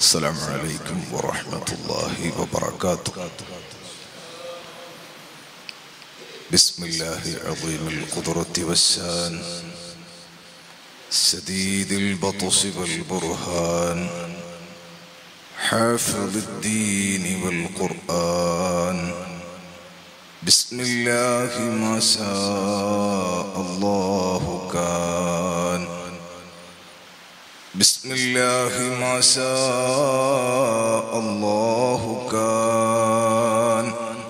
السلام عليكم ورحمة الله وبركاته بسم الله عظيم القدرة والشان شديد البطش والبرهان حافظ الدين والقرآن بسم الله ما شاء الله كان بسم الله ما شاء الله كان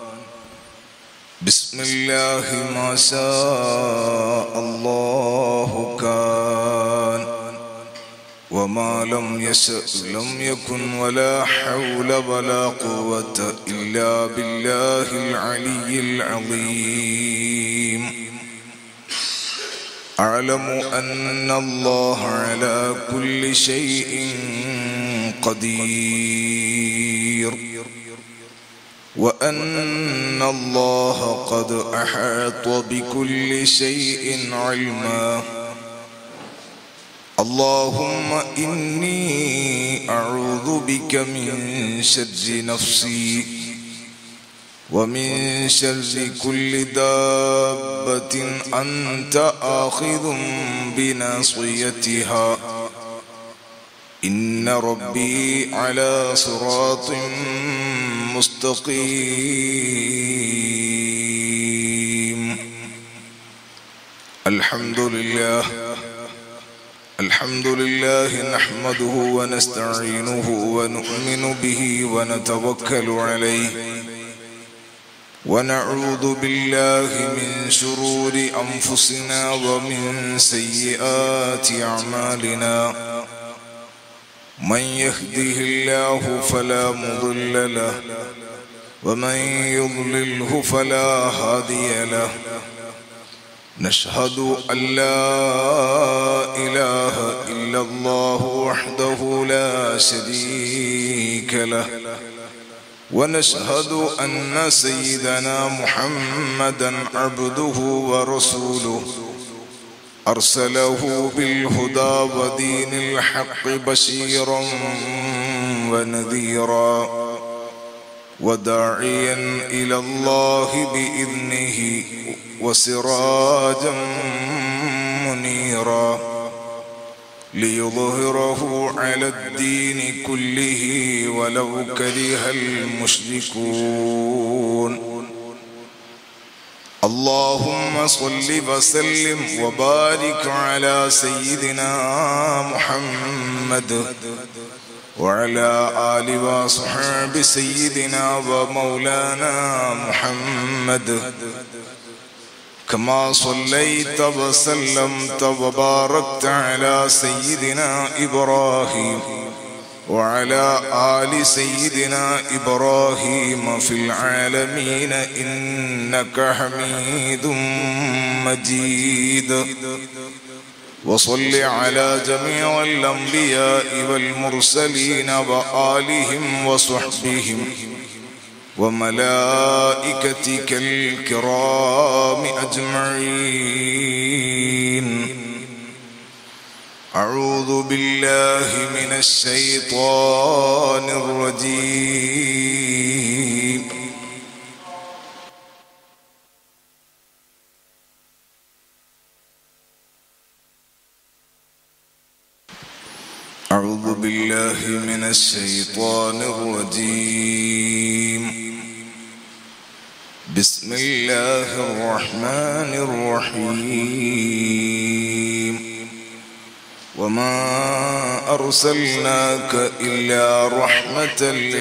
بسم الله ما شاء الله كان وما لم يشأ لم يكن ولا حول ولا قوة إلا بالله العلي العظيم أعلم أن الله على كل شيء قدير وأن الله قد أحاط بكل شيء علما اللهم إني أعوذ بك من شر نفسي ومن شر كل دابة أنت آخذ بناصيتها إن ربي على صراط مستقيم الحمد لله الحمد لله نحمده ونستعينه ونؤمن به ونتوكل عليه ونعوذ بالله من شرور أنفسنا ومن سيئات أعمالنا من يهده الله فلا مضل له ومن يضلله فلا هادي له نشهد أن لا إله إلا الله وحده لا شريك له ونشهد أن سيدنا محمدا عبده ورسوله أرسله بالهدى ودين الحق بشيرا ونذيرا وداعيا إلى الله بإذنه وسراجا منيرا ليظهره على الدين كله ولو كره المشركون اللهم صل وسلم وبارك على سيدنا محمد وعلى آل وصحب سيدنا ومولانا محمد كما صليت وسلمت وباركت على سيدنا إبراهيم وعلى آل سيدنا إبراهيم في العالمين إنك حميد مجيد وصل على جميع الأنبياء والمرسلين وآلهم وصحبهم وملائكتك الكرام أجمعين أعوذ بالله من الشيطان الرجيم أعوذ بالله من الشيطان الرجيم بسم الله الرحمن الرحيم وما أرسلناك إلا رحمة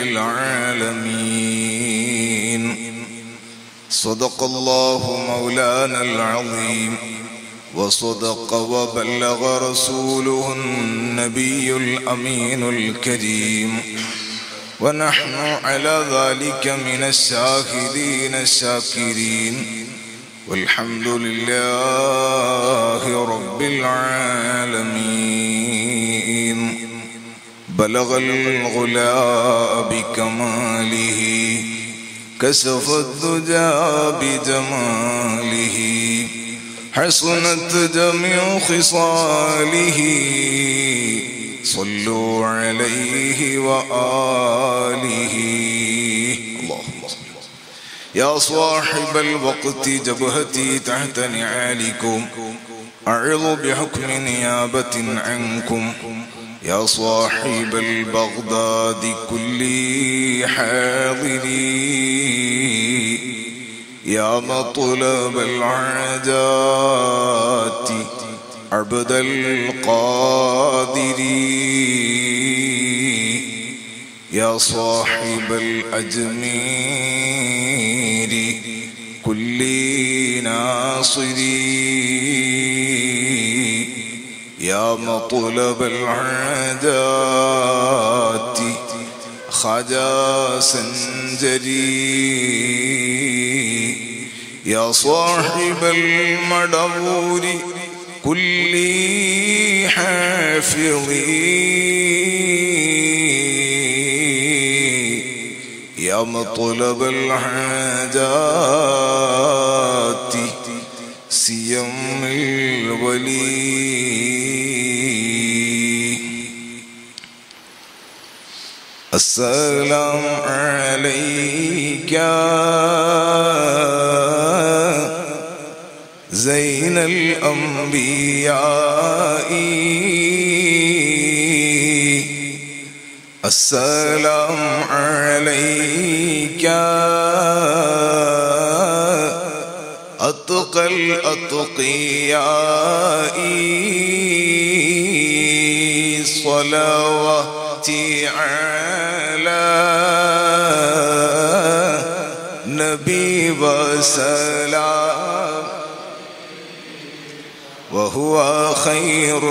للعالمين صدق الله مولانا العظيم وصدق وبلغ رسوله النبي الأمين الكريم ونحن على ذلك من الشاهدين الشاكرين والحمد لله رب العالمين بلغ الغلا بكماله كشف الدجى بجماله حسنت جميع خصاله صلوا عليه وآله اللهم صل يا صاحب الوقت جبهتي تحت نعالكم أعظ بحكم نيابة عنكم يا صاحب البغداد كل حاضري يا مطلب العادات عبد القادر يا صاحب الأجمير كل ناصري يا مطلب العادات خجا سنجري يا صاحب المدبور كل حافظي يا مطلب الحاجات سيم الولي السلام عليك زين الأنبياء السلام عليك أتقى الأتقياء صلواتي على نبي وسلام وهو خير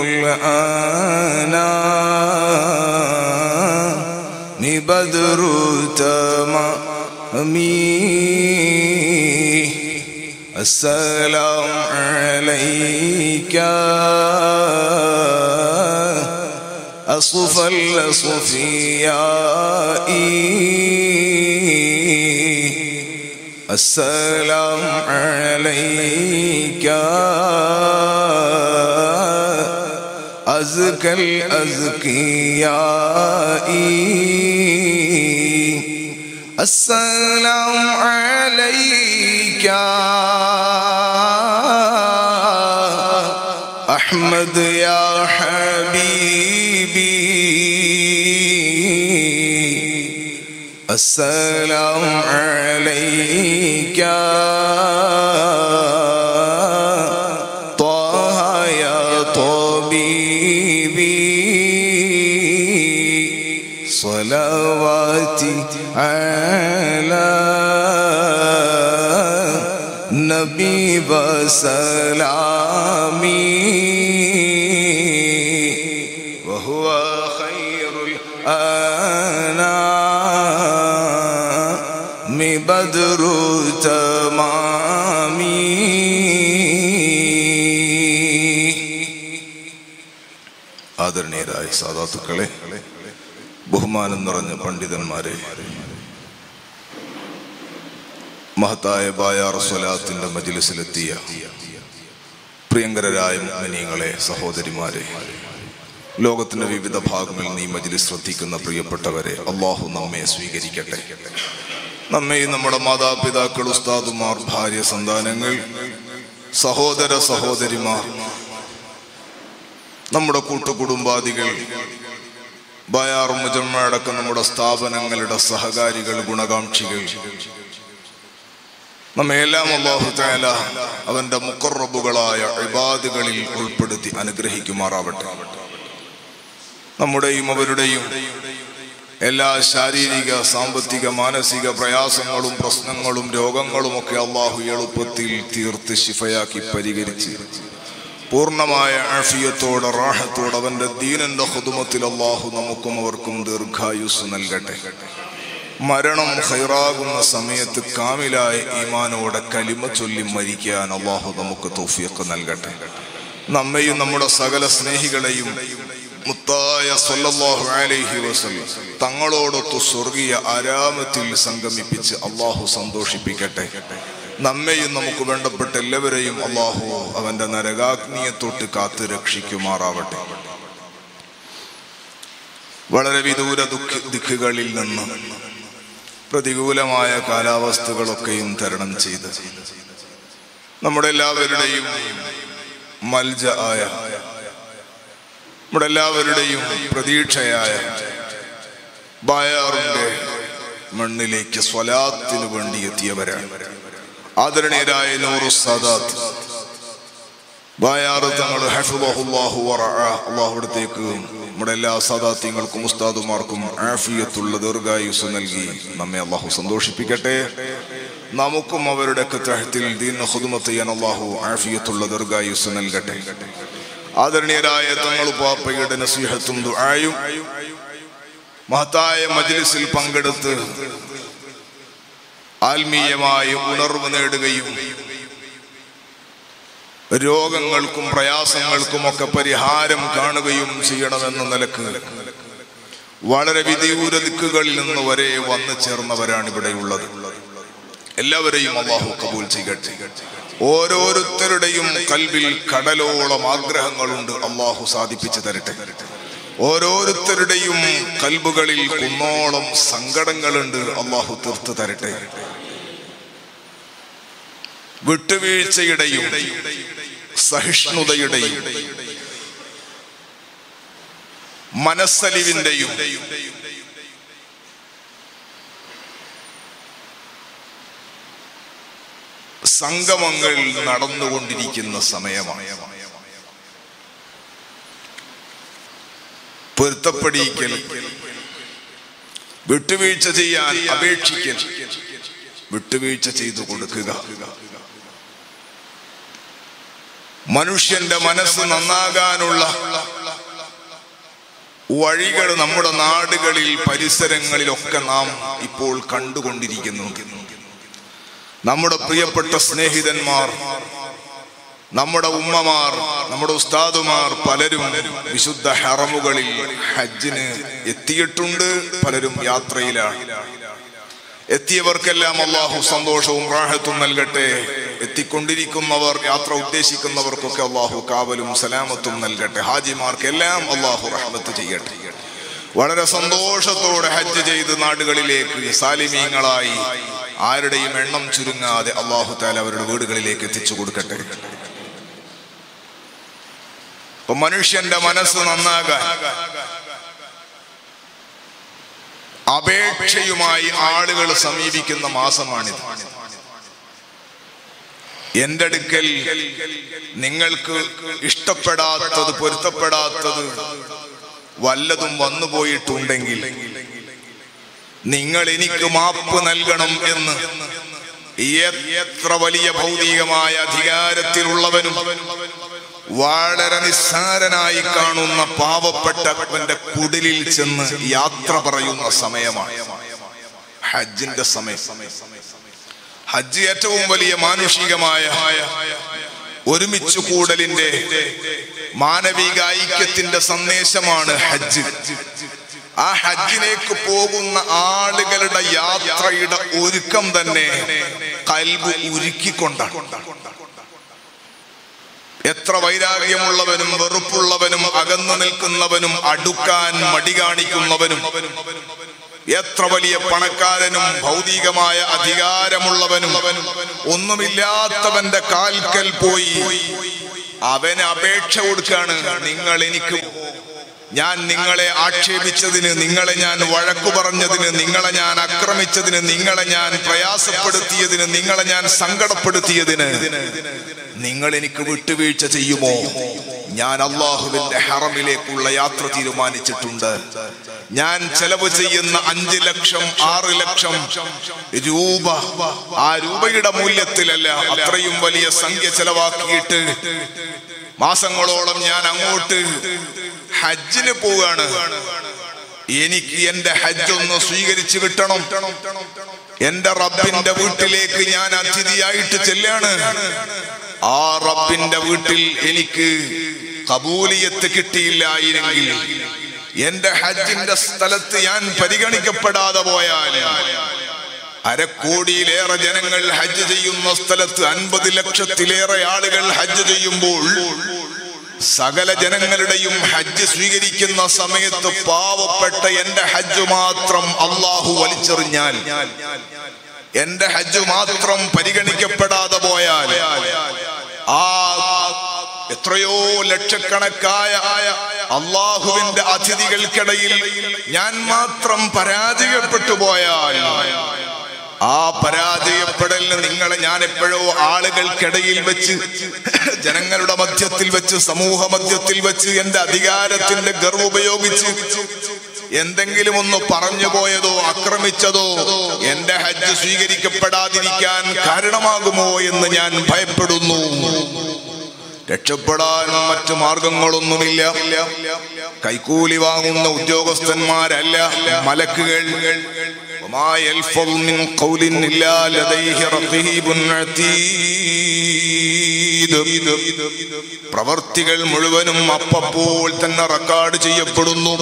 الأنام بدر تمامي السلام عليك أصف الأصفياء السلام عليك أزكى الأزكياء السلام عليك أحمد يا حبيبي السلام عليك طه يا طبيبي صلواتي على نبي وسلامي وهو خير الأنام بدر تمامي ആദരണീയരായ സാധാത്തുക്കളെ ബഹുമാനം നിറഞ്ഞ പണ്ഡിതന്മാരെ മഹത്തായ ബായാർ സ്വലാത്തിന്റെ മജിലിസിലെത്തിയ പ്രിയങ്കരരായ മുഅ്മിനീങ്ങളെ സഹോദരിമാരെ ലോകത്തിന്റെ വിവിധ ഭാഗങ്ങളിൽ നീ മജിലിസ് ശ്രദ്ധിക്കുന്ന പ്രിയപ്പെട്ടവരെ അള്ളാഹു നമ്മെ സ്വീകരിക്കട്ടെ നമ്മെയും നമ്മുടെ മാതാപിതാക്കൾ ഉസ്താദുമാർ ഭാര്യ സന്താനങ്ങൾ സഹോദര സഹോദരിമാർ നമ്മുടെ കൂട്ടുകുടുംബാദികൾ ബയാർ മുജമ്മ അടക്കം നമ്മുടെ സ്ഥാപനങ്ങളുടെ സഹകാരികൾ ഗുണകാംക്ഷികൾ നമ്മയെല്ലാം അള്ളാഹു താല അവന്റെ മുക്കറബുകളായ ഇബാദുകളിൽ ഉൾപ്പെടുത്തി അനുഗ്രഹിക്കുമാറാവട്ടെ നമ്മുടെയും അവരുടെയും എല്ലാ ശാരീരിക സാമ്പത്തിക മാനസിക പ്രയാസങ്ങളും പ്രശ്നങ്ങളും രോഗങ്ങളും ഒക്കെ അള്ളാഹു എളുപ്പത്തിൽ തീർത്ത് ശിഫയാക്കി പരിഹരിച്ച് പൂർണ്ണമായ ആഫിയത്തോടെ റാഹത്തോടെ അവന്റെ ദീനന്റെ ഹുദുമത്തിൽ അള്ളാഹു നമുക്കും അവർക്കും ദീർഘായുസ് നൽകട്ടെ മരണം ഹൈറാകുന്ന സമയത്ത് കാമിലായ ഈമാനോടെ കലിമ ചൊല്ലി മരിക്കാൻ അള്ളാഹു നമുക്ക് തൗഫീഖ് നൽകട്ടെ നമ്മയും നമ്മുടെ സകല സ്നേഹികളെയും മുത്തായ സല്ലല്ലാഹു അലൈഹി വസല്ലം തങ്ങളോടൊത്ത് സ്വർഗീയ ആരാമത്തിൽ സംഗമിപ്പിച്ച് അള്ളാഹു സന്തോഷിപ്പിക്കട്ടെ നമ്മെയും നമുക്ക് വേണ്ടപ്പെട്ട എല്ലാവരെയും അള്ളാഹു അവന്റെ നരകാഗ്നിയെ തൊട്ട് കാത്ത് രക്ഷിക്കുമാറാവട്ടെ വളരെ വിദൂര ദുഃഖ ദിക്കുകളിൽ നിന്ന് പ്രതികൂലമായ കാലാവസ്ഥകളൊക്കെയും തരണം ചെയ്ത് നമ്മുടെ എല്ലാവരുടെയും മൽജ ആയ നമ്മുടെ എല്ലാവരുടെയും പ്രതീക്ഷയായ ബായാറിന്റെ മണ്ണിലേക്ക് സ്വലാത്തിന് വേണ്ടി എത്തിയവരാണ് ആദരണീയരായ നൂറു സാദാത്ത് ബായാറ് തങ്ങൾ ഹഫിളഹുല്ലാഹു അള്ളാഹുടത്തേക്ക് നമ്മുടെ എല്ലാ സദാത്യങ്ങൾക്കും ഉസ്താദുമാർക്കും ആഫിയത്തുള്ള ദീർഘായുസ് നൽകി നമ്മെ അള്ളാഹു സന്തോഷിപ്പിക്കട്ടെ നമുക്കും അവരുടെ തഹത്തിൽ ദീന ഹുദുമത്ത് ചെയ്യാൻ അള്ളാഹു ആഫിയത്തുള്ള ദീർഘായുസ് നൽകട്ടെ ആദരണീയരായ തങ്ങൾ പാപ്പയുടെ നസീഹത്തും ദുആയും മഹത്തായ മജ്ലിസിൽ പങ്കെടുത്ത് ആത്മീയമായ ഉണർവ് നേടുകയും രോഗങ്ങൾക്കും പ്രയാസങ്ങൾക്കും ഒക്കെ പരിഹാരം കാണുകയും ചെയ്യണമെന്ന നിലക്ക് വളരെ വിധിയൂര ദിക്കുകളിൽ നിന്ന് വരെ വന്നു ചേർന്നവരാണ് ഇവിടെയുള്ളത് എല്ലാവരെയും അള്ളാഹു കബൂൽ ചെയ്യട്ടെ ഓരോരുത്തരുടെയും കൽവിൽ കടലോളം ആഗ്രഹങ്ങളുണ്ട് അള്ളാഹു സാധിപ്പിച്ചു തരട്ടെ ഓരോരുത്തരുടെയും കൽബുകളിൽ കുന്നോളം സങ്കടങ്ങളുണ്ട് അള്ളാഹു തീർത്തു തരട്ടെ വിട്ടുവീഴ്ചയുടെയും സഹിഷ്ണുതയുടെയും മനസ്സലിവിന്റെയും സംഗമങ്ങൾ നടന്നുകൊണ്ടിരിക്കുന്ന സമയമാണ് പൊരുത്തപ്പെടിക്കൽ വിട്ടുവീഴ്ച ചെയ്യാൻ അപേക്ഷിക്കൽ വിട്ടുവീഴ്ച ചെയ്തു കൊടുക്കുക മനുഷ്യന്റെ മനസ്സ് നന്നാകാനുള്ള വഴികൾ നമ്മുടെ നാടുകളിൽ പരിസരങ്ങളിലൊക്കെ നാം ഇപ്പോൾ കണ്ടുകൊണ്ടിരിക്കുന്നുണ്ട് നമ്മുടെ പ്രിയപ്പെട്ട സ്നേഹിതന്മാർ നമ്മുടെ ഉമ്മമാർ നമ്മുടെ ഉസ്താദുമാർ പലരും വിശുദ്ധ ഹറമുകളിൽ ഹജ്ജിന് എത്തിയിട്ടുണ്ട് പലരും യാത്രയിലാണ് എത്തിയവർക്കെല്ലാം അള്ളാഹു സന്തോഷവും റാഹത്തും നൽകട്ടെ എത്തിക്കൊണ്ടിരിക്കുന്നവർ യാത്ര ഉദ്ദേശിക്കുന്നവർക്കൊക്കെ അള്ളാഹു കാവലും സലാമത്തും നൽകട്ടെ ഹാജിമാർക്കെല്ലാം അള്ളാഹു റഹ്മത്ത് ചെയ്യട്ടെ വളരെ സന്തോഷത്തോടെ ഹജ്ജ് ചെയ്ത് നാടുകളിലേക്ക് സാലിമീങ്ങളായി ആരുടെയും എണ്ണം ചുരുങ്ങാതെ അള്ളാഹു താല അവരുടെ വീടുകളിലേക്ക് എത്തിച്ചു കൊടുക്കട്ടെ അപ്പൊ മനുഷ്യന്റെ മനസ്സ് നന്നാകാൻ അപേക്ഷയുമായി ആളുകൾ സമീപിക്കുന്ന മാസമാണിത് എന്റെ അടുക്കൽ നിങ്ങൾക്ക് ഇഷ്ടപ്പെടാത്തത് പൊരുത്തപ്പെടാത്തത് വല്ലതും വന്നുപോയിട്ടുണ്ടെങ്കിൽ നിങ്ങൾ എനിക്ക് മാപ്പ് നൽകണം എന്ന് എത്ര വലിയ ഭൗതികമായ അധികാരത്തിലുള്ളവനും വളരെ നിസ്സാരനായി കാണുന്ന പാവപ്പെട്ടവന്റെ കുടിലിൽ ചെന്ന് യാത്ര പറയുന്ന സമയമാണ് ഹജ്ജിന്റെ സമയം ഹജ്ജ് ഏറ്റവും വലിയ മാനുഷികമായ ഒരുമിച്ച് കൂടലിന്റെ മാനവിക ഐക്യത്തിന്റെ സന്ദേശമാണ് ഹജ്ജ് ആ ഹജ്ജിലേക്ക് പോകുന്ന ആളുകളുടെ യാത്രയുടെ ഒരുക്കം തന്നെ കൽബ് ഉരുക്കിക്കൊണ്ടാണ് എത്ര വൈരാഗ്യമുള്ളവനും വെറുപ്പുള്ളവനും അകന്നു നിൽക്കുന്നവനും അടുക്കാൻ മടി കാണിക്കുന്നവനും എത്ര വലിയ പണക്കാരനും ഭൗതികമായ അധികാരമുള്ളവനും ഒന്നുമില്ലാത്തവന്റെ കാൽക്കൽ പോയി അവന് അപേക്ഷ കൊടുക്കാണ് നിങ്ങൾ എനിക്ക് ഞാൻ നിങ്ങളെ ആക്ഷേപിച്ചതിന് നിങ്ങളെ ഞാൻ വഴക്കു പറഞ്ഞതിന് നിങ്ങളെ ഞാൻ ആക്രമിച്ചതിന് നിങ്ങളെ ഞാൻ പ്രയാസപ്പെടുത്തിയതിന് നിങ്ങളെ ഞാൻ സങ്കടപ്പെടുത്തിയതിന് നിങ്ങൾ എനിക്ക് വിട്ടുവീഴ്ച ചെയ്യുമോ ഞാൻ അള്ളാഹുവിന്റെ ഹറമിലേക്കുള്ള യാത്ര തീരുമാനിച്ചിട്ടുണ്ട് ഞാൻ ചെലവ് ചെയ്യുന്ന അഞ്ച് ലക്ഷം ആറ് ലക്ഷം രൂപ ആ രൂപയുടെ മൂല്യത്തിലല്ല അത്രയും വലിയ സംഖ്യ ചെലവാക്കിയിട്ട് മാസങ്ങളോളം ഞാൻ അങ്ങോട്ട് ഹജ്ജിന് പോവുകയാണ് എനിക്ക് എന്റെ ഹജ്ജ് ഒന്ന് സ്വീകരിച്ചു കിട്ടണം എന്റെ റബ്ബിന്റെ വീട്ടിലേക്ക് ഞാൻ അതിഥിയായിട്ട് ചെല്ലാണ് ആ റബ്ബിന്റെ വീട്ടിൽ എനിക്ക് കബൂലിയത്ത് കിട്ടിയില്ലായിരുന്നെങ്കിൽ എന്റെ ഹജ്ജിന്റെ സ്ഥലത്ത് ഞാൻ പരിഗണിക്കപ്പെടാതെ പോയാൽ അരക്കോടിയിലേറെ ജനങ്ങൾ ഹജ്ജ് ചെയ്യുന്ന സ്ഥലത്ത് അൻപത് ലക്ഷത്തിലേറെ ആളുകൾ ഹജ്ജ് ചെയ്യുമ്പോൾ സകല ജനങ്ങളുടെയും ഹജ്ജ് സ്വീകരിക്കുന്ന സമയത്ത് പാവപ്പെട്ട എന്റെ ഹജ്ജ് മാത്രം അള്ളാഹു വലിച്ചെറിഞ്ഞാൽ എന്റെ ഹജ്ജ് മാത്രം പരിഗണിക്കപ്പെടാതെ പോയാൽ ആ എത്രയോ ലക്ഷക്കണക്കായ അള്ളാഹുവിന്റെ അതിഥികൾക്കിടയിൽ ഞാൻ മാത്രം പരാജയപ്പെട്ടു പോയാൽ ആ പരാജയപ്പെടലിന് നിങ്ങളെ ഞാൻ എപ്പോഴോ ആളുകൾക്കിടയിൽ വെച്ച് ജനങ്ങളുടെ മധ്യത്തിൽ വെച്ച് സമൂഹ മധ്യത്തിൽ വെച്ച് എന്റെ അധികാരത്തിന്റെ ഗർവ് ഉപയോഗിച്ച് എന്തെങ്കിലും ഒന്ന് പറഞ്ഞു പോയതോ ആക്രമിച്ചതോ എന്റെ ഹജ്ജ് സ്വീകരിക്കപ്പെടാതിരിക്കാൻ കാരണമാകുമോ എന്ന് ഞാൻ ഭയപ്പെടുന്നു രക്ഷപ്പെടാൻ മറ്റു മാർഗങ്ങളൊന്നുമില്ല കൈക്കൂലി വാങ്ങുന്ന ഉദ്യോഗസ്ഥന്മാരല്ല മലക്കുകൾ وما يلفظ من قول إلا لديه رقيب عتيد പ്രവർത്തികൾ മുഴുവനും അപ്പപ്പോൾ തന്നെ റെക്കോർഡ് ചെയ്യപ്പെടുന്നു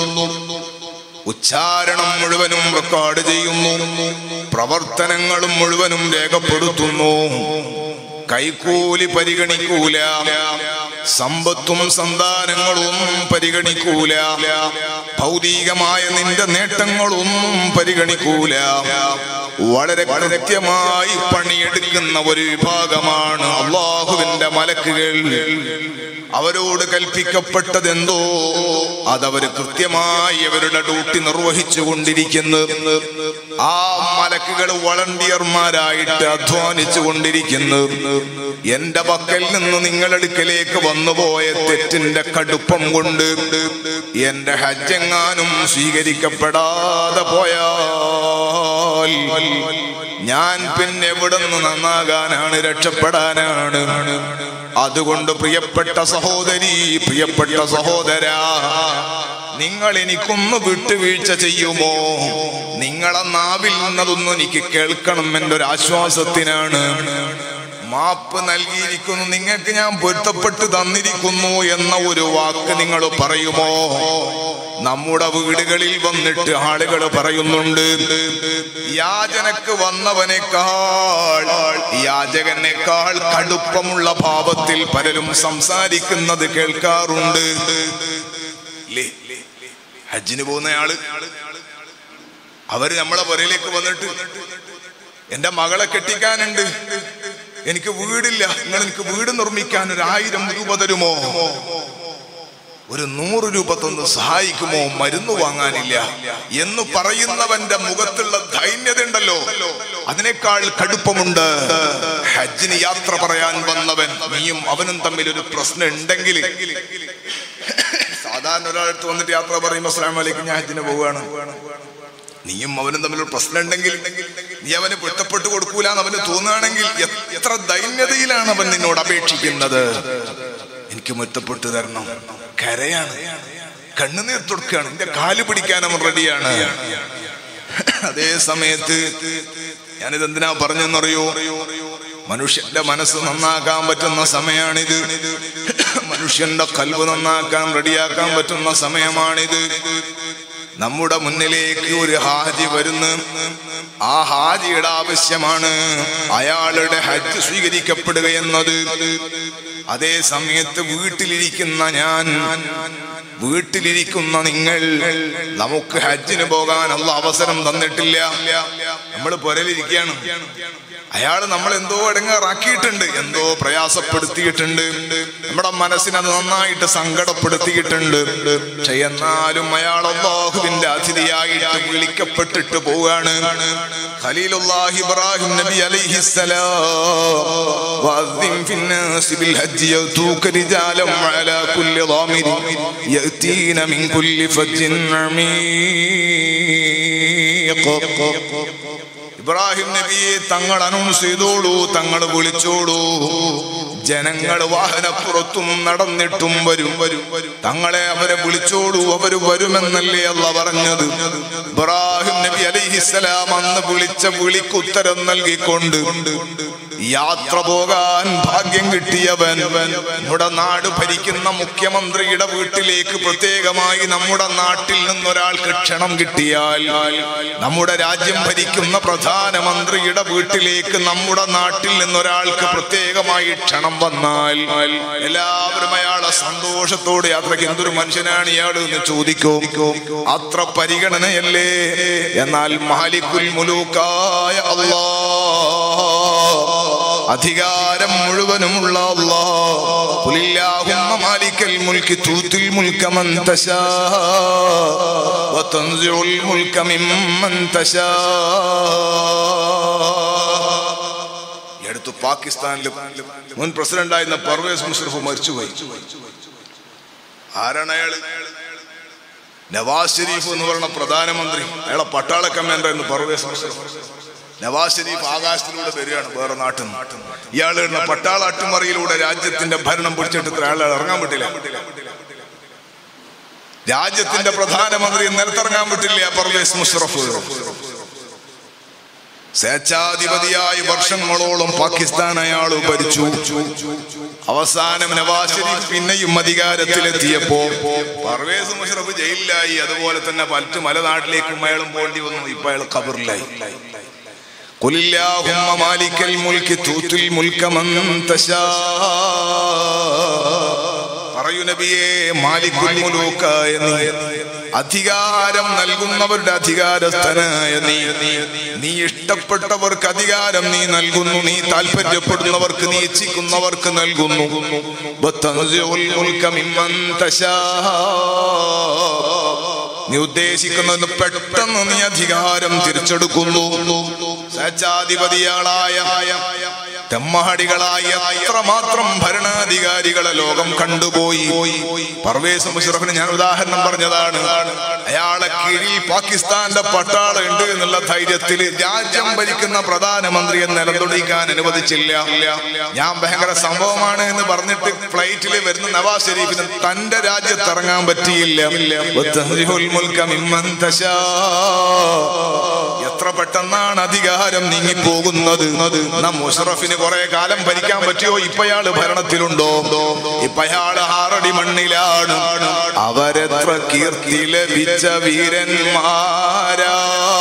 ഉച്ചാരണം മുഴുവനും റെക്കോർഡ് ചെയ്യുന്നു പ്രവർത്തനങ്ങളും മുഴുവനും രേഖപ്പെടുത്തുന്നു കൈക്കൂലി പരിഗണിക്കൂല സമ്പത്തും സന്താനങ്ങളൊന്നും പരിഗണിക്കൂല ഭൗതികമായ നിന്റെ നേട്ടങ്ങളൊന്നും പരിഗണിക്കൂല വളരെ കൃത്യമായി പണിയെടുക്കുന്ന ഒരു വിഭാഗമാണ് അള്ളാഹുവിന്റെ മലക്കുകൾ അവരോട് കൽപ്പിക്കപ്പെട്ടതെന്തോ അതവര് കൃത്യമായി അവരുടെ ഡ്യൂട്ടി നിർവഹിച്ചു കൊണ്ടിരിക്കുന്നു ആ മലക്കുകൾ വളണ്ടിയർമാരായിട്ട് അധ്വാനിച്ചു കൊണ്ടിരിക്കുന്നു എന്റെ പക്കൽ നിന്ന് നിങ്ങളടുക്കലേക്ക് വന്നുപോയ തെറ്റിന്റെ കടുപ്പം കൊണ്ട് എന്റെ ഹജ്ജെങ്ങാനും സ്വീകരിക്കപ്പെടാതെ പോയാൽ ഞാൻ പിന്നെ എവിടെ നിന്ന് നന്നാകാനാണ് രക്ഷപ്പെടാനാണ് അതുകൊണ്ട് പ്രിയപ്പെട്ട സഹോദരി പ്രിയപ്പെട്ട സഹോദര നിങ്ങൾ എനിക്കൊന്ന് വിട്ടുവീഴ്ച ചെയ്യുമോ നിങ്ങളെ നാവിൽ നിന്നതൊന്നും എനിക്ക് കേൾക്കണം എൻ്റെ ഒരു ആശ്വാസത്തിനാണ് മാപ്പ് നൽകിയിരിക്കുന്നു നിങ്ങൾക്ക് ഞാൻ പൊരുത്തപ്പെട്ട് തന്നിരിക്കുന്നു എന്ന ഒരു വാക്ക് നിങ്ങൾ പറയുമോ നമ്മുടെ വീടുകളിൽ വന്നിട്ട് ആളുകൾ പറയുന്നുണ്ട് യാചനക്ക് വന്നവനേക്കാൾ യാചകനേക്കാൾ കടുപ്പമുള്ള ഭാവത്തിൽ പലരും സംസാരിക്കുന്നത് കേൾക്കാറുണ്ട് ഇല്ലേ? ഹജ്ജിന് പോകുന്നയാള് അവര് നമ്മളെ പുരയിലേക്ക് വന്നിട്ട് എന്റെ മകളെ കെട്ടിക്കാനുണ്ട് എനിക്ക് വീടില്ല നിങ്ങൾ എനിക്ക് വീട് നിർമ്മിക്കാൻ ഒരു ആയിരം രൂപ തരുമോ ഒരു നൂറ് രൂപ തന്ന് സഹായിക്കുമോ മരുന്ന് വാങ്ങാനില്ല എന്ന് പറയുന്നവന്റെ മുഖത്തുള്ള ധൈന്യത ഉണ്ടല്ലോ അതിനേക്കാൾ കടുപ്പമുണ്ട് ഹജ്ജിന് യാത്ര പറയാൻ വന്നവൻ നീയും അവനും തമ്മിൽ ഒരു പ്രശ്നം ഉണ്ടെങ്കിൽ സാധാരണ ഒരാളടുത്ത് വന്നിട്ട് യാത്ര പറയുമ്പോൾ അസ്ലാം വലൈക്കും ഞാൻ ഹജ്ജിന് പോവുകയാണ് നീയും അവനും തമ്മിൽ ഒരു പ്രശ്നം ഉണ്ടെങ്കിൽ നീ അവന് പൊരുത്തപ്പെട്ട് കൊടുക്കൂല എന്ന് അവന് തോന്നുകയാണെങ്കിൽ എത്ര ദൈന്യതയിലാണ് അവൻ നിന്നോട് അപേക്ഷിക്കുന്നത് എനിക്ക് മുറ്റപ്പെട്ട് തരണം കരയാണ് കണ്ണുനീർ തുടക്കുകയാണ് എന്റെ കാല് പിടിക്കാൻ അവൻ റെഡിയാണ് അതേ സമയത്ത് ഞാനിത് എന്തിനാ പറഞ്ഞെന്നറിയോ മനുഷ്യന്റെ മനസ്സ് നന്നാക്കാൻ പറ്റുന്ന സമയമാണിത് മനുഷ്യന്റെ കൽവ് നന്നാക്കാൻ റെഡിയാക്കാൻ പറ്റുന്ന സമയമാണിത് നമ്മുടെ മുന്നിലേക്ക് ഒരു ഹാജി വരുന്നു ആ ഹാജിയുടെ ആവശ്യമാണ് അയാളുടെ ഹജ്ജ് സ്വീകരിക്കപ്പെടുക എന്നത് അതേ സമയത്ത് വീട്ടിലിരിക്കുന്ന ഞാൻ വീട്ടിലിരിക്കുന്ന നിങ്ങൾ നമുക്ക് ഹജ്ജിന് പോകാനുള്ള അവസരം തന്നിട്ടില്ല നമ്മൾ പുരലിരിക്കുകയാണ് അയാൾ നമ്മൾ എന്തോ ഇടങ്ങാറാക്കിയിട്ടുണ്ട് എന്തോ പ്രയാസപ്പെടുത്തിയിട്ടുണ്ട് നമ്മുടെ മനസ്സിനത് നന്നായിട്ട് സങ്കടപ്പെടുത്തിയിട്ടുണ്ട് പക്ഷെ എന്നാലും അയാൾ അള്ളാഹുവിന്റെ അതിഥിയായിട്ട് വിളിക്കപ്പെട്ടിട്ട് പോവാണ് ഖലീലുല്ലാഹി ഇബ്രാഹിം നബി അലൈഹിസ്സലാം വഅദ്ദിം ഫിന്നാസി ബിൽ ഹജ്ജി യതൂക റിജാലം അലാ കുല്ലി ളാമിർ യഅതീന മിൻ കുല്ലി ഫജ്ജിൻ അമീഖ ഇബ്രാഹിം നബിയെ തങ്ങൾ അനൗൺസ് ചെയ്തോളൂ തങ്ങൾ വിളിച്ചോളൂ ജനങ്ങൾ വാഹനപ്പുറത്തും നടന്നിട്ടും വരും വരും തങ്ങളെ അവരെ വിളിച്ചോളൂ അവര് വരുമെന്നല്ലേ അല്ല പറഞ്ഞത് ഇബ്രാഹിം നബി അലിഹിസലാം അന്ന് വിളിച്ച വിളിക്ക് ഉത്തരം നൽകിക്കൊണ്ട് യാത്ര പോകാൻ ഭാഗ്യം കിട്ടിയവൻ നമ്മുടെ നാട് ഭരിക്കുന്ന മുഖ്യമന്ത്രിയുടെ വീട്ടിലേക്ക് പ്രത്യേകമായി നമ്മുടെ നാട്ടിൽ നിന്നൊരാൾക്ക് ക്ഷണം കിട്ടിയാൽ നമ്മുടെ രാജ്യം ഭരിക്കുന്ന പ്രധാനമന്ത്രിയുടെ വീട്ടിലേക്ക് നമ്മുടെ നാട്ടിൽ നിന്നൊരാൾക്ക് പ്രത്യേകമായി ക്ഷണം വന്നാൽ എല്ലാവരും അയാളെ സന്തോഷത്തോടെ യാത്രയ്ക്ക് എന്തൊരു മനുഷ്യനാണ് ഇയാൾ എന്ന് ചോദിക്കും അത്ര പരിഗണനയല്ലേ എന്നാൽ മാലിക്കുൽ മുലൂക്കായ അല്ലാ അധികാരം മുഴുവനുമുള്ള അല്ലാ ഖുലില്ലാഹുമ്മ മാലിക്കൽ മുൽക്കി തൂത്തുൽ മുൽക മൻ തശാ വതൻസിഉൽ മുൽക മിമ്മൻ തശാ ഈ അടുത്ത് പാകിസ്ഥാനിൽ മുൻ പ്രസിഡന്റായിരുന്ന പർവേസ് മുഷറഫ് മരിച്ചുപോയി ആരാണ് അയാൾ നവാസ് ഷെരീഫ് എന്ന് പറയുന്ന പ്രധാനമന്ത്രി അയാളെ പട്ടാള കമാൻഡർ എന്ന് പർവേസ് മുഷറഫ് നവാസ് ഷെരീഫ് ആകാശത്തിലൂടെ വരികയാണ് വേറെ നാട്ടിൽ നിന്ന് ഇയാൾ ഇടുന്ന പട്ടാള അട്ടിമറിയിലൂടെ രാജ്യത്തിന്റെ ഭരണം പിടിച്ചിട്ട് ഇത്ര അയാൾ ഇറങ്ങാൻ പറ്റില്ല രാജ്യത്തിന്റെ പ്രധാനമന്ത്രി നിലത്തിറങ്ങാൻ പറ്റില്ല പർവേസ് മുഷറഫ് സ്വേച്ഛാധിപതിയായി വർഷങ്ങളോളം പാകിസ്ഥാൻ അയാൾ ഭരിച്ചു അവസാനം നവാസ് ഷെരീഫ് പിന്നെയും അധികാരത്തിലെത്തിയപ്പോ പർവേസ് മുഷറഫ് ജയിലിലായി അതുപോലെ തന്നെ മറ്റു മല നാട്ടിലേക്കും അയാളും പോണ്ടി വന്നു ഇപ്പൊ അയാൾ ഖബറിലായി قل اللهم مالك الملك تؤتي الملك من تشاء പറയൂ നബിയേ മാലിക്കുൽ മുലൂക്കായ നീ അധികാരം നൽകുന്നവരുടെ അധികാരസ്ഥനായ നീ നീ ഇഷ്ടപ്പെട്ടവർക്ക് അധികാരം നീ നൽകുന്നു നീ താല്പര്യപ്പെടുന്നവർക്ക് നീ ഇച്ഛിക്കുന്നവർക്ക് നൽകുന്നു വതൻസിഉൽ മുൽക മിമ്മൻ തശാ നീ ഉദ്ദേശിക്കുന്നതിന് പെട്ടെന്ന് നീ അധികാരം തിരിച്ചെടുക്കുന്നു സ്വേച്ഛാധിപതിയാളായ തെമ്മാടികളായ എത്രമാത്രം ഭരണാധികാരികളെ ലോകം കണ്ടുപോയി പർവേസ് മുഷറഫിന് ഞാൻ ഉദാഹരണം പറഞ്ഞതാണ് അയാളെ കീഴിൽ പാകിസ്ഥാന്റെ പട്ടാളം ഉണ്ട് എന്നുള്ള ധൈര്യത്തിൽ രാജ്യം ഭരിക്കുന്ന പ്രധാനമന്ത്രിയെ നിലതൊടിക്കാൻ അനുവദിച്ചില്ല ഞാൻ ഭയങ്കര സംഭവമാണ് എന്ന് പറഞ്ഞിട്ട് ഫ്ലൈറ്റിൽ വരുന്ന നവാസ് ഷെരീഫിന് തന്റെ രാജ്യത്ത് ഇറങ്ങാൻ പറ്റിയില്ല വതൻസിഉൽ മുൽക മിമ്മൻ തശാ. എത്ര പെട്ടെന്നാണ് അധികാരം നീങ്ങിപ്പോകുന്നത് നാം മുഷറഫിന് കുറെ കാലം ഭരിക്കാൻ പറ്റിയോ ഇപ്പയാള് ഭരണത്തിലുണ്ടോ ഇപ്പയാള് ആറടി മണ്ണിലാണ് അവരെത്ര കീർത്തി ലഭിച്ച വീരന്മാരാ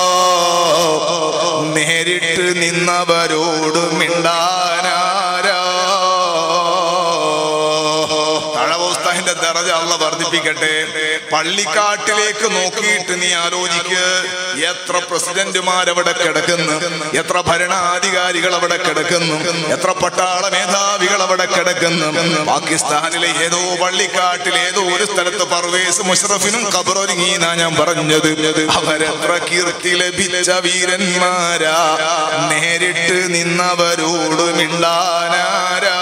നേരിട്ട് നിന്നവരോട് മിണ്ടാനാരാ തഴവോസ്താഹിന്റെ ദറജ അള്ള വർദ്ധിപ്പിക്കട്ടെ പള്ളിക്കാട്ടിലേക്ക് നോക്കിയിട്ട് നീ ആലോചിക്ക് എത്ര പ്രസിഡന്റുമാർ അവിടെ കിടക്കുന്നു എത്ര ഭരണാധികാരികൾ അവിടെ കിടക്കുന്നു എത്ര പട്ടാള മേധാവികൾ അവിടെ കിടക്കുന്നു പാകിസ്ഥാനിലെ ഏതോ പള്ളിക്കാട്ടിൽ ഏതോ ഒരു സ്ഥലത്ത് പർവേസ് മുഷറഫിനും ഖബറൊരുങ്ങിന്നാ ഞാൻ പറഞ്ഞത് അവരെത്ര കീർത്തി ലഭിച്ച വീരന്മാരാ നേരിട്ട് നിന്നവരോട് മിണ്ടാനാരാ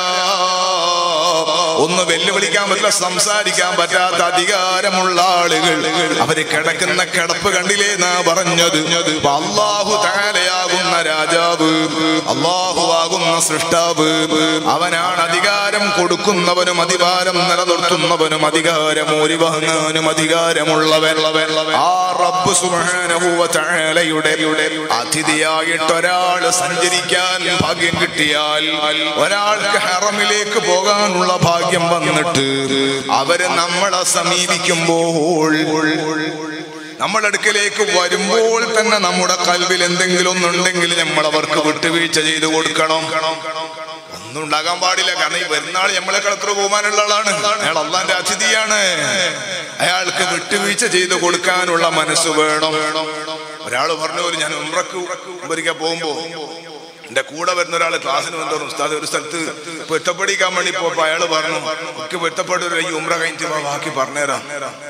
ഒന്ന് വെല്ലുവിളിക്കാൻ പറ്റില്ല സംസാരിക്കാൻ പറ്റാത്ത അധികാരമുള്ള ആളുകൾ അവര് കിടക്കുന്ന കിടപ്പ് കണ്ടില്ലേ എന്നാ പറഞ്ഞത് ഇപ്പൊ അള്ളാഹു താലയാകുന്ന രാജാവ് അള്ളാഹു ആകുന്ന സൃഷ്ടാവ് അവനാണ് അധികാരം കൊടുക്കുന്നവനും അധികാരം നിലനിർത്തുന്നവനും അധികാരം ഊരി വാങ്ങാനും അധികാരമുള്ളവൻ ആ റബ്ബ് സുബ്ഹാനഹു വ തആലയുടെ അതിഥിയായിട്ട് ഒരാൾ സഞ്ചരിക്കാൻ ഭാഗ്യം കിട്ടിയാൽ ഒരാൾക്ക് ഹറമിലേക്ക് പോകാനുള്ള ഭാഗ്യം വന്നിട്ട് അവര് നമ്മളെ സമീപിക്കുമ്പോൾ നമ്മുടെ അടുക്കലേക്ക് വരുമ്പോൾ തന്നെ നമ്മുടെ കൽവിൽ എന്തെങ്കിലും ഒന്നുണ്ടെങ്കിൽ നമ്മൾ അവർക്ക് വിട്ടുവീഴ്ച ചെയ്തു കൊടുക്കണം ഒന്നും ഉണ്ടാകാൻ പാടില്ല കാരണം ഈ വരുന്നാൾ നമ്മളെ കളത്ര പോകാനുള്ള ആളാണ് അയാൾ അള്ളാന്റെ അതിഥിയാണ് അയാൾക്ക് വിട്ടുവീഴ്ച ചെയ്തു കൊടുക്കാനുള്ള മനസ്സ് വേണം ഒരാൾ പറഞ്ഞു ഒരു ഞാൻ ഉമ്രക്ക് ഒരിക്കൽ പോകുമ്പോ എന്റെ കൂടെ വരുന്ന ഒരാൾ ക്ലാസ്സിന് വന്നു ഉസ്താദ് ഒരു സ്ഥലത്ത് പൊരുത്തപ്പെടിക്കാൻ വേണ്ടി പോയപ്പോ അയാൾ പറഞ്ഞു ഒക്കെ പൊരുത്തപ്പെട്ടൊരു ഈ ഉമ്ര കഴിഞ്ഞിട്ട് വാ ബാക്കി പറഞ്ഞുതരാം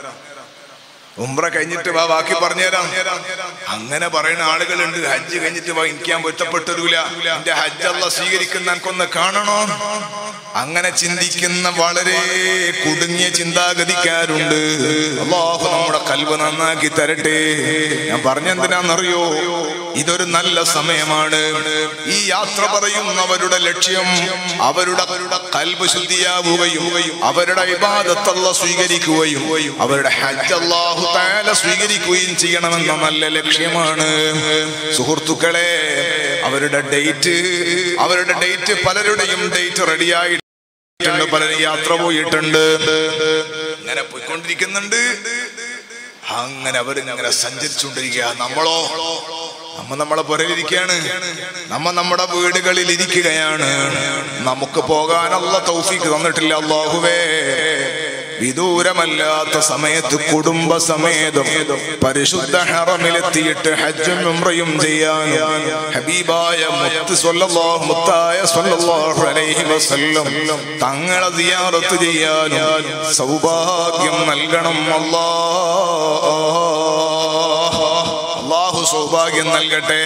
ഉമ്ര കഴിഞ്ഞിട്ട് വാ ബാക്കി പറഞ്ഞുതരാം അങ്ങനെ പറയുന്ന ആളുകളുണ്ട് ഹജ്ജ് കഴിഞ്ഞിട്ട് വാ എനിക്ക് ഞാൻ പൊരുത്തപ്പെട്ടൊരുല എന്റെ ഹജ്ജ് അല്ല സ്വീകരിക്കുന്ന എനിക്കൊന്ന് കാണണോ അങ്ങനെ ചിന്തിക്കുന്ന വളരെ കുടുങ്ങിയ ചിന്താഗതിക്കാരുണ്ട് അള്ളാഹു നമ്മുടെ കൽവ് നന്നാക്കി തരട്ടെ ഞാൻ പറഞ്ഞെന്തിനാന്നറിയോ ഇതൊരു നല്ല സമയമാണ് ഈ യാത്ര പറയുന്നവരുടെ ലക്ഷ്യം അവരുടെ കൽവ് ശുദ്ധിയാവുകയും അവരുടെ ഇബാദത്തല്ല സ്വീകരിക്കുകയും അവരുടെ ഹജ്ജ് അല്ലാഹു തആല സ്വീകരിക്കുകയും ചെയ്യണമെന്ന നല്ല ലക്ഷ്യമാണ് സുഹൃത്തുക്കളെ അവരുടെ ഡേറ്റ് അവരുടെ ഡേറ്റ് പലരുടെയും ഡേറ്റ് റെഡിയായിട്ടുണ്ട് പലരും യാത്ര പോയിട്ടുണ്ട് ഇങ്ങനെ പോയിക്കൊണ്ടിരിക്കുന്നുണ്ട് അങ്ങനെ അവരിങ്ങനെ സഞ്ചരിച്ചുകൊണ്ടിരിക്കുക നമ്മളോ നമ്മ നമ്മളെ പുരയിലിരിക്കുകയാണ് നമ്മ നമ്മുടെ വീടുകളിൽ ഇരിക്കുകയാണ് നമുക്ക് പോകാനുള്ള തൗഫീക്ക് തന്നിട്ടില്ല അള്ളാഹുവേ വിദൂരമല്ലാത്ത സമയത്ത് കുടുംബ സമേതം പരിശുദ്ധ ഹറമിലെത്തിയിട്ട് ഹജ്ജും ഉംറയും ചെയ്യാൻ ഹബീബായ മുത്ത് സ്വല്ലല്ലാഹു മുത്തായ സ്വല്ലല്ലാഹു അലൈഹി വസല്ലം തങ്ങളെ സിയാറത്ത് ചെയ്യാനും സൗഭാഗ്യം നൽകണം അല്ലാ അള്ളാഹു സൗഭാഗ്യം നൽകട്ടെ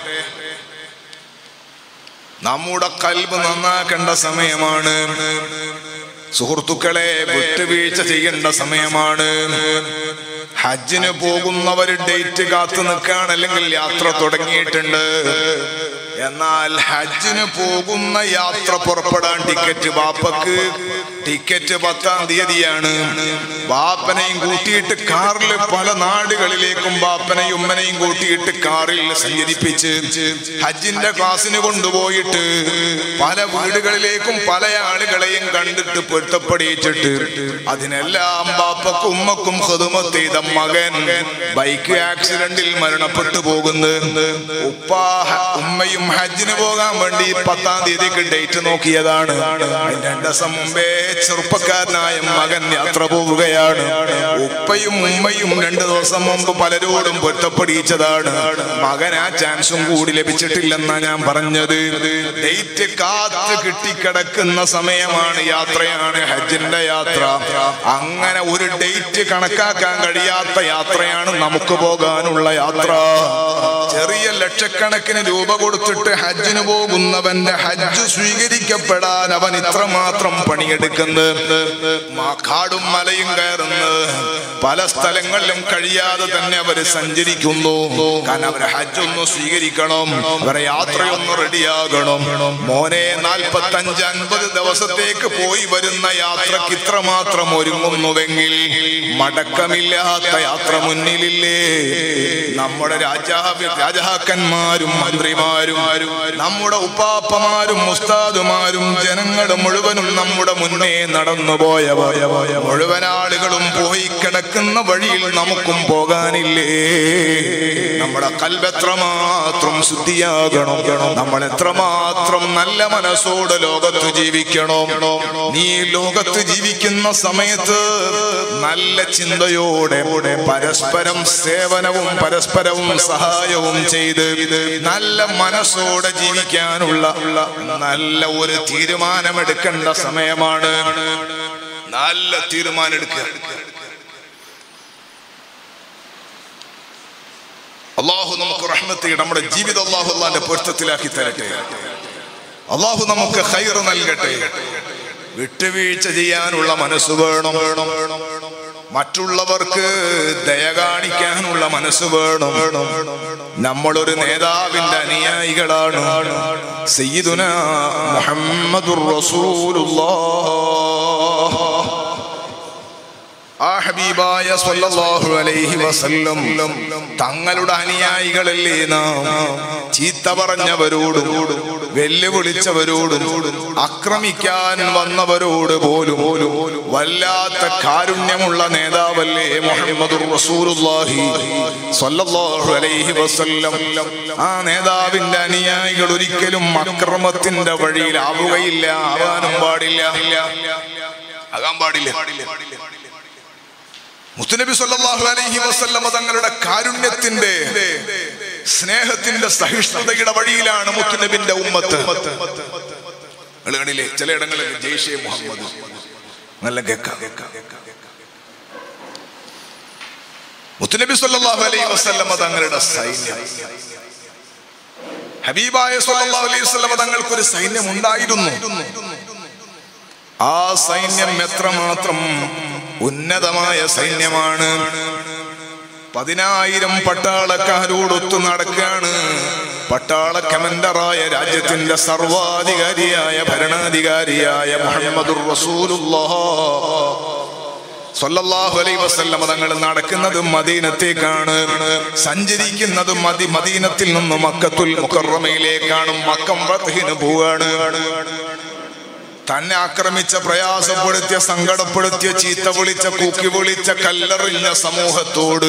നമ്മുടെ കൽബ് നന്നാക്കേണ്ട സമയമാണ് സുഹൃത്തുക്കളെ വിട്ടുവീഴ്ച ചെയ്യേണ്ട സമയമാണ് ഹജ്ജിന് പോകുന്നവർ ഡേറ്റ് കാത്തു നിൽക്കാൻ അല്ലെങ്കിൽ യാത്ര തുടങ്ങിയിട്ടുണ്ട് എന്നാൽ ഹജ്ജിന് പോകുന്ന യാത്ര പുറപ്പെടാൻ ടിക്കറ്റ് ബാപ്പക്ക് ടിക്കറ്റ് പത്താം തീയതിയാണ് ബാപ്പനെയും കൂട്ടിയിട്ട് കാറിൽ പല നാടുകളിലേക്കും ബാപ്പനെയും ഉമ്മനെയും കൂട്ടിയിട്ട് കാറിൽ സഞ്ചരിപ്പിച്ച് ഹജ്ജിന്റെ ക്ലാസ്സിന് കൊണ്ടുപോയിട്ട് പല വീടുകളിലേക്കും പല ആളുകളെയും കണ്ടിട്ട് പൊരുത്തപ്പെടിയിച്ചിട്ട് അതിനെല്ലാം ബാപ്പക്കും ഉമ്മക്കും ഹൃദമത്ത് ചെയ്ത മകൻ ബൈക്ക് ആക്സിഡന്റിൽ മരണപ്പെട്ടു പോകുന്നു ഉപ്പ ഉമ്മയും ഹജ്ജിന് പോകാൻ വേണ്ടി പത്താം തീയതിക്ക് ഡേറ്റ് നോക്കിയതാണ് അതിന് രണ്ട് ദിവസം മുമ്പേ ചെറുപ്പക്കാരനായ മകൻ യാത്ര പോവുകയാണ് ഉപ്പയും ഉമ്മയും രണ്ടു ദിവസം മുമ്പ് പലരോടും പൊരുത്തപ്പെടിയിച്ചതാണ് മകൻ ആ ചാൻസും കൂടി ലഭിച്ചിട്ടില്ലെന്നാ ഞാൻ പറഞ്ഞത് ഡേറ്റ് കാത്ത് കിട്ടിക്കിടക്കുന്ന സമയമാണ് യാത്രയാണ് ഹജ്ജിന്റെ യാത്ര അങ്ങനെ ഒരു ഡേറ്റ് കണക്കാക്കാൻ കഴിയാത്ത യാത്രയാണ് നമുക്ക് പോകാനുള്ള യാത്ര ചെറിയ ലക്ഷക്കണക്കിന് രൂപ കൊടുത്തിട്ട് ഹജ്ജിന് പോകുന്നവന്റെ ഹജ്ജ് സ്വീകരിക്കപ്പെടാൻ അവൻ ഇത്രമാത്രം പണിയെടുക്കുന്നത് കാടും മലയും കയറുന്നു പല സ്ഥലങ്ങളിലും കഴിയാതെ തന്നെ അവര് സഞ്ചരിക്കുന്നു കാരണം അവരെ ഹജ്ജ് ഒന്ന് സ്വീകരിക്കണം അവരെ യാത്രയൊന്ന് റെഡിയാകണം മോനെ നാൽപ്പത്തി അഞ്ച് അൻപത് ദിവസത്തേക്ക് പോയി വരുന്ന യാത്രക്ക് ഇത്രമാത്രം ഒരുങ്ങുന്നുവെങ്കിൽ മടക്കമില്ലാത്ത യാത്ര മുന്നിലില്ലേ നമ്മുടെ രാജാ രാജാക്കന്മാരും മന്ത്രിമാരും നമ്മുടെ ഉപ്പാപ്പമാരും മുസ്താദുമാരും ജനങ്ങളും മുഴുവനും നമ്മുടെ മുന്നേ നടന്നുപോയവർ മുഴുവൻ ആളുകളും പോയി കിടക്കുന്ന വഴിയിൽ നമുക്കും പോകാനില്ലേ നമ്മുടെ കൽവെത്രമാത്രം ശുദ്ധിയാകണം നമ്മൾ എത്രമാത്രം നല്ല മനസ്സോട് ലോകത്ത് ജീവിക്കണം നീ ലോകത്ത് ജീവിക്കുന്ന സമയത്ത് നല്ല ചിന്തയോടെ പരസ്പരം സേവനവും പരസ്പരവും സഹായവും ചെയ്ത് നല്ല മനസ്സോടെ ജീവിക്കാനുള്ള നല്ല ഒരു തീരുമാനമെടുക്കേണ്ട സമയമാണ് നല്ല തീരുമാനം എടുക്കുക അള്ളാഹു നമുക്ക് റഹ്മത്ത് നമ്മുടെ ജീവിതം അള്ളാഹു അള്ളാന്റെ പൊരുത്തത്തിലാക്കി തരട്ടെ അള്ളാഹു നമുക്ക് ഹൈർ നൽകട്ടെ വിട്ടുവീഴ്ച ചെയ്യാനുള്ള മനസ്സ് വേണം മറ്റുള്ളവർക്ക് ദയ കാണിക്കാനുള്ള മനസ്സ് വേണം നമ്മളൊരു നേതാവിന്റെ അനുയായികളാണ് സയ്യിദുന മുഹമ്മദുർ റസൂലുള്ളാഹ് ആ ഹബീബായ സ്വല്ലല്ലാഹു അലൈഹി വസല്ലം തങ്ങളുടെ അനുയായികളല്ലേ നാം ചീത്ത പറഞ്ഞവരോടും വെല്ലുവിളിച്ചവരോടും ആക്രമിക്കാൻ വന്നവരോട് പോലും പോലും വല്ലാത്ത കാരുണ്യമുള്ള നേതാവല്ലേ മുഹമ്മദുർ റസൂലുള്ളാഹി സ്വല്ലല്ലാഹു അലൈഹി വസല്ലം ആ നേതാവിന്റെ അനുയായികൾ ഒരിക്കലും അക്രമത്തിന്റെ വഴിയിലാവുകയില്ല ആവാനും പാടില്ല ആകാൻ പാടില്ല മുത്തുനബി സല്ലല്ലാഹു അലൈഹി വസല്ലമ തങ്ങളുടെ കാരുണ്യത്തിന്റെ സ്നേഹത്തിന്റെ സഹിഷ്ണുതയുടെ വഴിയിലാണ് മുത്തുനബിന്റെ ഉമ്മത്ത് ആളുകളിലെ ചിലയിടങ്ങളിൽ ജയ്ഷെ മുഹമ്മദ് നല്ല കേക്കാം മുത്തുനബി സല്ലല്ലാഹു അലൈഹി വസല്ലമ തങ്ങളുടെ സൈന്യം ഹബീബായ സല്ലല്ലാഹു അലൈഹി വസല്ലമ തങ്ങൾക്കൊരു സൈന്യം ഉണ്ടായിരുന്നു ആ സൈന്യം എത്രമാത്രം ഉന്നതമായ സൈന്യമാണ് പതിനായിരം പട്ടാളക്കാരോടൊത്തു നടക്കാണ് പട്ടാള കമൻഡറായ രാജ്യത്തിന്റെ സർവാധികാരിയായ ഭരണാധികാരിയായ മുഹമ്മദുർ റസൂലുള്ളാഹ് സല്ലല്ലാഹു അലൈഹി വസല്ലമ തങ്ങൾ നടക്കുന്നത് മദീനത്തേക്കാണ് സഞ്ചരിക്കുന്നത് മദി മദീനത്തിൽ നിന്ന് മക്കത്തുൽ മുക്കറമയിലേക്കാണ് മക്കം ഫത്ഹിന് പോവാണ് തന്നെ ആക്രമിച്ച പ്രയാസപ്പെടുത്തിയ സങ്കടപ്പെടുത്തിയ ചീത്ത വിളിച്ച കൂക്കി വിളിച്ച കല്ലെറിഞ്ഞ സമൂഹത്തോട്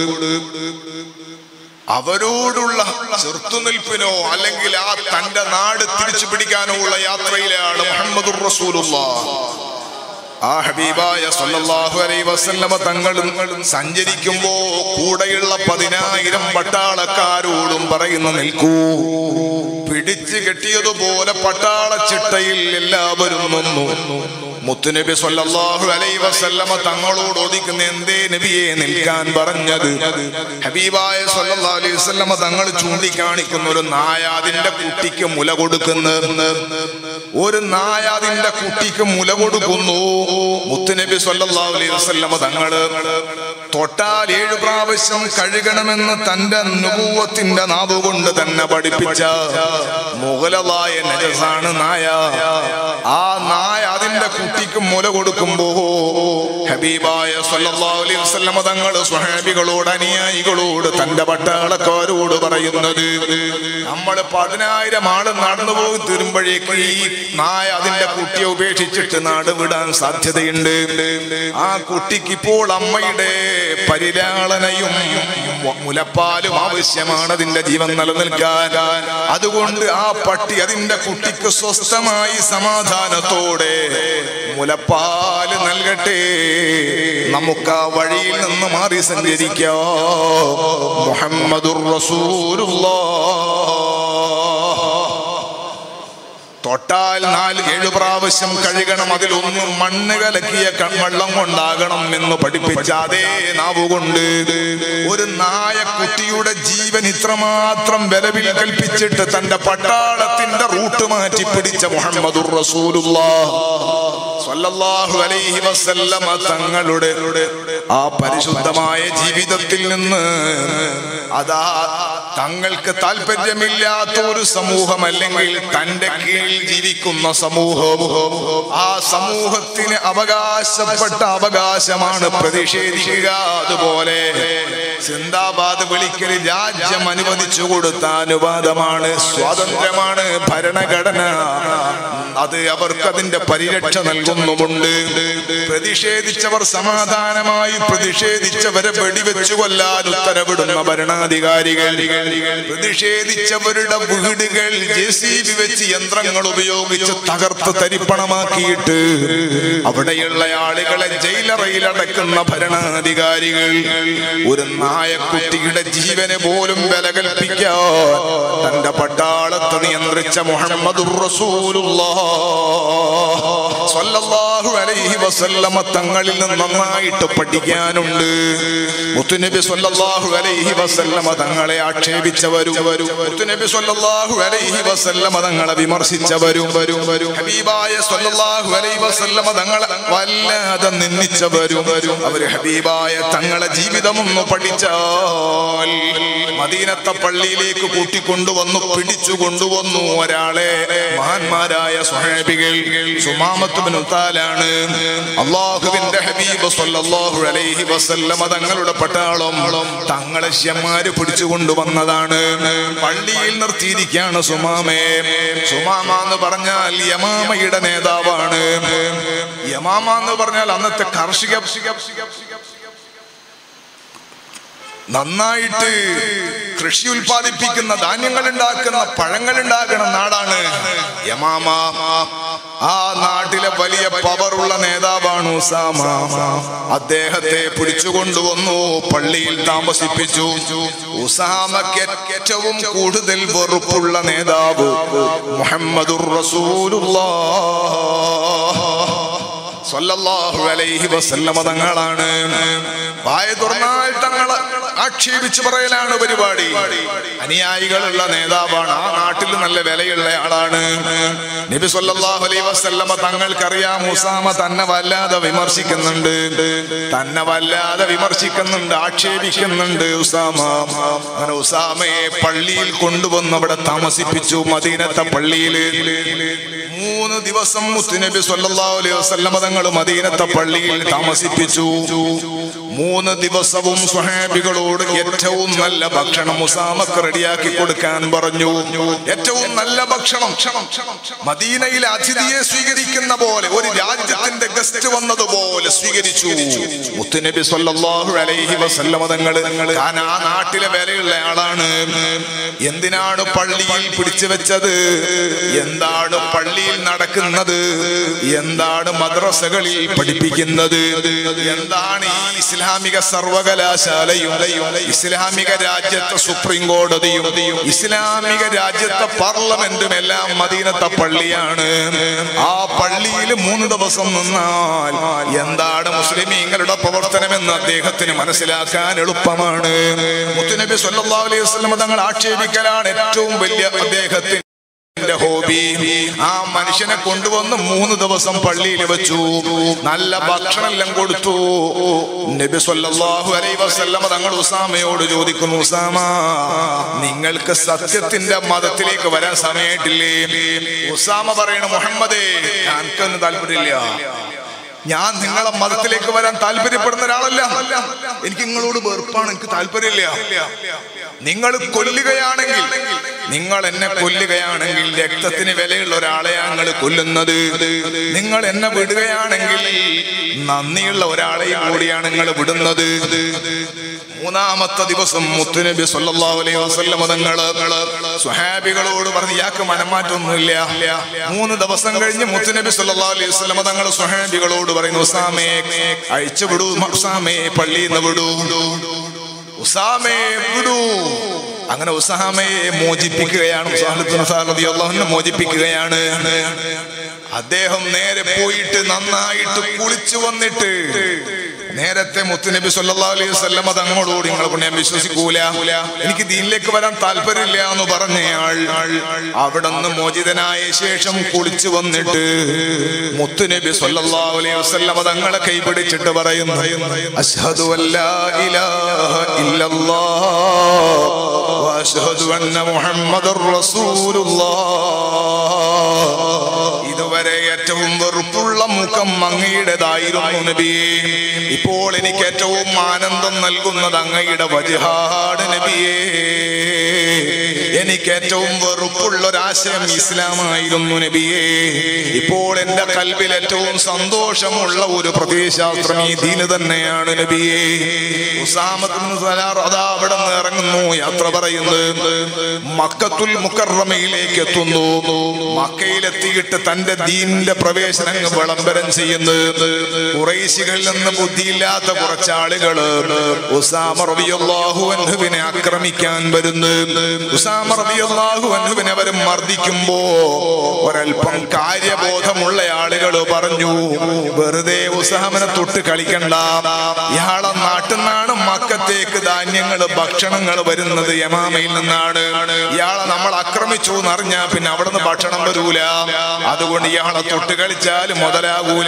അവരോടുള്ള ചെറുത്തുനിൽപ്പിനോ അല്ലെങ്കിൽ ആ തന്റെ നാട് തിരിച്ചു പിടിക്കാനോ ഉള്ള യാത്രയിലാണ് മുഹമ്മദ് റസൂലുള്ള ആ ഹബീബായ സല്ലല്ലാഹു അലൈഹി വസല്ലമ തങ്ങളും സഞ്ചരിക്കുമ്പോ കൂടെയുള്ള പതിനായിരം പട്ടാളക്കാരോടും പറയുന്നു നിൽക്കൂ പിടിച്ചു കെട്ടിയതുപോലെ പട്ടാള ചിട്ടയിൽ എല്ലാവരും നിന്നു മുത്തുനബി സല്ലല്ലാഹു അലൈഹി വസല്ലമ തങ്ങളോട് ഒതുക്കുന്ന എന്തേ നബിയെ നിൽക്കാൻ പറഞ്ഞത് ഹബീബായ സല്ലല്ലാഹു അലൈഹി വസല്ലമ തങ്ങൾ ചൂണ്ടിക്കാണിക്കുന്ന ഒരു നായ അതിന്റെ കുട്ടിക്ക് മുല കൊടുക്കുന്ന ഒരു നായ അതിന്റെ കുട്ടിക്ക് മുല കൊടുക്കുന്നു മുത്തുനബി സല്ലല്ലാഹു അലൈഹി വസല്ലമ തങ്ങള് തൊട്ടാൽ ഏഴു പ്രാവശ്യം കഴുകണമെന്ന് തന്റെ നുപൂവത്തിന്റെ നാവ് കൊണ്ട് തന്നെ പഠിപ്പിച്ച മുഗലതായ നജസാണ് നായ ആ നായ അതിന്റെ കുട്ടിക്ക് മുല കൊടുക്കുമ്പോ ഹബീബായ സല്ലല്ലാഹു അലൈഹി വസല്ലമ തങ്ങൾ സ്വഹാബികളോട് അനുയായികളോട് തന്റെ പട്ടാളക്കാരോട് പറയുന്നത് നമ്മൾ പതിനായിരം ആള് നടന്നു പോയി തീരുമ്പോഴേക്ക് ഈ നായ അതിന്റെ കുട്ടിയെ ഉപേക്ഷിച്ചിട്ട് നാട് വിടാൻ സാധ്യതയുണ്ട് ആ കുട്ടിക്ക് ഇപ്പോൾ അമ്മയുടെ പരിലാളനയും മുലപ്പാലും ആവശ്യമാണ് അതിന്റെ ജീവൻ നിലനിൽക്കാൻ അതുകൊണ്ട് ആ പട്ടി അതിന്റെ കുട്ടിക്ക് സ്വസ്ഥമായി സമാധാനത്തോടെ മുലപ്പാല് നൽകട്ടെ നമുക്ക് ആ വഴിയിൽ നിന്ന് മാറി സഞ്ചരിക്കാം മുഹമ്മദുർ റസൂലുള്ളാഹ് തൊട്ടാൽ നാല് ഏഴു പ്രാവശ്യം കഴുകണം അതിലൊന്നും മണ്ണ് കലക്കിയ കൺവെള്ളം കൊണ്ടാകണം എന്ന് പഠിപ്പിച്ച അതേ നാവുകൊണ്ട് ഒരു നായ കുട്ടിയുടെ ജീവൻ ഇത്രമാത്രം വിലവിൽ കൽപ്പിച്ചിട്ട് തന്റെ പട്ടാളത്തിന്റെ റൂട്ട് മാറ്റി പിടിച്ച മുഹമ്മദുർ സ്വല്ലല്ലാഹു അലൈഹി വസല്ലമ തങ്ങളുടെ ആ പരിശുദ്ധമായ ജീവിതത്തിൽ നിന്ന് അതാ തങ്ങൾക്ക് താല്പര്യമില്ലാത്ത ഒരു സമൂഹം അല്ലെങ്കിൽ തന്റെ കീഴിൽ ജീവിക്കുന്ന സമൂഹം ആ സമൂഹത്തിന് അവകാശപ്പെട്ട അവകാശമാണ് പ്രതിഷേധിക്കുക അതുപോലെ സിന്ദാബാദ് വിളിക്കൽ രാജ്യം അനുവദിച്ചു കൊടുത്ത അനുവാദമാണ് സ്വാതന്ത്ര്യമാണ് ഭരണഘടന അത് അവർക്ക് അതിന്റെ പരിരക്ഷ നൽകുന്നുമുണ്ട് പ്രതിഷേധിച്ചവർ സമാധാനമായി പ്രതിഷേധിച്ചവരെ വെടിവെച്ചു കൊല്ലാൻ ഉത്തരവിടുന്ന ഭരണാധികാരികൾ പ്രതിഷേധിച്ചവരുടെ വീടുകൾ ജെ സി ബി വെച്ച് യന്ത്രങ്ങൾ ഉപയോഗിച്ച് തകർത്ത് തരിപ്പണമാക്കിയിട്ട് അവിടെയുള്ള ആളുകളെ ജയിലറയിൽ അടക്കുന്ന ഭരണാധികാരികൾ ഒരു നായക്കുട്ടിയുടെ ജീവന് പോലും വില കൽപ്പിക്കാൻ തന്റെ പട്ടാളത്തെ നിയന്ത്രിച്ച മുഹമ്മദ് സ്വല്ലല്ലാഹു അലൈഹി വസല്ലമ തങ്ങളിൽ നിന്ന് നന്നായിട്ട് പഠിക്കാനുണ്ട് മുത്തുനബി സ്വല്ലല്ലാഹു അലൈഹി വസല്ലമ തങ്ങളെ ആക്ഷേപിച്ചവരും മുത്തുനബി സ്വല്ലല്ലാഹു അലൈഹി വസല്ലമ തങ്ങളെ വിമർശിച്ചവരും വരും വരും ഹബീബായ സ്വല്ലല്ലാഹു അലൈഹി വസല്ലമ തങ്ങളെ വല്ലാതെ നിന്ദിച്ചവരും അവര് ഹബീബായ തങ്ങളെ ജീവിതം ഒന്ന് പഠിച്ചാൽ മദീനത്തെ പള്ളിയിലേക്ക് കൂട്ടിക്കൊണ്ടുവന്നു പിടിച്ചു കൊണ്ടുവന്നു ഒരാളെ മഹാന്മാരായ സ്വഹാബികൾ സുമാമത്തുബിൻ ഉത്താലാണ് അള്ളാഹുവിന്റെ ഹബീബ് സല്ലല്ലാഹു അലൈഹി വസല്ലമ തങ്ങളുടെ പട്ടാളം തങ്ങളെ ശിഷ്യന്മാര് പിടിച്ചു കൊണ്ടുവന്നതാണ് പള്ളിയിൽ നിർത്തിയിരിക്കുകയാണ് സുമാമേ സുമാമ എന്ന് പറഞ്ഞാൽ യമാമയുടെ നേതാവാണ് യമാമ എന്ന് പറഞ്ഞാൽ അന്നത്തെ കാർഷിക നന്നായിട്ട് കൃഷി ഉൽപ്പാദിപ്പിക്കുന്ന ധാന്യങ്ങൾ ഉണ്ടാക്കുന്ന പഴങ്ങൾ ഉണ്ടാക്കുന്ന നാടാണ് യമാമ ആ നാട്ടിലെ വലിയ പവറുള്ള നേതാവാണ് ഉസാമ അദ്ദേഹത്തെ പിടിച്ചുകൊണ്ടുവന്നു പള്ളിയിൽ താമസിപ്പിച്ചു ഉസാമക്ക് ഏറ്റവും കൂടുതൽ വെറുപ്പുള്ള നേതാവ് മുഹമ്മദുർ റസൂലുള്ളാഹ് സ്വല്ലല്ലാഹു അലൈഹി വസല്ലമ തങ്ങളാണ് വായ തുറന്നാൽ തങ്ങളെ ആക്ഷേപിച്ച് പറയലാണ് പരിപാടി അനുയായികളുള്ള നേതാവാണ് ആ നാട്ടിൽ നല്ല വിലയുള്ള ആളാണ് നബി സല്ലല്ലാഹു അലൈഹി വസല്ലമ തങ്ങൾക്കറിയാം ഉസാമ തന്നെ വല്ലാതെ വിമർശിക്കുന്നുണ്ട് തന്നെ വല്ലാതെ വിമർശിക്കുന്നുണ്ട് ആക്ഷേപിക്കുന്നുണ്ട് ഉസാമ അങ്ങനെ ഉസാമയെ പള്ളിയിൽ കൊണ്ടുവന്ന് അവിടെ താമസിപ്പിച്ചു മദീനത്തെ പള്ളിയിൽ മൂന്ന് ദിവസം മുത്തുനബി സല്ലല്ലാഹു അലൈഹി വസല്ലമ തങ്ങൾ മദീനത്തെ പള്ളിയിൽ താമസിപ്പിച്ചു മൂന്ന് ദിവസവും സ്വഹാബികളോട് ഏറ്റവും നല്ല ഭക്ഷണം മുസാമക്ക് റെഡിയാക്കി കൊടുക്കാൻ പറഞ്ഞു ഏറ്റവും നല്ല ഭക്ഷണം മദീനയിൽ അതിഥിയെ സ്വീകരിക്കുന്ന പോലെ ഒരു രാജ്യത്തിന്റെ ഗസ്റ്റ് വന്നതുപോലെ സ്വീകരിച്ചു മുത്തുനബി സല്ലല്ലാഹു അലൈഹി വസല്ലമ തങ്ങൾ താൻ ആ നാട്ടിലെ വിലയുള്ള ആളാണ് എന്തിനാണ് പള്ളിയിൽ പിടിച്ചു വെച്ചത് എന്താണ് പള്ളിയിൽ നട നടക്കുന്നത് എന്താണ് മദ്രസകളിൽ പഠിപ്പിക്കുന്നത് എന്താണ് ഈ ഇസ്ലാമിക സർവകലാശാലയും ഇസ്ലാമിക രാജ്യത്തെ സുപ്രീം കോടതിയും ഇസ്ലാമിക രാജ്യത്തെ പാർലമെന്റും എല്ലാം മദീനത്തെ പള്ളിയാണ് ആ പള്ളിയിൽ മൂന്ന് ദിവസം നിന്നാൽ എന്താണ് മുസ്ലിമീങ്ങളുടെ പ്രവർത്തനമെന്ന് അദ്ദേഹത്തിന് മനസ്സിലാക്കാൻ എളുപ്പമാണ് മുത്തുനബി സല്ലല്ലാഹു അലൈഹി വസല്ലം തങ്ങൾ ആക്ഷേപിക്കലാണ് ഏറ്റവും വലിയ അദ്ദേഹത്തിന് എന്റെ ഹോബി ആ മനുഷ്യനെ കൊണ്ടുവന്ന് മൂന്ന് ദിവസം പള്ളിയിൽ വെച്ചു നല്ല ഭക്ഷണം എല്ലാം കൊടുത്തു നബി സല്ലല്ലാഹു അലൈഹി വസല്ലമ തങ്ങൾ ഉസാമയോട് ചോദിക്കുന്നു ഉസാമ നിങ്ങൾക്ക് സത്യത്തിന്റെ മതത്തിലേക്ക് വരാൻ സമയമായിട്ടില്ലേ ഉസാമ പറയണ മുഹമ്മദേ എനിക്കൊന്നും താല്പര്യമില്ല ഞാൻ നിങ്ങളെ മതത്തിലേക്ക് വരാൻ താല്പര്യപ്പെടുന്ന ഒരാളല്ല എനിക്ക് നിങ്ങളോട് വെറുപ്പാണ് എനിക്ക് താല്പര്യമില്ല നിങ്ങൾ കൊല്ലുകയാണെങ്കിൽ നിങ്ങൾ എന്നെ കൊല്ലുകയാണെങ്കിൽ രക്തത്തിന് വിലയുള്ള ഒരാളെയാണ് നിങ്ങൾ കൊല്ലുന്നത് നിങ്ങൾ എന്നെ വിടുകയാണെങ്കിൽ നന്ദിയുള്ള ഒരാളെയും കൂടിയാണ് നിങ്ങൾ വിടുന്നത് മൂന്നാമത്തെ ദിവസം മുത്തുനബി സല്ലല്ലാഹു അലൈഹി വസല്ലം തങ്ങള് സ്വഹാബികളോട് പറഞ്ഞു ഇയാൾക്ക് മനമാറ്റമൊന്നുമില്ല മൂന്ന് ദിവസം കഴിഞ്ഞ് മുത്തുനബി സല്ലല്ലാഹു അലൈഹി വസല്ലം തങ്ങൾ സ്വഹാബികളോട് പറയുന്നു ഉസാമേ അഴിച്ചു വിടൂ ഉസാമേ പള്ളിയിൽ നിന്ന് വിടൂ ഉസാമേ വിടൂ അങ്ങനെ ഉസാമയെ മോചിപ്പിക്കുകയാണ് ഉസാഹത്തുൽ സാദ് റളിയല്ലാഹു അൻഹു മോചിപ്പിക്കുകയാണ് അദ്ദേഹം നേരെ പോയിട്ട് നന്നായിട്ട് കുളിച്ചു വന്നിട്ട് നേരത്തെ മുത്തുനബി സല്ലല്ലാഹു അലൈഹി വസല്ലമ തങ്ങളോട് നിങ്ങളെ കൊണ്ട് ഞാൻ വിശ്വസിക്കൂല എനിക്ക് ദീനിലേക്ക് വരാൻ താല്പര്യമില്ല എന്ന് പറഞ്ഞയാൾ അവിടെ നിന്ന് മോചിതനായ ശേഷം കുളിച്ചു വന്നിട്ട് മുത്തുനബി സല്ലല്ലാഹു അലൈഹി വസല്ലമ തങ്ങളെ കൈപിടിച്ചിട്ട് പറയുന്നു അഷ്ഹദു അല്ലാ ഇലാഹ ഇല്ലല്ലാഹ് വഅഷ്ഹദു അന്ന മുഹമ്മദർ റസൂലുള്ളാഹ് ഇതുവരെ ഏറ്റവും വെറുപ്പുള്ള മുഖം അങ്ങയുടേതായിരുന്നു നബിയേ ഇപ്പോൾ എനിക്ക് ഏറ്റവും ആനന്ദം നൽകുന്നത് അങ്ങയുടെ വജഹാട് നബിയേ എനിക്ക് ഏറ്റവും വെറുപ്പുള്ള ഒരാശയം ഇസ്ലാമായിരുന്നു നബിയേ ഇപ്പോൾ എന്റെ കൽവിൽ ഏറ്റവും സന്തോഷമുള്ള ഒരു പ്രത്യയശാസ്ത്രം ഈ ദീന് തന്നെയാണ് നബിയേ ഉസാമത്ത് ബിൻ സലാർ അതാ അവിടെ നിന്ന് ഇറങ്ങുന്നു യാത്ര പറയുന്നത് മക്കത്തുൽ മുക്കറമയിലേക്ക് എത്തുന്നു മക്കയിലെത്തിയിട്ട് തന്റെ ദീനിന്റെ പ്രവേശനം അങ്ങ് വിളംബരം ചെയ്യുന്നത് കുറേശികളിൽ നിന്ന് ബുദ്ധിയില്ലാത്ത കുറച്ചാളുകള് ഉസാമ റളിയല്ലാഹു അൻഹുവിനെ ആക്രമിക്കാൻ വരുന്നു ഉസാമ റളിയല്ലാഹു അൻഹുവിനെ അവർ മർദ്ദിക്കുമ്പോ ഒരൽപ്പം കാര്യബോധമുള്ള ആളുകൾ പറഞ്ഞു വെറുതെ ഉസാമനെ തൊട്ട് കളിക്കണ്ട ഇയാളെ നാട്ടിൽ നിന്നാണ് മക്കത്തേക്ക് ധാന്യങ്ങൾ ഭക്ഷണങ്ങൾ വരുന്നത് യമാമയിൽ നിന്നാണ് ഇയാളെ നമ്മൾ ആക്രമിച്ചു എന്നറിഞ്ഞാ പിന്നെ അവിടെ നിന്ന് ഭക്ഷണം വരൂല അതുകൊണ്ട് ഇയാളെ തൊട്ട് കളിച്ചാൽ മുതലാകൂല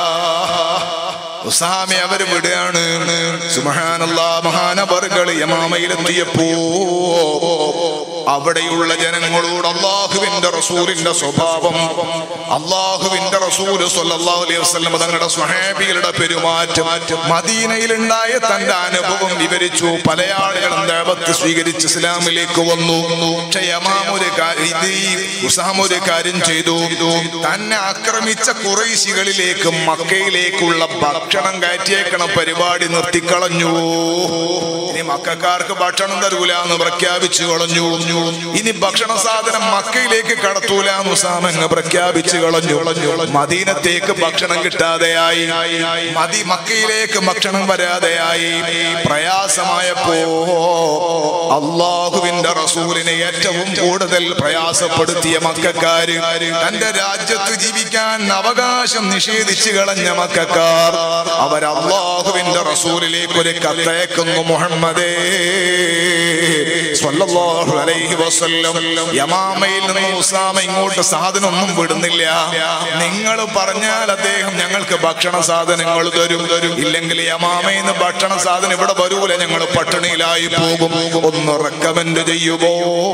ഉസാമെ അവര് വിടുകയാണ് സുമഹാനല്ലാ മഹാനബറുകൾ യമാമയിലെത്തിയപ്പോ അവിടെയുള്ള ജനങ്ങളോട് അള്ളാഹുവിന്റെ റസൂലിന്റെ സ്വഭാവം അള്ളാഹുവിന്റെ റസൂല് സല്ലല്ലാഹു അലൈഹി വസല്ലം തങ്ങളുടെ സ്വഹാബികളുടെ പെരുമാറ്റം മദീനയിലുണ്ടായ തന്റെ അനുഭവം വിവരിച്ചു പല ആളുകളും ദേവത്ത് സ്വീകരിച്ച് ഇസ്ലാമിലേക്ക് വന്നു പക്ഷെ യമാം ഒരു കാര്യം ഇത് ഈ ഉസാം ഒരു കാര്യം ചെയ്തു തന്നെ ആക്രമിച്ച കുറേശികളിലേക്ക് മക്കയിലേക്കുള്ള ഭക്ഷണം കയറ്റിയേക്കണ പരിപാടി നിർത്തിക്കളഞ്ഞു ഇനി മക്കാർക്ക് ഭക്ഷണം തരൂല എന്ന് പ്രഖ്യാപിച്ചു കളഞ്ഞു ഇനി ഭക്ഷണ സാധനം മക്കയിലേക്ക് കടത്തൂല എന്ന് ഉസാമങ്ങ് പ്രഖ്യാപിച്ചു കളഞ്ഞു മദീനത്തേക്ക് ഭക്ഷണം കിട്ടാതെയായി മതി മക്കയിലേക്ക് ഭക്ഷണം വരാതെയായി പ്രയാസമായപ്പോ അള്ളാഹുവിന്റെ റസൂലിനെ ഏറ്റവും കൂടുതൽ പ്രയാസപ്പെടുത്തിയ മക്കാര് തന്റെ രാജ്യത്ത് ജീവിക്കാൻ അവകാശം നിഷേധിച്ചു കളഞ്ഞ മക്കാർ അവർ അള്ളാഹുവിന്റെ റസൂലിലേക്ക് ഒരു കത്തയക്കുന്നു മുഹമ്മദേ സ്വല്ലല്ലാഹു അലൈഹി വസല്ലം യമാമയിൽ നിന്ന് ഉസാമ ഇങ്ങോട്ട് സാധനം ഒന്നും വിടുന്നില്ല നിങ്ങൾ പറഞ്ഞാൽ അദ്ദേഹം ഞങ്ങൾക്ക് ഭക്ഷണ സാധനങ്ങൾ തരും തരും ഇല്ലെങ്കിൽ യമാമയിൽ നിന്ന് ഭക്ഷണ സാധനം ഇവിടെ വരൂല ഞങ്ങൾ പട്ടിണിയിലായി പോകും ഒന്ന് റെക്കമെൻഡ് ചെയ്യുമോ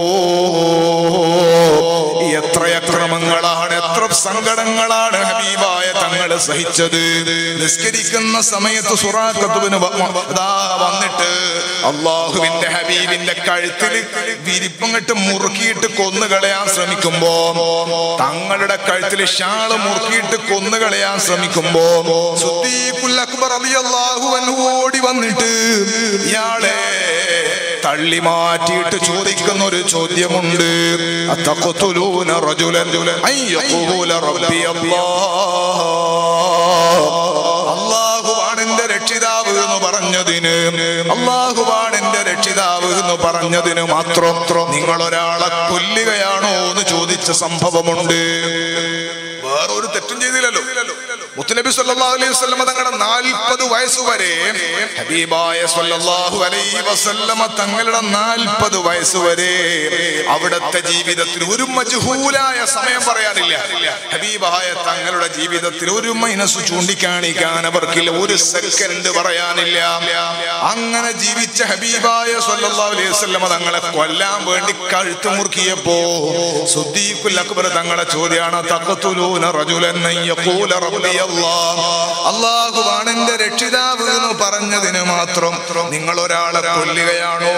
എത്ര അക്രമങ്ങളാണ് എത്ര സങ്കടങ്ങളാണ് ഹബീബായ തങ്ങള് സഹിച്ചത് നിസ്കരിക്കുന്ന സമയത്ത് സുറാക്കത്തുവിന് അതാ വന്നിട്ട് അള്ളാഹുവിന്റെ ഹബീബിന്റെ കഴുത്തിൽ വിരിപ്പങ്ങട്ട് മുറുക്കിയിട്ട് കൊന്നുകളയാൻ ശ്രമിക്കുമ്പോ തങ്ങളുടെ കഴുത്തിൽ ഷാള് മുറുക്കിയിട്ട് കൊന്നുകളയാൻ ശ്രമിക്കുമ്പോ സുദ്ദീഖുൽ അക്ബർ റളിയല്ലാഹു അൻഹു ഓടി വന്നിട്ട് ഇയാളെ തള്ളി മാറ്റിയിട്ട് ചോദിക്കുന്ന ഒരു ചോദ്യമുണ്ട് അത്തഖ്തുലൂന റജുലൻ അൻ യഖൂല റബ്ബി അല്ലാഹ് അള്ളാഹുവാണ് എന്റെ രക്ഷിതാവ് എന്ന് പറഞ്ഞതിന് അള്ളാഹുവാണ് എന്റെ രക്ഷിതാവ് എന്ന് പറഞ്ഞതിന് മാത്രം നിങ്ങൾ ഒരാളെ കൊല്ലുകയാണോ എന്ന് ചോദിച്ച സംഭവമുണ്ട് വേറൊരു തെറ്റും ചെയ്തില്ലല്ലോ മുത്തുനബി സല്ലല്ലാഹു അലൈഹി വസല്ലമ തങ്ങളുടെ നാൽപ്പത് വയസ്സ് വരെ ഹബീബായ സല്ലല്ലാഹു അലൈഹി വസല്ലമ തങ്ങളുടെ നാൽപ്പത് വയസ്സ് വരെ അവിടുത്തെ ജീവിതത്തിൽ ഒരു മജ്ഹൂലായ സമയം പറയാനില്ല ഹബീബായ തങ്ങളുടെ ജീവിതത്തിൽ ഒരു മൈനസ് ചൂണ്ടിക്കാണിക്കാൻ അവർക്കില്ല ഒരു സെക്കൻഡ് പറയാനില്ല അങ്ങനെ ജീവിച്ച ഹബീബായ സല്ലല്ലാഹു അലൈഹി വസല്ലമ തങ്ങളെ കൊല്ലാൻ വേണ്ടി കഴുത്ത് മുറുക്കിയപ്പോ സുദ്ദീഖുൽ അക്ബർ തങ്ങളെ ചോദ്യമാണ് തഖ്തുലൂന റജുലൻ അൻ യഖൂല റബ്ബി അല്ലാഹ് അല്ലാഹുവാണ് എന്റെ രക്ഷിതാവ് എന്ന് പറഞ്ഞതിന് മാത്രം നിങ്ങൾ ഒരാളെ കൊല്ലുകയാണോ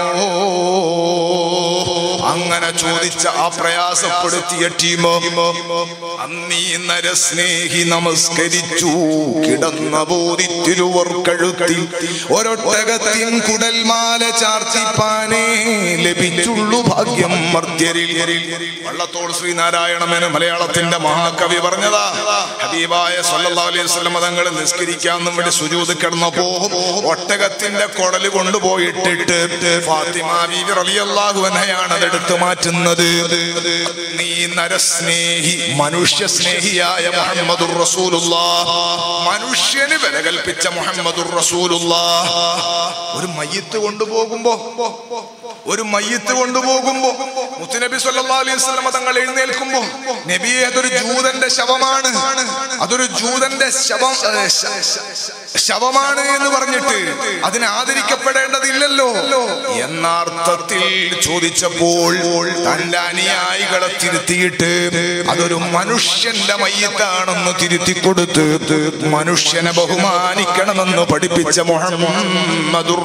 അങ്ങനെ ചോദിച്ച ആ പ്രയാസപ്പെടുത്തിയ ടീമോ അന്നീ നരസ്നേഹി നമസ്കരിച്ചു കിടന്ന ബോധി തിരുവർ കഴുത്തിൽ ഒരൊട്ടകത്തിൻ കുടൽമാല ചാർത്തിപ്പാനേ ലഭിച്ചുള്ളു ഭാഗ്യം മർത്യരിൽ വള്ളത്തോൾ ശ്രീനാരായണമേന് മലയാളത്തിന്റെ മഹാകവി പറഞ്ഞതാ ഹബീബായ സല്ലല്ലാഹു അലൈഹി വസല്ലം തങ്ങൾ നിസ്കരിക്കാന്നും വേണ്ടി സുജൂദ് കിടന്നപ്പോ ഒട്ടകത്തിന്റെ കുടല് കൊണ്ടുപോയിട്ടിട്ട് ഫാത്തിമ ബീവി റളിയല്ലാഹു അൻഹയാണ് അത് എടുത്തു മാറ്റുന്നത് നീ നരസ്നേഹി മനുഷ്യ സ്നേഹിയായ മുഹമ്മദുർ റസൂലുള്ളാഹ് മനുഷ്യന് വില കൽപ്പിച്ച മുഹമ്മദുർ റസൂലുള്ളാഹ് ഒരു മയ്യത്ത് കൊണ്ടുപോകുമ്പോ ഒരു മയ്യത്ത് കൊണ്ടുപോകുമ്പോ മുത്തുനബി സല്ലല്ലാഹു അലൈഹി വസല്ലം തങ്ങൾ എഴുന്നേൽക്കുമ്പോ നബിയെ അതൊരു ജൂതന്റെ ശവമാണ് അതൊരു ജൂതന്റെ ശവം ഏ, ശ- ശ- ശവമാണ് എന്ന് പറഞ്ഞിട്ട് അതിനെ ആദരിക്കപ്പെടേണ്ടതില്ലല്ലോ എന്ന അർത്ഥത്തിൽ ചോദിച്ചപ്പോൾ തന്റെ അനുയായികളെ തിരുത്തിയിട്ട് അതൊരു മനുഷ്യന്റെ മയ്യത്താണെന്ന് തിരുത്തി കൊടുത്ത് മനുഷ്യനെ ബഹുമാനിക്കണമെന്ന് പഠിപ്പിച്ച മുഹമ്മദുർ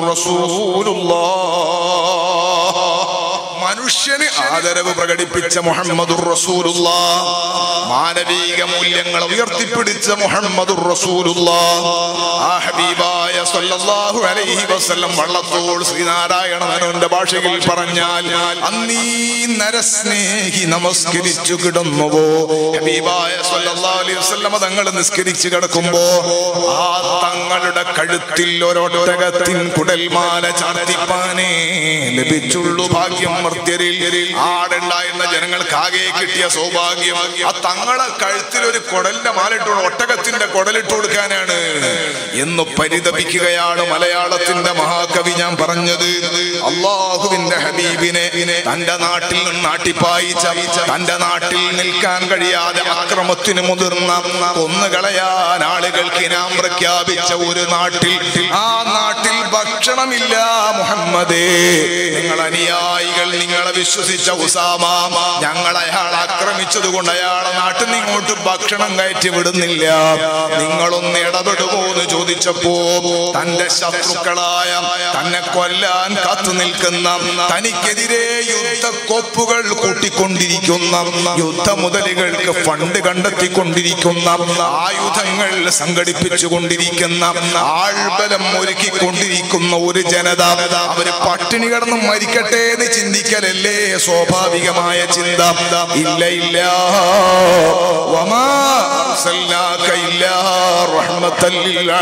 റസൂലുള്ളാഹ് മനുഷ്യന് ആദരവ് പ്രകടിപ്പിച്ച മുഹമ്മദുർ റസൂലുള്ളാഹ് മാനവിക മൂല്യങ്ങൾ ഉയർത്തിപ്പിടിച്ച മുഹമ്മദുർ റസൂലുള്ളാഹ് ആ ഹബീബായ സല്ലല്ലാഹു അലൈഹി വസല്ലം വള്ളത്തോൾ ശ്രീനാരായണന്റെ ഭാഷയിൽ പറഞ്ഞാൽ അന്നീ നരസ്നേഹി നമസ്കരിച്ചു കിടന്നുവോ ഹബീബായ സല്ലല്ലാഹു അലൈഹി വസല്ലം തങ്ങൾ നിസ്കരിച്ചു കിടക്കുമ്പോ ആ തങ്ങളുടെ കഴുത്തിൽ ഒരൊട്ടകത്തിൻ കുടൽമാല ചാർത്തിപ്പാനേ ലഭിച്ചുള്ളു ഭാഗ്യം മർത്യരിൽ ആടുണ്ടായിരുന്ന ജനങ്ങൾക്ക് ആകെ കിട്ടിയ സൗഭാഗ്യം ആ തങ്ങളെ കഴുത്തിൽ ഒരു കുടലിന്റെ മാലിട്ട് ഒട്ടകത്തിന്റെ കുടലിട്ട് കൊടുക്കാനാണ് എന്ന് പരിതപിക്കുകയാണ് മലയാളത്തിന്റെ മഹാകവി ഞാൻ പറഞ്ഞത് അള്ളാഹുവിന്റെ ഹബീബിനെ തന്റെ നാട്ടിൽ നിന്ന് നാട്ടിപ്പായിച്ച തന്റെ നാട്ടിൽ നിൽക്കാൻ കഴിയാതെ അക്രമത്തിന് മുതിർന്ന കൊന്നുകളയാൻ ആളുകൾക്ക് ഇനാം പ്രഖ്യാപിച്ച ഒരു നാട്ടിൽ ആ നാട്ടിൽ ഭക്ഷണമില്ല മുഹമ്മദേ നിങ്ങൾ അനുയായികൾ നിങ്ങളെ വിശ്വസിച്ച ഉസാമ ഞങ്ങൾ അയാൾ ആക്രമിച്ചത് കൊണ്ട് അയാളെ നാട്ടിൽ നിന്ന് ഇങ്ങോട്ട് ഭക്ഷണം കയറ്റി വിടുന്നില്ല നിങ്ങളൊന്ന് ഇടപെടുമോ എന്ന് ചോദിച്ചപ്പോ തന്റെ ശത്രുക്കളായ തന്നെ കൊല്ലാൻ കാത്തു നിൽക്കുന്ന തനിക്കെതിരെ യുദ്ധക്കോപ്പുകൾ കൂട്ടിക്കൊണ്ടിരിക്കുന്ന യുദ്ധമുതലുകൾക്ക് ഫണ്ട് കണ്ടെത്തിക്കൊണ്ടിരിക്കുന്ന ആയുധങ്ങൾ സംഘടിപ്പിച്ചുകൊണ്ടിരിക്കുന്ന ആൾബലം ഒരുക്കിക്കൊണ്ടിരിക്കുന്ന ഒരു ജനത അവര് പട്ടിണി കിടന്ന് മരിക്കട്ടെ എന്ന് ചിന്തിക്കലല്ലേ സ്വാഭാവികമായ ചിന്ത ഇല്ല ഇല്ല വമാ അർസൽനാക ഇല്ലാ റഹ്മത്തൽ ലിൽ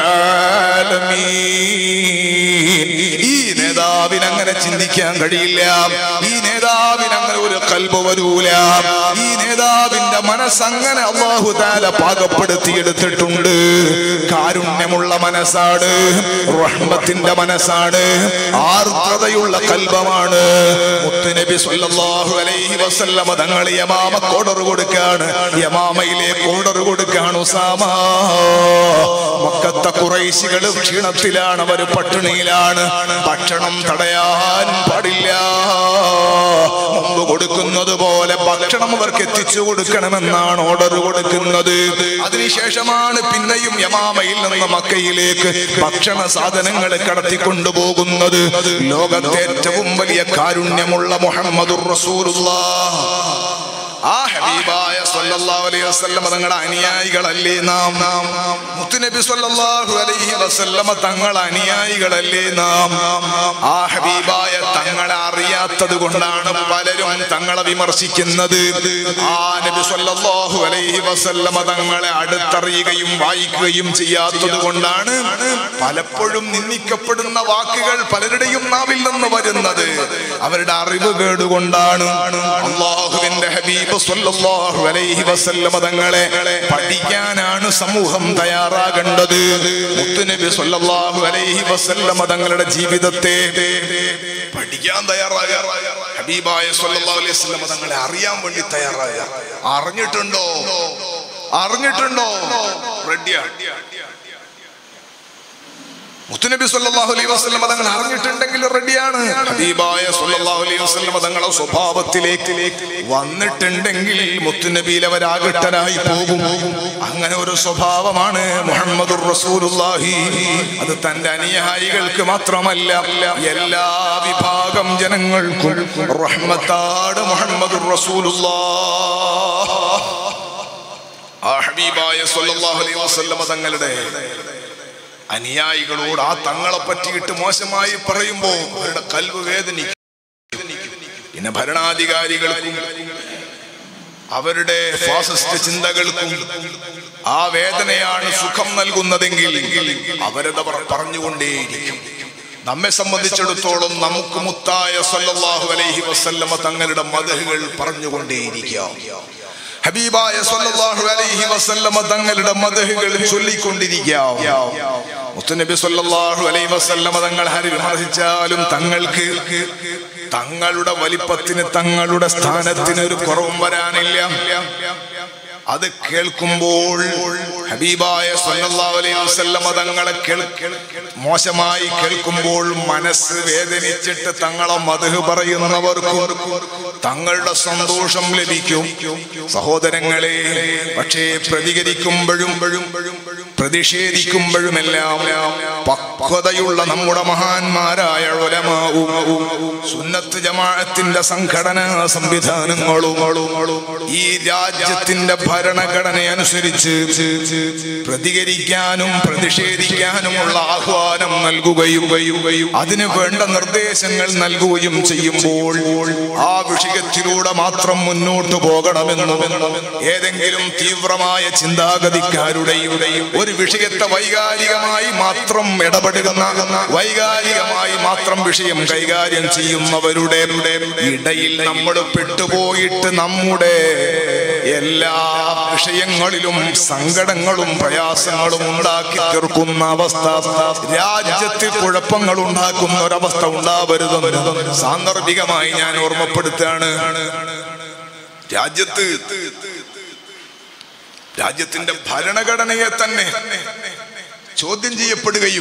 ആലമീൻ. ഈ നേതാവിന് അങ്ങനെ ചിന്തിക്കാൻ കഴിയില്ല ഈ നേതാവിന് അങ്ങനെ ഒരു കൽബ് വരൂല ഈ നേതാവിന്റെ മനസ്സങ്ങനെ അള്ളാഹു താല പാകപ്പെടുത്തിയെടുത്തിട്ടുണ്ട് കാരുണ്യമുള്ള മനസ്സാണ് റഹ്മത്തിന്റെ മനസ്സാണ് ആർദ്രതയുള്ള കൽബമാണ് മുത്തുനബി സല്ലല്ലാഹു അലൈഹി വസല്ലമ തങ്ങൾ യമാമ ഓർഡർ കൊടുക്കാണ് യമാമയിലേക്ക് ഓർഡർ കൊടുക്കാണ് ഉസാമ മക്കത്തെ കുറൈശികൾ ക്ഷീണത്തിലാണ് അവർ പട്ടിണിയിലാണ് ഭക്ഷണം തടയാൻ പാടില്ല മുമ്പ് കൊടുക്കുന്നത് പോലെ ഭക്ഷണം അവർക്ക് എത്തിച്ചു കൊടുക്കണമെന്നാണ് ഓർഡർ കൊടുക്കുന്നത് അതിനുശേഷമാണ് പിന്നെയും യമാമയിൽ നിന്ന് മക്കയിലേക്ക് ഭക്ഷണ സാധനങ്ങൾ കടത്തിക്കൊണ്ടുപോകുന്നത് ലോകത്തെ ഏറ്റവും വലിയ കാരുണ്യമുള്ള മുഹമ്മദുർ റസൂലുള്ളാഹ് ആ ഹബീബായ സ്വല്ലല്ലാഹു അലൈഹി വസല്ലമ തങ്ങളുടെ അനുയായികളല്ലേ നാം നാം മുത്തുനബി സ്വല്ലല്ലാഹു അലൈഹി വസല്ലമ തങ്ങളുടെ അനുയായികളല്ലേ നാം ആ ഹബീബായ തങ്ങളെ അറിയാത്തത് കൊണ്ടാണ് പലരും തങ്ങളെ വിമർശിക്കുന്നത് ആ നബി സ്വല്ലല്ലാഹു അലൈഹി വസല്ലമ തങ്ങളെ അടുത്തറിയുകയും വായിക്കുകയും ചെയ്യാത്തത് കൊണ്ടാണ് പലപ്പോഴും നിന്ദിക്കപ്പെടുന്ന വാക്കുകൾ പലരുടെയും നാവിൽ നിന്ന് വരുന്നത് അവരുടെ അറിവ് കേടുകൊണ്ടാണ് അള്ളാഹുവിന്റെ ഹബീബ് സ്വല്ലല്ലാഹു അലൈഹി വസല്ലമ തങ്ങളെ പഠിക്കാനാണ് സമൂഹം തയ്യാറാകേണ്ടത് മുത്തുനബി സ്വല്ലല്ലാഹു അലൈഹി വസല്ലമ തങ്ങളുടെ ജീവിതത്തെ പഠിക്കാൻ തയ്യാറാകുക ഹബീബായ സ്വല്ലല്ലാഹു അലൈഹി വസല്ലമ തങ്ങളെ അറിയാൻ വേണ്ടി തയ്യാറാകുക അറിഞ്ഞിട്ടുണ്ടോ അറിഞ്ഞിട്ടുണ്ടോ റെഡിയാണ് മുത്തുനബി സല്ലല്ലാഹു അലൈഹി വസല്ലം തങ്ങൾ അറിഞ്ഞിട്ടുണ്ടെങ്കിൽ റെഡിയാണ് ഹബീബായ സല്ലല്ലാഹു അലൈഹി വസല്ലം തങ്ങളുടെ സ്വഭാവത്തിലേക്ക് വന്നിട്ടുണ്ടെങ്കിൽ മുത്തുനബിയിൽ അവരാകട്ടനായി പോകും അങ്ങനെ ഒരു സ്വഭാവമാണ് മുഹമ്മദുർ റസൂലുള്ളാഹി അത് തന്റെ അനുയായികൾക്ക് മാത്രമല്ല എല്ലാ വിഭാഗം ജനങ്ങൾക്കും റഹ്മത്താട് മുഹമ്മദുർ റസൂലുള്ളാഹ് ആ ഹബീബായ സല്ലല്ലാഹു അലൈഹി വസല്ലം തങ്ങളുടെ അനുയായികളോട് ആ തങ്ങളെ പറ്റിയിട്ട് മോശമായി പറയുമ്പോ അവരുടെ കൽവ് വേദനിക്കും പിന്നെ ഭരണാധികാരികൾക്കും അവരുടെ ഫാസിസ്റ്റ് ചിന്തകൾക്കും ആ വേദനയാണ് സുഖം നൽകുന്നതെങ്കിൽ അവരത് അവർ പറഞ്ഞുകൊണ്ടേയിരിക്കും നമ്മെ സംബന്ധിച്ചിടത്തോളം നമുക്ക് മുത്തായ സല്ലല്ലാഹു അലൈഹി വസല്ലമ തങ്ങളുടെ മതഹുകൾ പറഞ്ഞുകൊണ്ടേയിരിക്കാം ഹബീബായ സല്ലല്ലാഹു അലൈഹി വസല്ലമ തങ്ങളുടെ മദഹുകൾ ചൊല്ലിക്കൊണ്ടിരിക്കാം മുത്തുനബി സല്ലല്ലാഹു അലൈഹി വസല്ലമ തങ്ങൾ ഹരി വിമർശിച്ചാലും തങ്ങൾക്ക് തങ്ങളുടെ വലിപ്പത്തിന് തങ്ങളുടെ സ്ഥാനത്തിന് ഒരു കുറവും വരാനില്ല അത് കേൾക്കുമ്പോൾ ഹബീബായ സല്ലല്ലാഹു അലൈഹി വസല്ലമ തങ്ങളെ കേൾ മോശമായി കേൾക്കുമ്പോൾ മനസ്സ് വേദനിച്ചിട്ട് തങ്ങളെ മധു പറയുന്നവർക്കും തങ്ങളുടെ സന്തോഷം ലഭിക്കും സഹോദരങ്ങളെ പക്ഷേ പ്രതികരിക്കുമ്പോഴും പ്രതിഷേധിക്കുമ്പോഴുമെല്ലാം പക്വതയുള്ള നമ്മുടെ മഹാന്മാരായ ഉലമാവും സുന്നത്ത് ജമാഅത്തിന്റെ സംഘടനാ സംവിധാനങ്ങളും ഈ രാജ്യത്തിന്റെ ഭരണഘടന അനുസരിച്ച് പ്രതികരിക്കാനും പ്രതിഷേധിക്കാനുമുള്ള ആഹ്വാനം നൽകുകയും അതിന് വേണ്ട നിർദ്ദേശങ്ങൾ നൽകുകയും ചെയ്യുമ്പോൾ ആ വിഷയത്തിലൂടെ മാത്രം മുന്നോട്ട് പോകണമെന്നും ഏതെങ്കിലും തീവ്രമായ ചിന്താഗതിക്കാരുടെയും ഒരു വിഷയത്തെ വൈകാരികമായി മാത്രം ഇടപെടുന്ന വൈകാരികമായി മാത്രം വിഷയം കൈകാര്യം ചെയ്യുന്നവരുടെ ഇടയിൽ നമ്മൾ പെട്ടുപോയിട്ട് നമ്മുടെ എല്ലാ വിഷയങ്ങളിലും സങ്കടങ്ങളും പ്രയാസങ്ങളും ഉണ്ടാക്കി തീർക്കുന്ന അവസ്ഥ രാജ്യത്ത് കുഴപ്പങ്ങൾ ഉണ്ടാക്കുന്ന ഒരവസ്ഥ ഉണ്ടാവരുതെന്ന് സാന്ദർഭികമായി ഞാൻ ഓർമ്മപ്പെടുത്താണ് രാജ്യത്ത് രാജ്യത്തിന്റെ ഭരണഘടനയെ തന്നെ ചോദ്യം ചെയ്യപ്പെടുകയും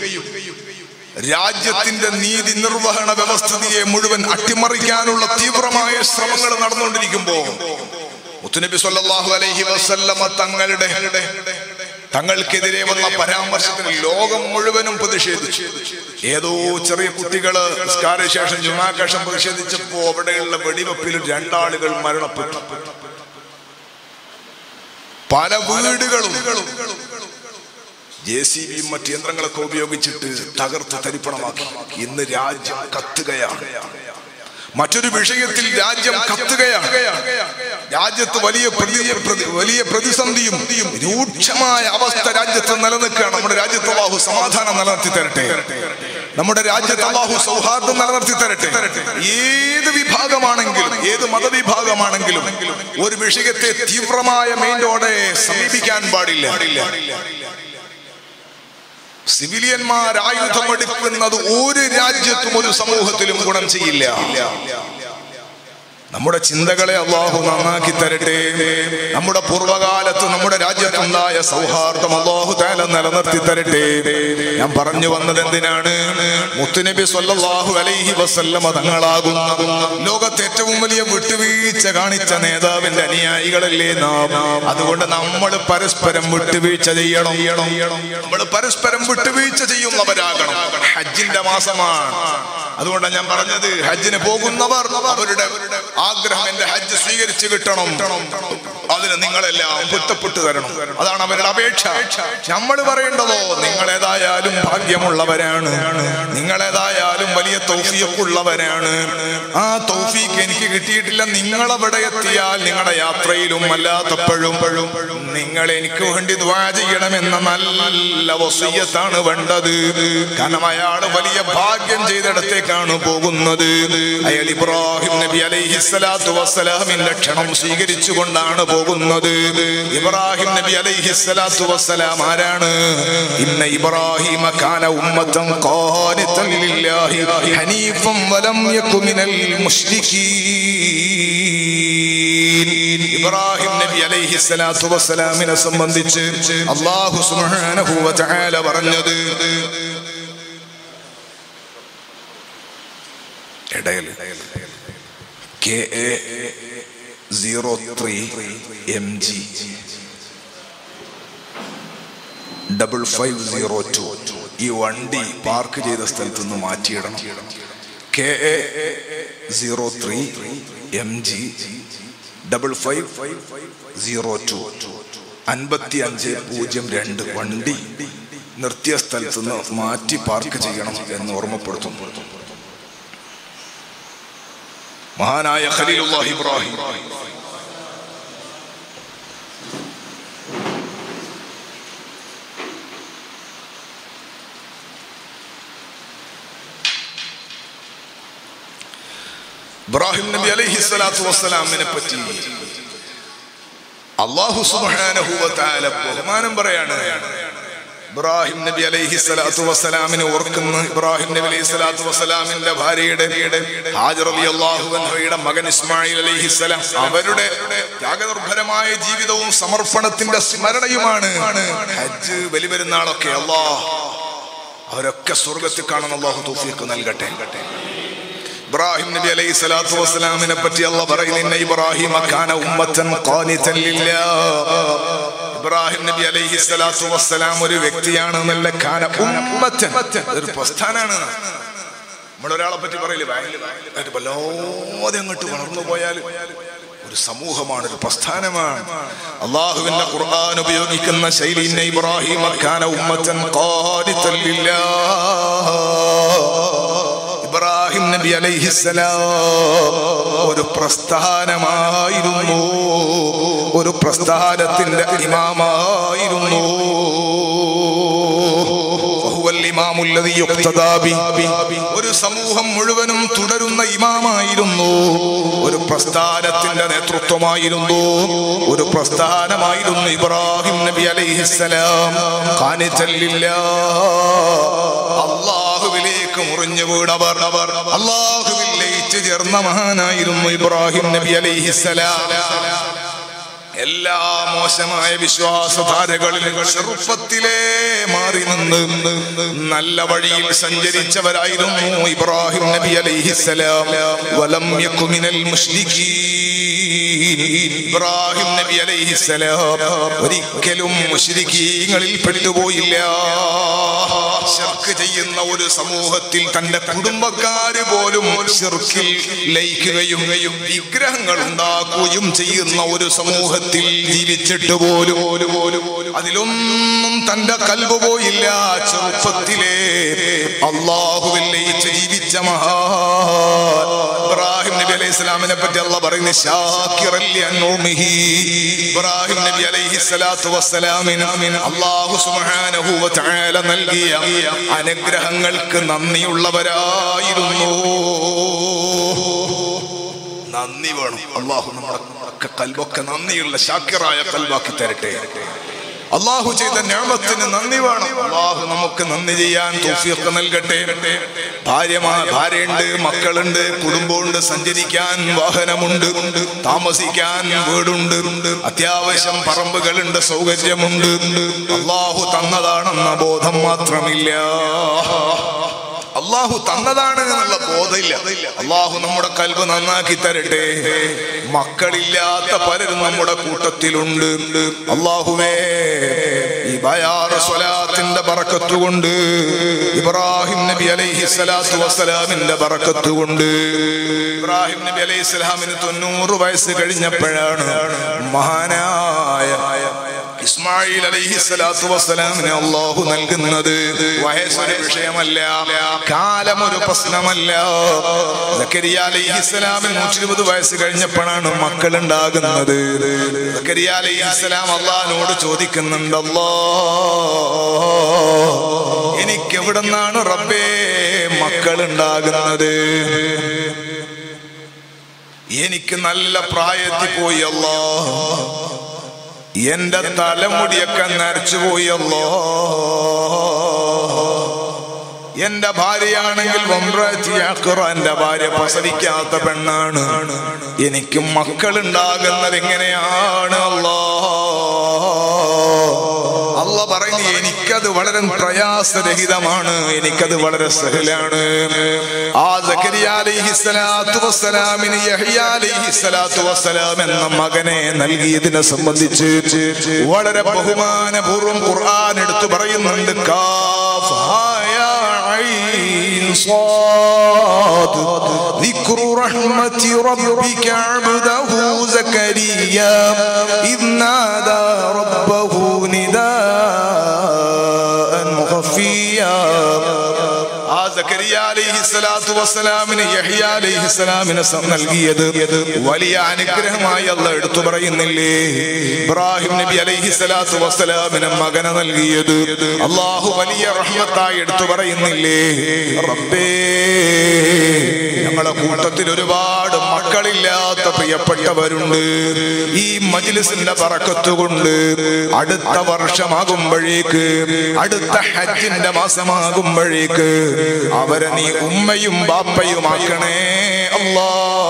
രാജ്യത്തിന്റെ നീതി നിർവഹണ വ്യവസ്ഥിതിയെ മുഴുവൻ അട്ടിമറിക്കാനുള്ള തീവ്രമായ ശ്രമങ്ങൾ നടന്നുകൊണ്ടിരിക്കുമ്പോ മുത്തുനബി സല്ലല്ലാഹു അലൈഹി വസല്ലമ തങ്ങളുടെ തങ്ങൾക്കെതിരെ വന്ന പരാമർശത്തിന് ലോകം മുഴുവനും പ്രതിഷേധിച്ചു ഏതോ ചെറിയ കുട്ടികള് നിസ്കാരശേഷം ജുമാകാശം പ്രതിഷേധിച്ചപ്പോ അവിടെയുള്ള വെടിവെപ്പിൽ രണ്ടാളുകൾ മരണപ്പെട്ടു പല വീടുകളും ജെ സി ബിയും മറ്റ് യന്ത്രങ്ങളൊക്കെ ഉപയോഗിച്ചിട്ട് തകർത്ത് തരിപ്പണമാക്കി ഇന്ന് രാജ്യം കത്തുകയാണ് മറ്റൊരു വിഷയത്തിൽ രാജ്യം കത്തുകയാണ് രാജ്യത്ത് വലിയ പ്രതി- പ്രതി- വലിയ പ്രതിസന്ധിയും രൂക്ഷമായ അവസ്ഥ രാജ്യത്ത് നിലനിൽക്കുകയാണ് നമ്മുടെ രാജ്യത്ത് അള്ളാഹു സമാധാനം നിലനിർത്തി തരട്ടെ നമ്മുടെ രാജ്യത്ത് അള്ളാഹു സൗഹാർദ്ദം നിലനിർത്തി തരട്ടെ ഏത് വിഭാഗമാണെങ്കിലും ഏത് മതവിഭാഗമാണെങ്കിലും ഒരു വിഷയത്തെ തീവ്രമായ മെയിൻറ്റോടെ സമീപിക്കാൻ പാടില്ല സിവിലിയന്മാർ ആയുധമെടുക്കുന്നത് ഒരു രാജ്യത്തും ഒരു സമൂഹത്തിലും ഗുണം ചെയ്യില്ല നമ്മുടെ ചിന്തകളെ അള്ളാഹു നന്നാക്കി തരട്ടെ നമ്മുടെ പൂർവ്വകാലത്ത് നമ്മുടെ രാജ്യത്തുണ്ടായ സൗഹാർദ്ദം അള്ളാഹു താല നിലനിർത്തി തരട്ടെ ഞാൻ പറഞ്ഞു വന്നത് എന്തിനാണ് മുത്തുനബി സല്ലല്ലാഹു അലൈഹി വസല്ലമ തങ്ങളാകുന്ന ലോകത്തെ ഏറ്റവും വലിയ വിട്ടുവീഴ്ച കാണിച്ച നേതാവിന്റെ അനുയായികളല്ലേ നാം അതുകൊണ്ട് നമ്മൾ പരസ്പരം വിട്ടുവീഴ്ച ചെയ്യണം നമ്മൾ പരസ്പരം വിട്ടുവീഴ്ച ചെയ്യുന്നവരാകണം ഹജ്ജിന്റെ മാസമാണ് അതുകൊണ്ടാണ് ഞാൻ പറഞ്ഞത് ഹജ്ജിന് പോകുന്നവർ അവരുടെ ആഗ്രഹം എന്റെ ഹജ്ജ് സ്വീകരിച്ചു കിട്ടണം അതിന് നിങ്ങളെല്ലാം പൊരുത്തപ്പെട്ടു തരണം അതാണ് അവരുടെ അപേക്ഷ നമ്മൾ പറയേണ്ടതോ നിങ്ങൾ ഏതായാലും ഭാഗ്യമുള്ളവരാണ് നിങ്ങൾ ഏതായാലും വലിയ തൗഫീഖുള്ളവരാണ് ആ തൗഫീഖ് എനിക്ക് കിട്ടിയിട്ടില്ല നിങ്ങൾ അവിടെ എത്തിയാൽ നിങ്ങളുടെ യാത്രയിലും അല്ലാത്തപ്പോഴും നിങ്ങൾ എനിക്ക് വേണ്ടി ദ്വാ ചെയ്യണമെന്ന നല്ല വസീയത്താണ് വേണ്ടത് കാരണം അയാൾ വലിയ ഭാഗ്യം ചെയ്തിടത്തേക്കാണ് പോകുന്നത് അയാൾ ഇബ്രാഹിം നബി അലൈഹി സ്വലാത്തു വസ്സലാമിന്റെ ക്ഷണം സ്വീകരിച്ചുകൊണ്ടാണ് പോകുന്നത് ഇബ്രാഹിം നബി അലൈഹി സ്വലാത്തു വസ്സലാം ആരാണ് ഇന്ന ഇബ്രാഹിം കാന ഉമ്മത്തൻ ഖാനിതൻ ലില്ലാഹി ഹനീഫൻ വലം യകു മിനൽ മുശ്രിക്കീൻ ഇബ്രാഹിം നബി അലൈഹി സ്വലാത്തു വസ്സലാമിനെ സംബന്ധിച്ച് അല്ലാഹു സുബ്ഹാനഹു വ തആല പറഞ്ഞത് ഇടയിൽ K A zero three M G double five zero two ഈ വണ്ടി പാർക്ക് ചെയ്ത സ്ഥലത്ത് നിന്ന് മാറ്റിയിടണം K A zero three M G double five zero two അൻപത്തി അഞ്ച് പൂജ്യം രണ്ട് വണ്ടി നിർത്തിയ സ്ഥലത്ത് നിന്ന് മാറ്റി പാർക്ക് ചെയ്യണം എന്ന് ഓർമ്മപ്പെടുത്തുന്നു മഹാനായ ഖലീലുല്ലാഹി ഇബ്രാഹിം ഇബ്രാഹിം നബി അലൈഹി സ്വലാത്തു വസ്സലാമിനെ പറ്റി അള്ളാഹു സുബ്ഹാനഹു വ തആല ബഹുമാനം പറയാണ് ഇബ്രാഹിം നബി അലൈഹി സ്വലാത്തു വസ്സലാമിനെ ഓർക്കുന്ന ഇബ്രാഹിം നബി അലൈഹി സ്വലാത്തു വസ്സലാമിന്റെ ഭാര്യയുടെ ഹാജർ റളിയല്ലാഹു അൻഹയുടെ മകൻ ഇസ്മായിൽ അലൈഹി സ്വലാം അവരുടെ ത്യാഗനിർഭരമായ ജീവിതവും സമർപ്പണത്തിന്റെ സ്മരണയുമാണ് ഹജ്ജ് ബലിപെരുന്നാളൊക്കെ അള്ളാഹ് അവരൊക്കെ സ്വർഗത്തിൽ കാണാൻ അള്ളാഹു തൗഫീഖ് നൽകട്ടെ ഇബ്രാഹിം നബി അലൈഹി സ്വലാത്തു വസ്സലാമിനെ പറ്റി അല്ല പറയുന്ന ഇബ്രാഹിം കാന ഉമ്മത്തൻ ഖാനിതൻ ലില്ലാഹ് ഇബ്രാഹിം നബി അലൈഹി സ്വലാത്തു വസ്സലാം ഒരു വ്യക്തിയാണ് നല്ല കാന ഉമ്മത്തൻ ഒരു പ്രസ്ഥാനാണ് നമ്മൾ ഒരാളെ പറ്റി പറയില്ലേ ഭയങ്കര വല്ലാതെ അങ്ങോട്ട് വളർന്നു പോയാൽ ഒരു സമൂഹമാണ് ഒരു പ്രസ്ഥാനമാണ് അള്ളാഹുവിന്റെ ഖുർആൻ ഉപയോഗിക്കുന്ന ശൈലി ഇന്ന ഇബ്രാഹിം കാന ഉമ്മത്തൻ ഖാനിതൻ ലില്ലാഹ് ഇബ്രാഹിം നബി അലൈഹിസ്സലാം ഒരു പ്രസ്ഥാനമായിരുന്നു ഒരു പ്രസ്ഥാനത്തിന്റെ ഇമാമായിരുന്നു വഹുവൽ ഇമാമു الذي يقتدى به. ഒരു സമൂഹം മുഴുവനും തുടരുന്ന ഇമാമായിരുന്നു ഒരു പ്രസ്ഥാനത്തിന്റെ നേതൃത്വമായിരുന്നു ഒരു പ്രസ്ഥാനമായിരുന്നു ഇബ്രാഹിം നബി അലൈഹിസ്സലാം അള്ളാഹുവിലേക്ക് മുറിഞ്ഞു വീണവർ അവർ അള്ളാഹുവിൽ ലയിച്ചു ചേർന്ന മഹാനായിരുന്നു ഇബ്രാഹിം നബി അലൈഹിസ്സലാം എല്ലാ മോശമായ വിശ്വാസധാരകളിലും ചെറുപ്പത്തിലേ മാറി നിന്ന് നല്ല വഴിയിൽ സഞ്ചരിച്ചവരായിരുന്നു ഇബ്രാഹിം നബി അലൈഹിസ്സലാം വലം യകു മിനൽ മുശ്രിക്കീൻ ഇബ്രാഹിം നബി അലൈഹിസ്സലാം ഒരിക്കലും മുശ്രിക്കീങ്ങളിൽ പെട്ടുപോയില്ല ശർക്ക് ചെയ്യുന്ന ഒരു സമൂഹത്തിൽ തന്റെ കുടുംബക്കാര് പോലും ശിർക്കിൽ ലയിക്കുകയും വിഗ്രഹങ്ങൾ ഉണ്ടാക്കുകയും ചെയ്യുന്ന ഒരു സമൂഹത്തിൽ ജീവിച്ചിട്ട് പോലും അതിലൊന്നും തന്റെ കൽബ് പോയില്ല ചെറുപ്പത്തിലെ അള്ളാഹുവിൽ ലയിച്ച് ജീവിച്ച മഹാ ഇബ്രാഹിം നബി അലൈഹി സ്വലാമിനെ പറ്റി അല്ല പറയുന്നത് ഷാക്കിറല്ലി അന്നൂമിഹി ഇബ്രാഹിം നബി അലൈഹി സ്വലാത്തു വസ്സലാമിന് അള്ളാഹു സുബ്ഹാനഹു വ തആല നൽകിയ അനുഗ്രഹങ്ങൾക്ക് നന്ദിയുള്ളവരായിരുന്നു നന്ദി വേണം അള്ളാഹു നമ്മുടെ ഒക്കെ കൽബൊക്കെ നന്ദിയുള്ള ശാക്കിറായ കൽബാക്കി തരട്ടെ അള്ളാഹു ചെയ്ത ഞാമത്തിന് നന്ദി വേണം അള്ളാഹു നമുക്ക് നന്ദി ചെയ്യാൻ തോഫിയൊക്കെ നൽകട്ടെ ഭാര്യമാ ഭാര്യയുണ്ട് മക്കളുണ്ട് കുടുംബമുണ്ട് സഞ്ചരിക്കാൻ വാഹനമുണ്ട് താമസിക്കാൻ വീടുണ്ട് അത്യാവശ്യം പറമ്പുകളുണ്ട് സൗകര്യമുണ്ട് അള്ളാഹു തന്നതാണെന്ന ബോധം മാത്രമില്ല അള്ളാഹു തന്നതാണ് എന്നുള്ള ബോധമില്ല അള്ളാഹു നമ്മുടെ കൽബ് നന്നാക്കി തരട്ടെ മക്കളില്ലാത്ത പലരും നമ്മുടെ കൂട്ടത്തിലുണ്ട് അള്ളാഹുവേ ഈ ബയാറ് സ്വലാത്ത് സ്വലാത്തിന്റെ ബറക്കത്ത് കൊണ്ട് ഇബ്രാഹിം നബി അലൈഹി സ്വലാത്തു വസ്സലാമിന്റെ ബറക്കത്ത് കൊണ്ട് ഇബ്രാഹിം നബി അലൈഹി സ്വലാമിന് തൊണ്ണൂറ് വയസ്സ് കഴിഞ്ഞപ്പോഴാണ് മഹാനായ ഇസ്മായിൽ അലൈഹി സ്വലാത്തു വസ്സലാമിന് അള്ളാഹു നൽകുന്നത് വയസ്സൊരു വിഷയമല്ല കാലം ഒരു പ്രശ്നമല്ല സക്കരിയ അലൈഹി സ്വലാമിന് നൂറ്റി ഇരുപത് വയസ്സ് കഴിഞ്ഞപ്പോഴാണ് മക്കൾ ഉണ്ടാകുന്നത് സക്കരിയ അലൈഹി സ്വലാം അള്ളാഹിനോട് ചോദിക്കുന്നുണ്ട് അല്ലാ എനിക്ക് എവിടെ നിന്നാണ് റബ്ബേ മക്കൾ ഉണ്ടാകുന്നത് എനിക്ക് നല്ല പ്രായത്തിൽ പോയി അല്ലാ എന്റെ തലമുടിയൊക്കെ നരച്ചു പോയല്ലോ എന്റെ ഭാര്യയാണെങ്കിൽ എന്റെ ഭാര്യ പ്രസവിക്കാത്ത പെണ്ണാണ് എനിക്ക് മക്കൾ ഉണ്ടാകുന്നത് എങ്ങനെയാണ് അല്ലോ അല്ല പറയുന്നു എനിക്കത് വളരെ പ്രയാസരഹിതമാണ് എനിക്കത് വളരെ സഹലാണ് ആ സക്കരിയ അലൈഹി സ്വലാത്തു വസ്സലാമിന് യഹ്യ അലൈഹി സ്വലാത്തു വസ്സലാം എന്ന മകനെ നൽകിയതിനെ സംബന്ധിച്ച് വളരെ ബഹുമാനപൂർവ്വം ഖുർആൻ എടുത്തു പറയുന്നുണ്ട് കാഫ് ഹായ ഐൻ صاد ذكر رحمة ربك عبده زكريا إذ نادى ربه نداء خفيا ആ സക്കരിയ അലൈഹി സ്വലാത്തു വസ്സലാമിന് യഹ്യ അലൈഹി സ്വലാമിന് നൽകിയത് വലിയ അനുഗ്രഹമായി അല്ല എടുത്തു പറയുന്നില്ലേ ഇബ്രാഹിം നബി അലൈഹി സ്വലാത്തു വസ്സലാമിന് മകനെ നൽകിയത് അള്ളാഹു വലിയ റഹ്മത്തായി എടുത്തു പറയുന്നില്ലേ റബ്ബേ ഞങ്ങളുടെ കൂട്ടത്തിൽ ഒരുപാട് മക്കളില്ലാത്ത പ്രിയപ്പെട്ടവരുണ്ട് ഈ മജിലിസിന്റെ പറക്കത്ത് കൊണ്ട് അടുത്ത വർഷമാകുമ്പോഴേക്ക് അടുത്ത ഹജ്ജിന്റെ മാസമാകുമ്പോഴേക്ക് അവരെ നീ ഉമ്മയും ബാപ്പയുമാക്കണേ അല്ലാ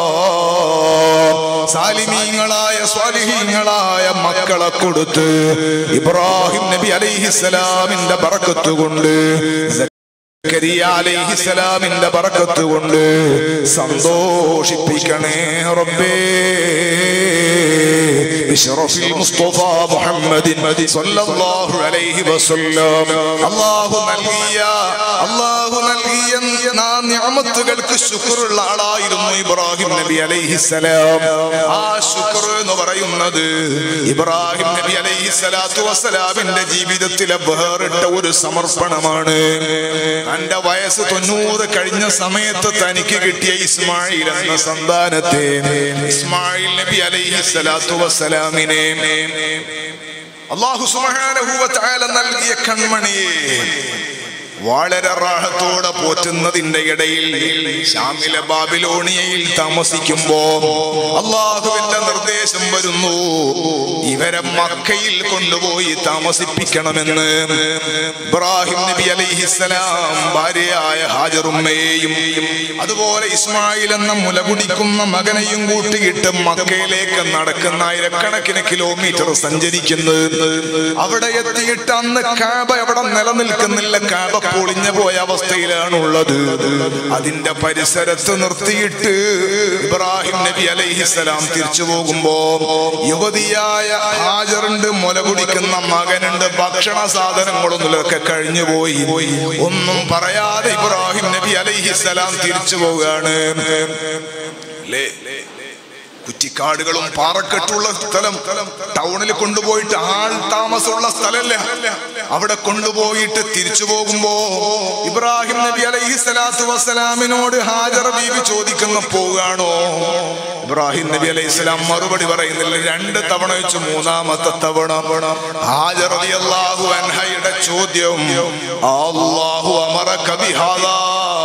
സാലിമീങ്ങളായ സ്വാലിഹീങ്ങളായ മക്കളെ കൊടുത്ത് ഇബ്രാഹിം നബി അലൈഹിസ്സലാമിന്റെ ബറക്കത്ത് കൊണ്ട് അലൈഹിസ്സലാമിന്റെ ബറക്കത്ത് കൊണ്ട് സന്തോഷിപ്പിക്കണേ റബ്ബേ بشرف المصطفى محمد صلى الله عليه وسلم അള്ളാഹു നൽകിയ അള്ളാഹു നൽകിയ നിയമത്തുകൾക്ക് ശുക്രുള്ള ആളായിരുന്നു ഇബ്രാഹിം നബി അലൈഹിസ്സലാം ആ ശുക്ർ എന്ന് പറയുന്നത് ഇബ്രാഹിം നബി അലൈഹിസ്സലാത്തു വസ്സലാമിന്റെ ജീവിതത്തിലെ വേറിട്ട ഒരു സമർപ്പണമാണ് തന്റെ വയസ്സ് തൊണ്ണൂറ് കഴിഞ്ഞ സമയത്ത് തനിക്ക് കിട്ടിയ ഇസ്മായിൽ എന്ന സന്താനത്തെ ഇസ്മായിൽ നബി അലൈഹി സ്വലാത്തു വസ്സലാമിനെ അള്ളാഹു സുബ്ഹാനഹു വ തആല നൽകിയ കൺമണിയെ വളരെ റാഹത്തോടെ പോറ്റുന്നതിന്റെ ഇടയിൽ ഷാമിലെ ബാബിലോണിയയിൽ താമസിക്കുമ്പോ അള്ളാഹുവിന്റെ നിർദ്ദേശം വരുന്നു ഇവരെ മക്കയിൽ കൊണ്ടുപോയി താമസിപ്പിക്കണമെന്ന് ഇബ്രാഹിം നബി അലൈഹിസ്സലാം ഭാര്യയായ ഹാജറുമ്മയെയും അതുപോലെ ഇസ്മായിൽ എന്ന മുല കുടിക്കുന്ന മകനെയും കൂട്ടിയിട്ട് മക്കയിലേക്ക് നടക്കുന്ന ആയിരക്കണക്കിന് കിലോമീറ്റർ സഞ്ചരിക്കുന്നത് അവിടെ എത്തിയിട്ട് അന്ന് കാബ അവിടെ നിലനിൽക്കുന്നില്ല കാബ പൊളിഞ്ഞു പോയ അവസ്ഥയിലാണ് ഉള്ളത് അതിന്റെ പരിസരത്ത് നിർത്തിയിട്ട് ഇബ്രാഹിം നബി അലൈഹിസ്സലാം തിരിച്ചു പോകുമ്പോ യുവതിയായ ഹാജറുണ്ട് മുല കുടിക്കുന്ന മകനുണ്ട് ഭക്ഷണ സാധനങ്ങളൊന്നുമൊക്കെ കഴിഞ്ഞു പോയി ഒന്നും പറയാതെ ഇബ്രാഹിം നബി അലൈഹിസ്സലാം തിരിച്ചു പോവുകയാണ് ലേ കുറ്റിക്കാടുകളും പാറക്കെട്ടുള്ള സ്ഥലം ടൗണിൽ കൊണ്ടുപോയിട്ട് ആൾ താമസമുള്ള സ്ഥലമല്ല അവിടെ കൊണ്ടുപോയിട്ട് തിരിച്ചു പോകുമ്പോ ഇബ്രാഹിം നബി അലൈഹി സ്വലാത്തു വസ്സലാമിനോട് ഹാജർ ബീവി ചോദിക്കുന്ന പോവുകയാണോ ഇബ്രാഹിം നബി അലൈഹി സ്വലാം മറുപടി പറയുന്നില്ല രണ്ട് തവണ വെച്ച് മൂന്നാമത്തെ തവണ ഹാജർ അള്ളാഹു അൻഹയുടെ ചോദ്യം അള്ളാഹു അമറ കബിഹാദാ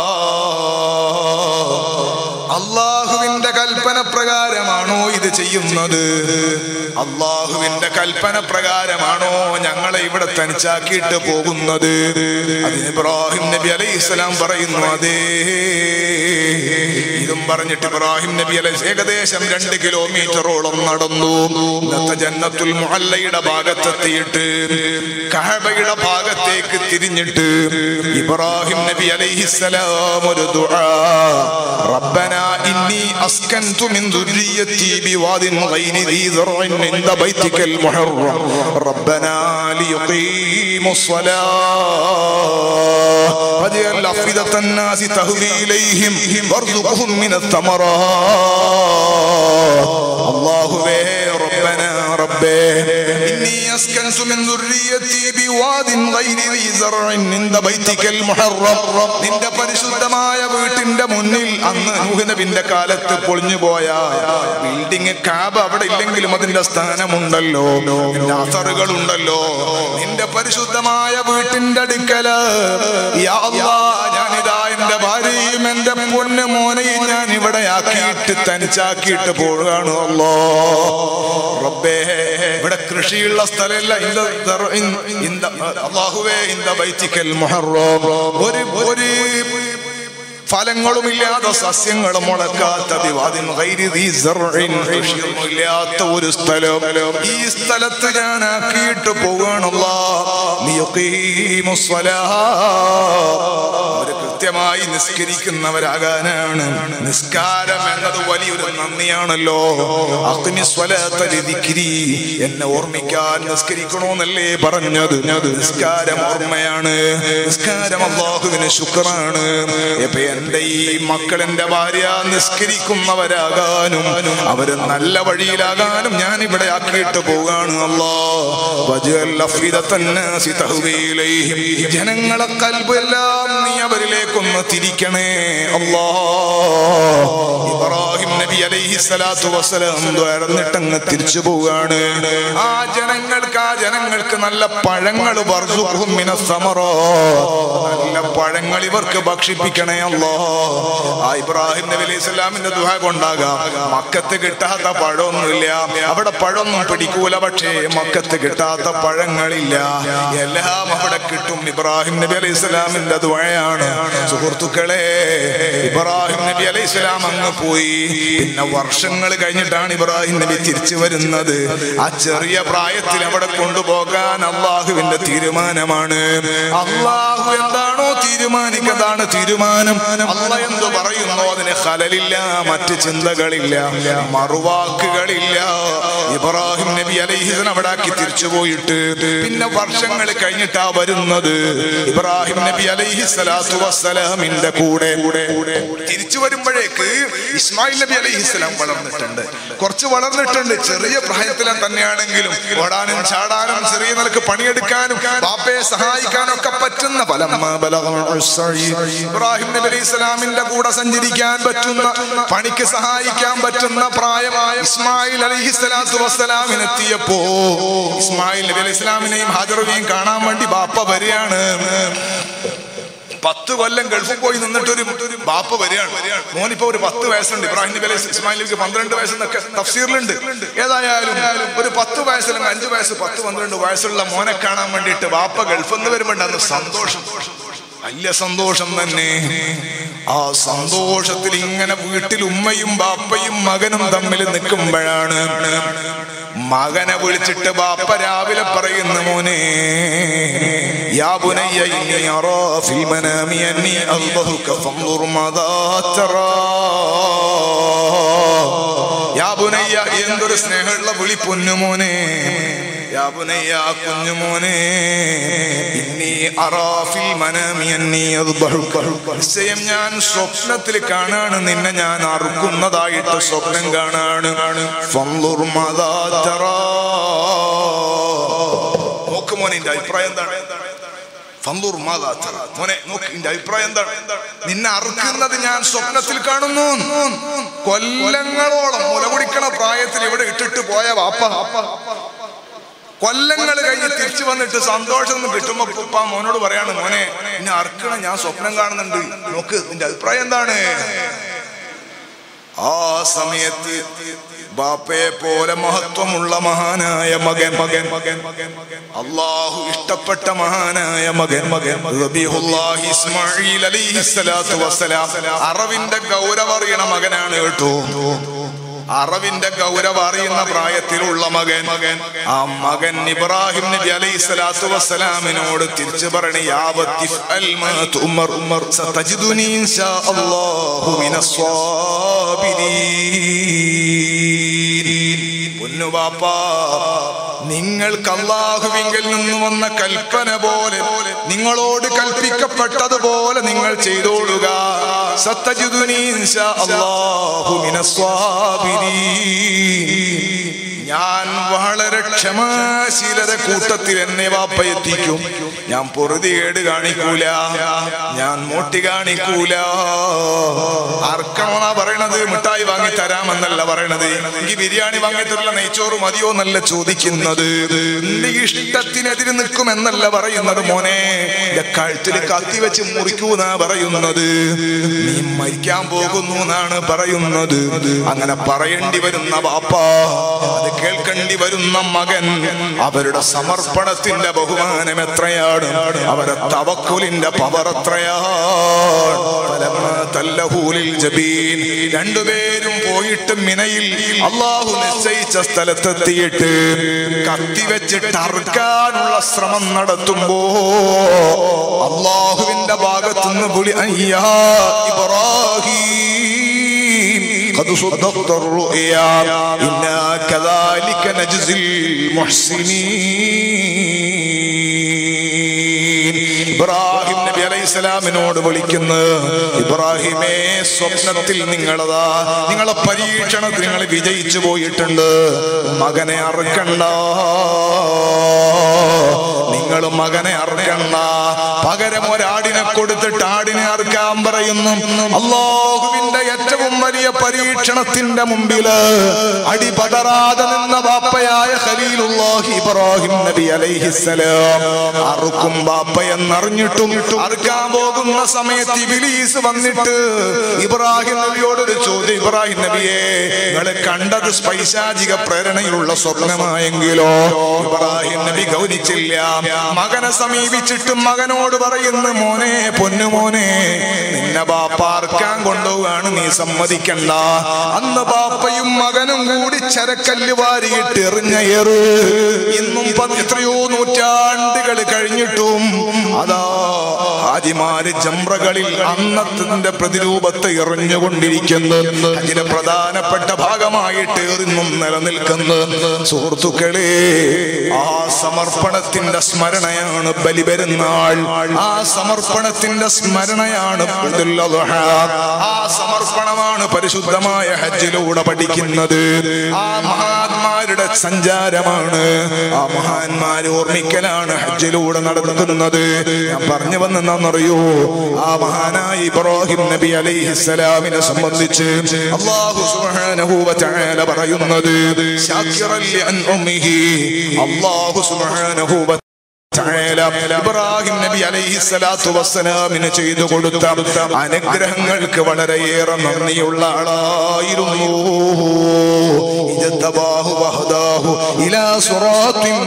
അള്ളാഹുവിന്റെ കൽപ്പന പ്രകാരമാണോ ഇത് ചെയ്യുന്നത് അള്ളാഹുവിന്റെ കൽപ്പന പ്രകാരമാണോ ഞങ്ങളെ ഇവിടെ തനിച്ചാക്കിയിട്ട് പോകുന്നത് അതിന് ഇബ്രാഹിം നബി അലൈഹി സ്വലാം പറയുന്നു അതേ ഇതും പറഞ്ഞിട്ട് ഇബ്രാഹിം നബി അലൈഹി ഏകദേശം രണ്ട് കിലോമീറ്ററോളം നടന്നു ഇന്നത്തെ ജന്നത്തുൽ മുഹല്ലയുടെ ഭാഗത്തെത്തിയിട്ട് കഹബയുടെ ഭാഗത്തേക്ക് തിരിഞ്ഞിട്ട് ഇബ്രാഹിം നബി അലൈഹിസ്സലാം ഒരു ദുആ റബ്ബന ഇന്നി അസ്കൻതു മിൻ ദുർരിയത്തി ബിവാദിൻ ഗൈരി ദീ ദർഇൻ عند بيتك المحرم ربنا ليقيموا الصلاة فاجعل أفئدة الناس تهوي إليهم وارزقهم من الثمرات الله به ربنا ربه إني أسكنت من ذريتي بواد غير ذي زرع عند بيتك المحرم നിന്റെ പരിശുദ്ധമായ വീട്ടിന്റെ മുന്നിൽ അന്ന് നൂഹ് നബിന്റെ കാലത്ത് പൊളിഞ്ഞു പോയ ബിൽഡിംഗ് കാബ അവിടെ ഇല്ലെങ്കിലും അതിന്റെ സ്ഥാനമുണ്ടല്ലോ നിന്റെ അസറുകൾ ഉണ്ടല്ലോ നിന്റെ പരിശുദ്ധമായ വീട്ടിന്റെ അടുക്കല് യാ അല്ലാ, ഞാനിതാ എന്റെ ഭാര്യയും എന്റെ പൊന്നു മോനെയും ഞാൻ ഇവിടെ ആക്കിയിട്ട് തനിച്ചാക്കിയിട്ട് പോവുകയാണ് അല്ലോ റബ്ബേ ഇവിടെ കൃഷിയുള്ള സ്ഥലമല്ല ഇന്ത ദർ- ഇൻ- ഇന്ത അള്ളാഹുവേ ഇന്ത ബൈത്തിക്കൽ മുഹറം ഒരു ഒരു ഫലങ്ങളുമില്ലാത്ത സസ്യങ്ങളും മുളക്കാത്ത ദിവാദിൻ ഗൈരി ദീ സർഇൻ കൃഷിയൊന്നുമില്ലാത്ത ഒരു സ്ഥലം ഈ സ്ഥലത്ത് ഞാൻ ആക്കിയിട്ട് പോവുകയാണല്ലോ അവര് കൃത്യമായി നിസ്കരിക്കുന്നവരാകാനാണ് നിസ്കാരം എന്നത് വലിയൊരു നന്ദിയാണല്ലോ അഗ്നി സ്വലാത്ത ലിദിക്രി. എന്നെ ഓർമ്മിക്കാൻ നിസ്കരിക്കണമെന്നല്ലേ പറഞ്ഞത് നിസ്കാരം ഓർമ്മയാണ് നിസ്കാരം അള്ളാഹുവിന് ശുക്രാണ് ഇപ്പൊ എന്റെ ഈ മക്കൾ എന്റെ ഭാര്യ നിസ്കരിക്കുന്നവരാകാനും അവര് നല്ല വഴിയിലാകാനും ഞാൻ ഇവിടെ ആക്കിയിട്ട് പോകാണ് അല്ലാ വജഅൽ അഫ്ഇദത്തന്നാസി തഹ്വി ഇലൈഹിം. ജനങ്ങളെ കൽബെല്ലാം നീ അവരിലേക്കൊന്ന് തിരിക്കണേ അല്ലാ ഇബ്രാഹിം നബി അലൈഹി സ്വലാത്തു വസ്സലാം ദ്വാരന്നിട്ടങ്ങ് തിരിച്ചു പോവുകയാണ് ആ ജനങ്ങൾക്ക് ആ ജനങ്ങൾക്ക് നല്ല പഴങ്ങൾ വർസുഖും മിനസ് സമറാത്ത്. നല്ല പഴങ്ങൾ ഇവർക്ക് ഭക്ഷിപ്പിക്കണേ അല്ലോ ആ ഇബ്രാഹിം നബി അലൈഹി സ്വലാമിന്റെ ദുഹ കൊണ്ടാകാം മക്കത്ത് കിട്ടാത്ത പഴമൊന്നുമില്ല അവിടെ പഴമൊന്നും പിടിക്കൂല പക്ഷേ മക്കത്ത് കിട്ടാത്ത പഴങ്ങളില്ല എല്ലാം അവിടെ കിട്ടും ഇബ്രാഹിം നബി അലൈഹി സ്വലാമിന്റെ ദുഹയാണ് സുഹൃത്തുക്കളെ ഇബ്രാഹിം നബി അലൈഹി സ്വലാം അങ്ങ് പോയി പിന്നെ വർഷങ്ങൾ കഴിഞ്ഞിട്ടാണ് ഇബ്രാഹിം നബി തിരിച്ചു വരുന്നത് ആ ചെറിയ പ്രായത്തിൽ അവിടെ കൊണ്ടുപോകാൻ അള്ളാഹുവിന്റെ തീരുമാനമാണ് അള്ളാഹു എന്താണോ തീരുമാനിക്കതാണ് തീരുമാനം അല്ല എന്ത് പറയുന്നോ അതിന് ഹലലില്ല മറ്റ് ചിന്തകളില്ല മറുവാക്കുകളില്ല ഇബ്രാഹിം നബി അലൈഹിസൻ അവിടെ ആക്കി തിരിച്ചു പോയിട്ട് പിന്നെ വർഷങ്ങൾ കഴിഞ്ഞിട്ടാ വരുന്നത് ഇബ്രാഹിം നബി അലൈഹി സ്വലാത്തു വസ്സലാമിന്റെ കൂടെ തിരിച്ചു വരുമ്പോഴേക്ക് ഇസ്മായിൽ നബി അലൈഹി സ്വലാം വളർന്നിട്ടുണ്ട് കുറച്ച് വളർന്നിട്ടുണ്ട് ചെറിയ പ്രായത്തിലെ തന്നെയാണെങ്കിലും ഓടാനും ചാടാനും ചെറിയ നിലക്ക് പണിയെടുക്കാനും ബാപ്പയെ സഹായിക്കാനും ഒക്കെ പറ്റുന്ന ഫലം ഇബ്രാഹിം നബി അലൈഹി സ്വലാമിന്റെ കൂടെ സഞ്ചരിക്കാൻ പറ്റുന്ന പണിക്ക് സഹായിക്കാൻ പറ്റുന്ന പ്രായമായ ഇസ്മായിൽ അലൈഹി സ്വലാത്തു വസ്സലാമിന് എത്തിയപ്പോ ഇസ്മായിൽ നബി അലൈഹി സ്വലാമിനെയും ഹാജറുവിനെയും കാണാൻ വേണ്ടി ബാപ്പ വരികയാണ് പത്ത് കൊല്ലം ഗൾഫിൽ പോയി നിന്നിട്ട് ഒരു ബാപ്പ വരികയാണ് മോനിപ്പോ ഒരു പത്ത് വയസ്സുണ്ട് ഇബ്രാഹിം നബി അലൈഹി ഇസ്മായിൽ നബിക്ക് പന്ത്രണ്ട് വയസ്സെന്നൊക്കെ തഫ്സീറിലുണ്ട് ഏതായാലും ഒരു പത്ത് വയസ്സില്ലെങ്കിൽ അഞ്ച് വയസ്സ് പത്ത് പന്ത്രണ്ട് വയസ്സുള്ള മോനെ കാണാൻ വേണ്ടിയിട്ട് ബാപ്പ ഗൾഫിൽ നിന്ന് വരുമ്പോണ്ട് അന്ന് സന്തോഷം വലിയ സന്തോഷം തന്നെ ആ സന്തോഷത്തിൽ ഇങ്ങനെ വീട്ടിൽ ഉമ്മയും ബാപ്പയും മകനും തമ്മിൽ നിൽക്കുമ്പോഴാണ് മകനെ വിളിച്ചിട്ട് ബാപ്പ രാവിലെ പറയുന്ന മോനെ യാ ബുനയ്യ ഇന്നി അറാ ഫിൽ മനാമി അന്നി അദ്ബഹുക ഫൻദുർ മാദാ തറാ യാ ബുനയ്യ എന്തൊരു സ്നേഹമുള്ള വിളി പൊന്നുമോനെ യാ ബുനയ്യ കുഞ്ഞുമോനെ ഇന്നി അറാ ഫിൽ മനാമി അന്നി അദ്ബഹുക നിശ്ചയം ഞാൻ സ്വപ്നത്തിൽ കാണാണ് നിന്നെ ഞാൻ അറുക്കുന്നതായിട്ട് സ്വപ്നം കാണാണ് ഫൻദുർ മാദാ തറാ നോക്ക് മോനെ എന്റെ അഭിപ്രായം എന്താണ് ഫന്തൂർ മാതാ തറ. മോനെ നോക്ക് എന്റെ അഭിപ്രായം എന്താണ് നിന്നെ അറുക്കുന്നത് ഞാൻ സ്വപ്നത്തിൽ കാണുന്നു കൊല്ലങ്ങളോളം മുലകുടിക്കണ പ്രായത്തിൽ ഇവിടെ ഇട്ടിട്ട് പോയ വാപ്പ കൊല്ലങ്ങൾ കഴിഞ്ഞ് തിരിച്ചു വന്നിട്ട് സന്തോഷം കിട്ടുമ്പോ ഉപ്പ മോനോട് പറയാണ് മോനെ എന്നെ അറുക്കണം ഞാൻ സ്വപ്നം കാണുന്നുണ്ട് നോക്ക് നിന്റെ അഭിപ്രായം എന്താണ് ആ സമയത്ത് ബാപ്പയെ പോലെ മഹത്വമുള്ള മഹാനായ മകൻ മകൻ മകൻ മകൻ മകൻ അള്ളാഹു ഇഷ്ടപ്പെട്ട മഹാനായ മകൻ മകൻ റബീഹുല്ലാഹി ഇസ്മായിൽ അലൈഹിസ്സലാത്തു വസ്സലാം അറവിന്റെ ഗൗരവ അറിയണ മകനാണ് കേട്ടോ അറവിന്റെ ഗൗരവ അറിയുന്ന പ്രായത്തിലുള്ള മകൻ മകൻ ആ മകൻ ഇബ്രാഹിം നബി അലൈഹി സ്വലാത്തു വസ്സലാമിനോട് തിരിച്ചു പറയണ യാവത്തി ഉമർ ഉമർ സതജിദുനി ഇൻഷാ അല്ലാഹു മിനസ് സ്വാബിരീൻ പൊന്നുപാപ്പ നിങ്ങൾക്ക് അള്ളാഹുവിങ്കിൽ നിന്ന് വന്ന കൽപ്പന പോലെ നിങ്ങളോട് കൽപ്പിക്കപ്പെട്ടതുപോലെ നിങ്ങൾ ചെയ്തോളുക സത്തജിദുനീ ഇൻഷാ അല്ലാഹു മിനസ്വാബിരീൻ ഞാൻ വളരെ ക്ഷമാശീലത കൂട്ടത്തിൽ എന്നെ വാപ്പ എത്തിക്കും ഞാൻ പൊറുതികേട് കാണിക്കൂല ഞാൻ മോട്ടി കാണിക്കൂല ആർക്കണോന്നാ പറയണത് മിഠായി വാങ്ങി തരാമെന്നല്ല പറയണത് എനിക്ക് ബിരിയാണി വാങ്ങി തരില്ല നെയ്ച്ചോറ് മതിയോ എന്നല്ല ചോദിക്കുന്നത് എന്റെ ഇഷ്ടത്തിനെതിരെ നിൽക്കും എന്നല്ല പറയുന്നത് മോനെ എന്റെ കഴുത്തിൽ കത്തി വെച്ച് മുറിക്കൂന്നാ പറയുന്നത് നീ മരിക്കാൻ പോകുന്നു എന്നാണ് പറയുന്നത് അങ്ങനെ പറയേണ്ടി വരുന്ന ബാപ്പ അത് കേൾക്കേണ്ടി വരുന്ന മകൻ അവരുടെ സമർപ്പണത്തിന്റെ ബഹുമാനം എത്രയാണ് അവരെ തവക്കുലിന്റെ പവർ എത്രയാണ് ഫലമാ തല്ലഹൂലിൽ ജബീൻ രണ്ടുപേരും പോയിട്ട് മിനയിൽ അള്ളാഹു നിശ്ചയിച്ച സ്ഥലത്തെത്തിയിട്ട് കത്തി വെച്ചിട്ട് അറുക്കാനുള്ള ശ്രമം നടത്തുമ്പോ അള്ളാഹുവിന്റെ ഭാഗത്തുനിന്ന് വിളി അയ്യാ ഇബ്രാഹിം قد صدقت الرؤيا إنا كذلك نجزي المحسنين ഇബ്രാഹിം നബി അലൈഹി സ്വലാമിനോട് വിളിക്കുന്നു ഇബ്രാഹിമേ സ്വപ്നത്തിൽ നിങ്ങളതാ നിങ്ങളെ പരീക്ഷണത്തിൽ നിങ്ങൾ വിജയിച്ചു പോയിട്ടുണ്ട് മകനെ അറുക്കണ്ട നിങ്ങൾ മകനെ അറുക്കണ്ട പകരം ഒരാടിനെ കൊടുത്തിട്ട് ആടിനെ അറുക്കാൻ പറയുന്നു അള്ളാഹുവിന്റെ ഏറ്റവും വലിയ പരീക്ഷണത്തിന്റെ മുമ്പില് അടിപടരാതെ നിന്ന ബാപ്പയായ ഖലീലുല്ലാഹി ഇബ്രാഹിം നബി അലൈഹിസ്സലാം അറുക്കും ബാപ്പ എന്നറിഞ്ഞിട്ടും അറുക്കാൻ പോകുന്ന സമയത്ത് ഇബിലീസ് വന്നിട്ട് ഇബ്രാഹിം നബിയോട് ഒരു ചോദ്യം ഇബ്രാഹിം നബിയെ നിങ്ങൾ കണ്ടത് സ്പൈശാചിക പ്രേരണയിലുള്ള സ്വപ്നമായെങ്കിലോ ഇബ്രാഹിം നബി ഗൗനിച്ചില്ല മകനെ സമീപിച്ചിട്ട് മകനോട് പറയുന്നു മോനെ പൊന്നുമോനെ നിന്നെ ബാപ്പ അർക്കാൻ കൊണ്ടുപോവാണ് നീ സമ്മതിക്കണ്ട അന്ന് ബാപ്പയും മകനും കൂടി ചരക്കല്ല് വാരിയിട്ട് എറിഞ്ഞ ഏറ് ഇന്നും പ- എത്രയോ നൂറ്റാണ്ടുകൾ കഴിഞ്ഞിട്ടും അതാ ഹാജിമാര് ജംറകളിൽ അന്നത്തിന്റെ പ്രതിരൂപത്തെ എറിഞ്ഞുകൊണ്ടിരിക്കുന്നു അതിന്റെ പ്രധാനപ്പെട്ട ഭാഗമായിട്ട് എറിഞ്ഞും നിലനിൽക്കുന്നു സുഹൃത്തുക്കളെ ആ സമർപ്പണത്തിന്റെ സ്മരണയാണ് ബലി പെരുന്നാൾ ആ സമർപ്പണത്തിന്റെ സ്മരണയാണ് ഈദുൽ അദ്ഹ. ആ സമർപ്പണമാണ് പരിശുദ്ധമായ ഹജ്ജിലൂടെ പഠിക്കുന്നത് ആ മഹാന്മാരുടെ സഞ്ചാരമാണ് ആ മഹാന്മാരെ ഓർമ്മിക്കലാണ് ഹജ്ജിലൂടെ നടത്തുന്നത് ഞാൻ പറഞ്ഞു വന്നെന്നറിയോ ആ മഹാനായ ഇബ്രാഹിം നബി അലൈഹിസ്സലാമിനെ സംബന്ധിച്ച് അല്ലാഹു സുബ്ഹാനഹു വ തആല പറയുന്നത് ശാക്കിറൻ ലിഅൻഉമിഹി അല്ലാഹു സുബ്ഹാനഹു വ തആല ഇബ്രാഹിം നബി അലൈഹി സ്വലാത്തു വസ്സലാമിന് ചെയ്തു കൊടുത്ത അനുഗ്രഹങ്ങൾക്ക് വളരെയേറെ നന്ദിയുള്ള ആളായിരുന്നു ഇജ്തബാഹു വഹദാഹു ഇലാ സിറാത്തിൻ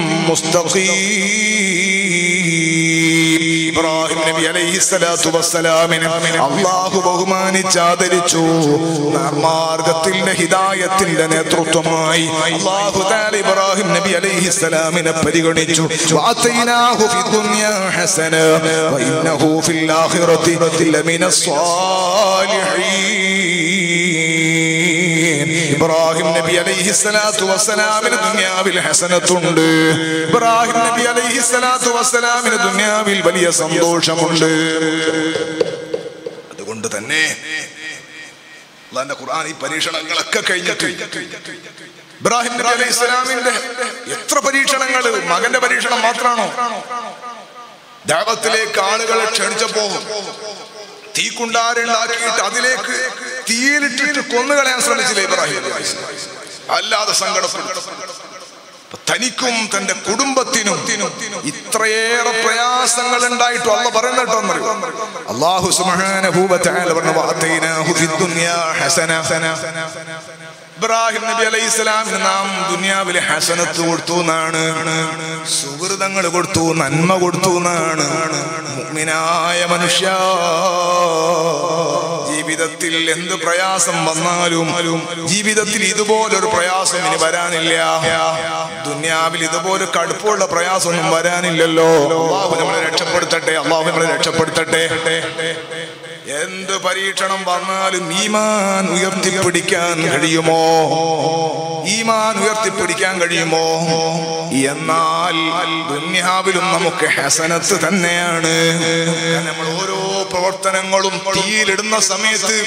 മുസ്തഖീം ഇബ്രാഹിം നബി അലൈഹി സ്വലാത്തു വസ്സലാമിനെ അള്ളാഹു ബഹുമാനിച്ച് ആദരിച്ചു മാർഗത്തിന്റെ ഹിദായത്തിന്റെ നേതൃത്വമായി അള്ളാഹു തആല ഇബ്രാഹിം നബി അലൈഹി സ്വലാമിനെ പരിഗണിച്ചു وآتيناه في الدنيا حسنة وإنه في الآخرة لمن الصالحين ഇബ്രാഹിം നബി അലൈഹി സ്വലാത്തു വസ്സലാമിന് ദുനിയാവിൽ ഹസനത്തുണ്ട് ഇബ്രാഹിം നബി അലൈഹി സ്വലാത്തു വസ്സലാമിന് ദുനിയാവിൽ വലിയ സന്തോഷമുണ്ട് അതുകൊണ്ട് തന്നെ അള്ളാന്റെ ഖുർആൻ ഈ പരീക്ഷണങ്ങളൊക്കെ കഴിഞ്ഞിട്ട് ഇബ്രാഹിം നബി അലൈഹി ഇസ്ലാമിന്റെ എത്ര പരീക്ഷണങ്ങൾ മകന്റെ പരീക്ഷണം മാത്രമാണോ ദാവത്തിലേക്ക് ആളുകളെ ക്ഷണിച്ചപ്പോ തീക്കുണ്ടാരുണ്ടാക്കിയിട്ട് അതിലേക്ക് തീയിലിട്ടിട്ട് കൊന്നുകളയാൻ ശ്രമിച്ചില്ല ഇബ്രാഹിം നബി അലൈഹി ഇസ്ലാം. അല്ലാതെ സങ്കടപ്പെട്ടു അപ്പൊ തനിക്കും തന്റെ കുടുംബത്തിനും ഇത്രയേറെ പ്രയാസങ്ങൾ ഉണ്ടായിട്ടും അല്ല പറയുന്നോ അള്ളാഹു സുബ്ഹാനഹു വ തആല പറഞ്ഞു വഅതൈനാഹു ഫിദ്ദുനിയാ ഹസന ഇബ്രാഹിം നബി അലൈഹി ഇസ്ലാമിന് നാം ദുനിയാവിലെ ഹസനത്ത് കൊടുത്തു എന്നാണ് സുഹൃതങ്ങൾ കൊടുത്തു നന്മ കൊടുത്തു എന്നാണ് മുഅ്മിനായ മനുഷ്യ ജീവിതത്തിൽ എന്ത് പ്രയാസം വന്നാലും ജീവിതത്തിൽ ഇതുപോലൊരു പ്രയാസം ഇനി വരാനില്ല ദുനിയാവിൽ ഇതുപോലെ കടുപ്പമുള്ള പ്രയാസമൊന്നും വരാനില്ലല്ലോ അള്ളാഹു നമ്മളെ രക്ഷപ്പെടുത്തട്ടെ അള്ളാഹു നമ്മളെ രക്ഷപ്പെടുത്തട്ടെ എന്ത് പരീക്ഷണം വന്നാലും ഈമാൻ ഉയർത്തിപ്പിടിക്കാൻ കഴിയുമോ ഈമാൻ ഉയർത്തിപ്പിടിക്കാൻ കഴിയുമോ എന്നാൽ ദുന്യാവിലും നമുക്ക് ഹസനത്ത് തന്നെയാണ് നമ്മൾ ഓരോ പ്രവർത്തനങ്ങളും തീയിലിടുന്ന സമയത്ത്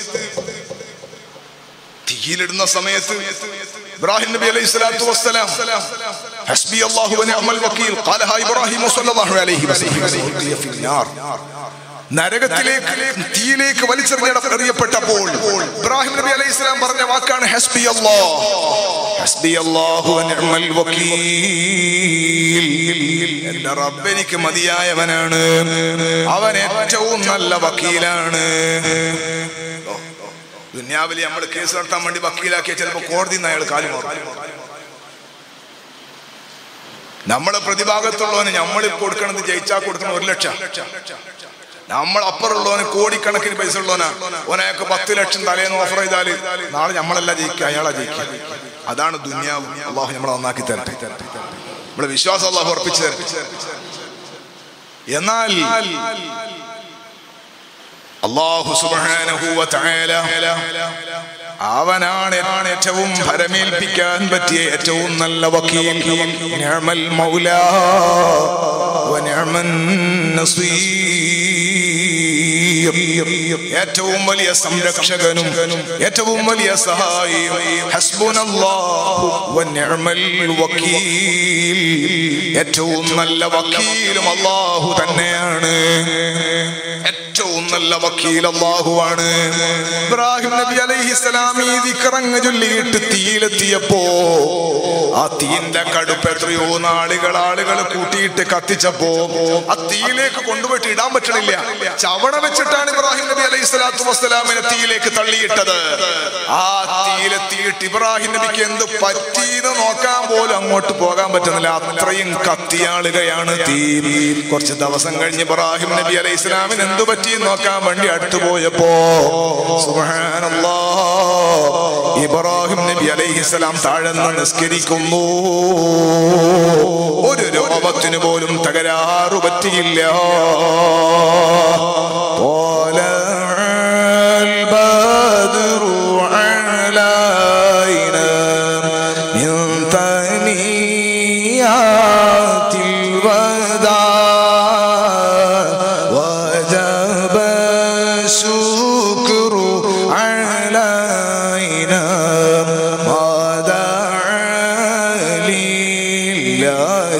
തീയിലിടുന്ന സമയത്ത് ഇബ്രാഹിം നബി അലൈഹി സ്വലാത്തു വസ്സലാം ഹസ്ബി അല്ലാഹു വനിഅമൽ വക്കീൽ ഖാലഹ ഇബ്രാഹിം സ്വല്ലല്ലാഹു അലൈഹി വസല്ലം ഉൽഖിയ ഫിന്നാർ നരകത്തിലേക്ക് തീയിലേക്ക് വലിച്ചെറിയപ്പെട്ടപ്പോൾ ഇബ്രാഹിം നബി അലൈഹി സ്വലാം പറഞ്ഞ വാക്കാണ് ഹസ്ബി അല്ലാഹ് ഹസ്ബി അല്ലാഹു വനിഅമൽ വക്കീൽ എന്റെ റബ്ബ് എനിക്ക് മതിയായവനാണ് അവൻ ഏറ്റവും നല്ല വക്കീലാണ് ദുന്യാവിലെ നമ്മൾ കേസ് നടത്താൻ വേണ്ടി വക്കീലാക്കിയ ചിലപ്പോൾ കോടതി നിന്ന് അയാൾ കാലു മാറും നമ്മളെ പ്രതിഭാഗത്തുള്ളവന് നമ്മളിൽ കൊടുക്കണത് ജയിച്ചാൽ കൊടുക്കണ ഒരു ലക്ഷം നമ്മൾ അപ്പുറമുള്ളവന് കോടിക്കണക്കിന് പൈസ ഉള്ളവനാ ഓനയാൾക്ക് പത്ത് ലക്ഷം തലേന്ന് ഓഫർ ചെയ്താല് നാളെ നമ്മളല്ല ജയിക്കുക അയാളാ ജയിക്കുക അതാണ് ദുന്യാവ് അള്ളാഹു നമ്മളെ നന്നാക്കി തരട്ടെ നമ്മളെ വിശ്വാസം അള്ളാഹു ഉറപ്പിച്ചു തരട്ടെ എന്നാൽ അള്ളാഹു സുബ്ഹാനഹു വ തആല അവനാണ് ഏറ്റവും ഭരമേൽപ്പിക്കാൻ പറ്റിയ ഏറ്റവും നല്ല വക്കീൽ നിഅമൽ മൗല വ നിഅമൻ നസീർ ഏറ്റവും വലിയ സംരക്ഷകനും ഏറ്റവും വലിയ സഹായിയും ഹസ്ബുനല്ലാഹു വ നിഅമൽ വക്കീൽ ഏറ്റവും നല്ല വക്കീലും അല്ലാഹു തന്നെയാണ് ഏറ്റവും നല്ല വക്കീൽ അള്ളാഹുവാണ് ഇബ്രാഹിം നബി അലൈഹിസ്സലാം ഈ ദിക്റങ്ങ് ചൊല്ലിയിട്ട് തീയിലെത്തിയപ്പോ ആ തീന്റെ കടുപ്പ് എത്രയോ നാളുകൾ ആളുകൾ കൂട്ടിയിട്ട് കത്തിച്ചപ്പോ ആ തീയിലേക്ക് കൊണ്ടുപോയിട്ട് ഇടാൻ പറ്റണില്ല ചവണ വെച്ചിട്ടാണ് ഇബ്രാഹിം നബി അലൈഹി സ്വലാത്തു വസ്സലാമിനെ തീയിലേക്ക് തള്ളിയിട്ടത് ആ തീയിലെത്തിയിട്ട് ഇബ്രാഹിം നബിക്ക് എന്ത് പറ്റീന്ന് നോക്കാൻ പോലും അങ്ങോട്ട് പോകാൻ പറ്റുന്നില്ല അത്രയും കത്തിയാളുകയാണ് തീ കുറച്ച് ദിവസം കഴിഞ്ഞ് ഇബ്രാഹിം നബി അലൈഹി ഇസ്ലാമിന് എന്ത് പറ്റി നോക്കാൻ വേണ്ടി അടുത്തു പോയപ്പോ സുബ്ഹാനല്ലാ ഇബ്രാഹിം നബി അലൈഹിസ്സലാം താഴെന്ന് നിസ്കരിക്കുന്നു ഒരു രോമത്തിന് പോലും തകരാറു പറ്റിയില്ല طلع البدر علينا من ثنيات الوداع وجب الشكر علينا ما دعا لله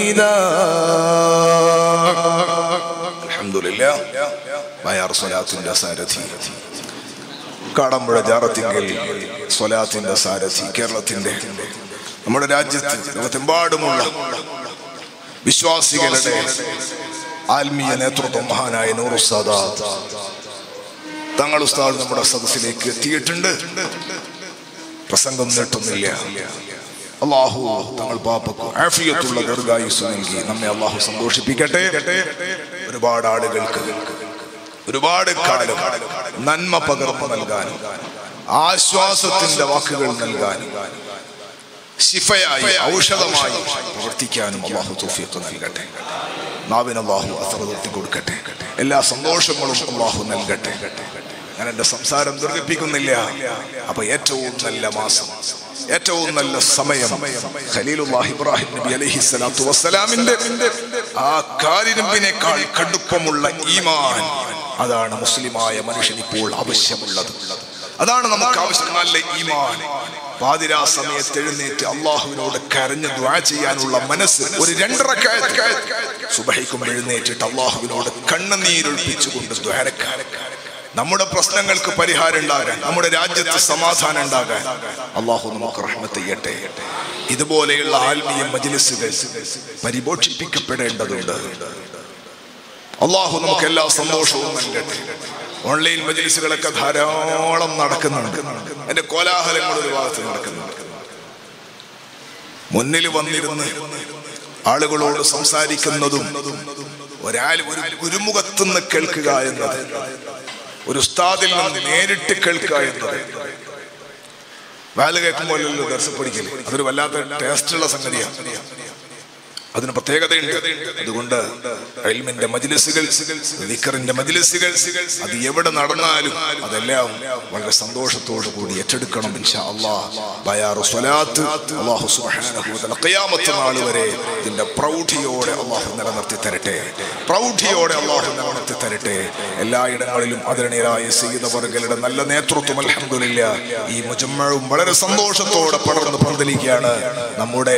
داع الحمد لله ബയാർ സ്വലാത്തിന്റെ സാരഥി കാടമ്പുഴ ജാറത്തിങ്കൽ സ്വലാത്തിന്റെ സാരഥി കേരളത്തിന്റെ നമ്മുടെ രാജ്യത്ത് ലോകത്തെമ്പാടുമുള്ള വിശ്വാസികളുടെ ആത്മീയ നേതൃത്വം മഹാനായ നൂറു സാദാത്ത് തങ്ങൾ ഉസ്താദ് നമ്മുടെ സദസ്സിലേക്ക് എത്തിയിട്ടുണ്ട് പ്രസംഗം നീട്ടുന്നില്ല അള്ളാഹു തങ്ങൾ പാപ്പക്ക് ആഫിയത്തുള്ള ദീർഘായുസ് നൽകി നമ്മെ അള്ളാഹു സന്തോഷിപ്പിക്കട്ടെ ഒരുപാട് ആളുകൾക്ക് ഒരുപാട് കാലം നന്മ പകർന്നു നൽകാനും ആശ്വാസത്തിന്റെ വാക്കുകൾ നൽകാനും ശിഫയായി ഔഷധമായി പ്രവർത്തിക്കാനും അള്ളാഹു തൗഫീഖ് നൽകട്ടെ നാവിന് അള്ളാഹു അത്ര നിർത്തി കൊടുക്കട്ടെ എല്ലാ സന്തോഷങ്ങളും അള്ളാഹു നൽകട്ടെ ഞാൻ എന്റെ സംസാരം ദീർഘിപ്പിക്കുന്നില്ല അപ്പൊ ഏറ്റവും നല്ല മാസം ഏറ്റവും നല്ല സമയം ഖലീലുല്ലാഹി ഇബ്രാഹിം നബി അലൈഹി സ്വലാത്തു വസ്സലാമിന്റെ ആ കാലിരമ്പിനേക്കാൾ കടുപ്പമുള്ള ഈമാൻ അതാണ് മുസ്ലിമായ മനുഷ്യൻ ഇപ്പോൾ ആവശ്യമുള്ളത് അതാണ് നമുക്ക് ആവശ്യം നല്ല ഈമാൻ പാതിരാ സമയത്ത് എഴുന്നേറ്റ് അള്ളാഹുവിനോട് കരഞ്ഞ് ദ്വാ ചെയ്യാനുള്ള മനസ്സ് ഒരു രണ്ടരക്കായ സുബഹിക്കും എഴുന്നേറ്റിട്ട് അള്ളാഹുവിനോട് കണ്ണുനീരൊഴിപ്പിച്ചുകൊണ്ട് ദ്വാരക്കാൻ നമ്മുടെ പ്രശ്നങ്ങൾക്ക് പരിഹാരം ഉണ്ടാകാൻ നമ്മുടെ രാജ്യത്ത് സമാധാനം ഉണ്ടാകാൻ അള്ളാഹു നമുക്ക് റഹ്മത്ത് ചെയ്യട്ടെ ഇതുപോലെയുള്ള ആത്മീയ മജിലിസുകൾ പരിപോഷിപ്പിക്കപ്പെടേണ്ടതുണ്ട് അള്ളാഹു നമുക്ക് എല്ലാ സന്തോഷവും നൽകട്ടെ ഓൺലൈൻ മജിലിസുകളൊക്കെ ധാരാളം നടക്കുന്നുണ്ട് എന്റെ കോലാഹലങ്ങൾ ഒരു ഭാഗത്ത് നടക്കുന്നുണ്ട് മുന്നിൽ വന്നിരുന്ന് ആളുകളോട് സംസാരിക്കുന്നതും ഒരാൾ ഒരു ഗുരുമുഖത്തുനിന്ന് കേൾക്കുക എന്നത് ഒരു ഉസ്താദിൽ നിന്ന് നേരിട്ട് കേൾക്കുക എന്നത് വാല് കേൾക്കുമ്പോഴല്ലോ ദർശ പഠിക്കല് അതൊരു വല്ലാത്ത ടേസ്റ്റുള്ള സംഗതിയാണ് അതിന് പ്രത്യേകതയുണ്ട് അതുകൊണ്ട് എൽമിന്റെ മജിലിസുകൾ വിക്കറിന്റെ മജിലിസുകൾ അത് എവിടെ നടന്നാലും അതെല്ലാം വളരെ സന്തോഷത്തോടു കൂടി ഏറ്റെടുക്കണം ഇൻഷാ അല്ലാഹ് ബയാറു സ്വലാത്ത് അല്ലാഹു സുബ്ഹാനഹു വ തആല ഖിയാമത്ത് നാൾ വരെ ഇതിന്റെ പ്രൗഢിയോടെ അല്ലാഹു നിലനിർത്തി തരട്ടെ പ്രൗഢിയോടെ അല്ലാഹു നിലനിർത്തി തരട്ടെ എല്ലായിടങ്ങളിലും ആദരണീയരായ സയ്യിദ് വർഗലുടെ നല്ല നേതൃത്വം അൽഹംദുലില്ലാ ഈ മുജമ്മഴും വളരെ സന്തോഷത്തോടെ പടർന്ന് പന്തലിക്കുകയാണ് നമ്മുടെ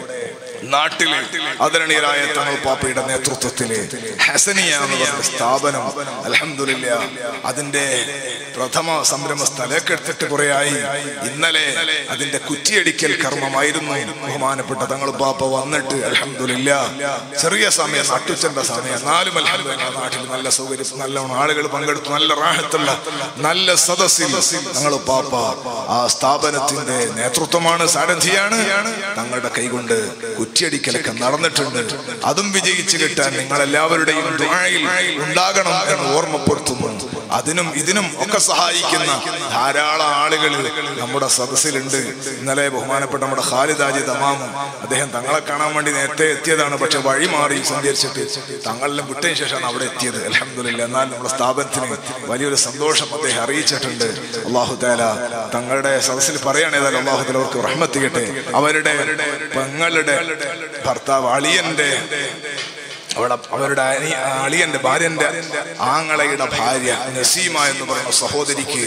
നാട്ടിലെ ആദരണീയരായ തങ്ങൾ പാപ്പയുടെ നേതൃത്വത്തില് ഹസനിയ എന്ന് പറഞ്ഞ സ്ഥാപനം അലഹമില്ല അതിന്റെ പ്രഥമ സംരംഭ സ്ഥലമൊക്കെ എടുത്തിട്ട് കുറെയായി ഇന്നലെ അതിന്റെ കുറ്റിയടിക്കൽ കർമ്മമായിരുന്നു ബഹുമാനപ്പെട്ട തങ്ങൾ പാപ്പ വന്നിട്ട് അലഹമില്ല ചെറിയ സമയം നട്ടുച്ചന്റെ സമയം എന്നാലും അലഹമില്ല നാട്ടിൽ നല്ല സൗകര്യം നല്ലോണം ആളുകൾ പങ്കെടുത്തു നല്ല റാഹത്തുള്ള നല്ല സദസ്സിൽ തങ്ങൾ പാപ്പ ആ സ്ഥാപനത്തിന്റെ നേതൃത്വമാണ് സാരഥിയാണ് തങ്ങളുടെ കൈകൊണ്ട് കുറ്റിയടിക്കലൊക്കെ നടന്നിട്ടുണ്ട് അതും വിജയിച്ചു കിട്ടാൻ നിങ്ങൾ എല്ലാവരുടെയും ദുആയിൽ ഉണ്ടാകണം എന്ന് ഓർമ്മപ്പെടുത്തുന്നു അതിനും ഇതിനും ഒക്കെ സഹായിക്കുന്ന ധാരാളം ആളുകൾ നമ്മുടെ സദസ്സിലുണ്ട് ഇന്നലെ ബഹുമാനപ്പെട്ട നമ്മുടെ ഖാലിദാജി തമാമും അദ്ദേഹം തങ്ങളെ കാണാൻ വേണ്ടി നേരത്തെ എത്തിയതാണ് പക്ഷെ വഴി മാറി സഞ്ചരിച്ചിട്ട് തങ്ങളെല്ലാം വിട്ടതിന് ശേഷമാണ് അവിടെ എത്തിയത് അലഹമില്ല എന്നാൽ നമ്മുടെ സ്ഥാപനത്തിന് വലിയൊരു സന്തോഷം അദ്ദേഹം അറിയിച്ചിട്ടുണ്ട് അള്ളാഹു താല തങ്ങളുടെ സദസ്സിൽ പറയുകയാണെങ്കിൽ അള്ളാഹു താല അവർക്ക് റഹ്മത്ത് ചെയ്യട്ടെ അവരുടെ പെങ്ങളുടെ ഭർത്താവ് അളിയന്റെ അവിടെ അവരുടെ അനി അളിയന്റെ ഭാര്യന്റെ ആങ്ങളയുടെ ഭാര്യ നസീമ എന്ന് പറയുന്ന സഹോദരിക്ക്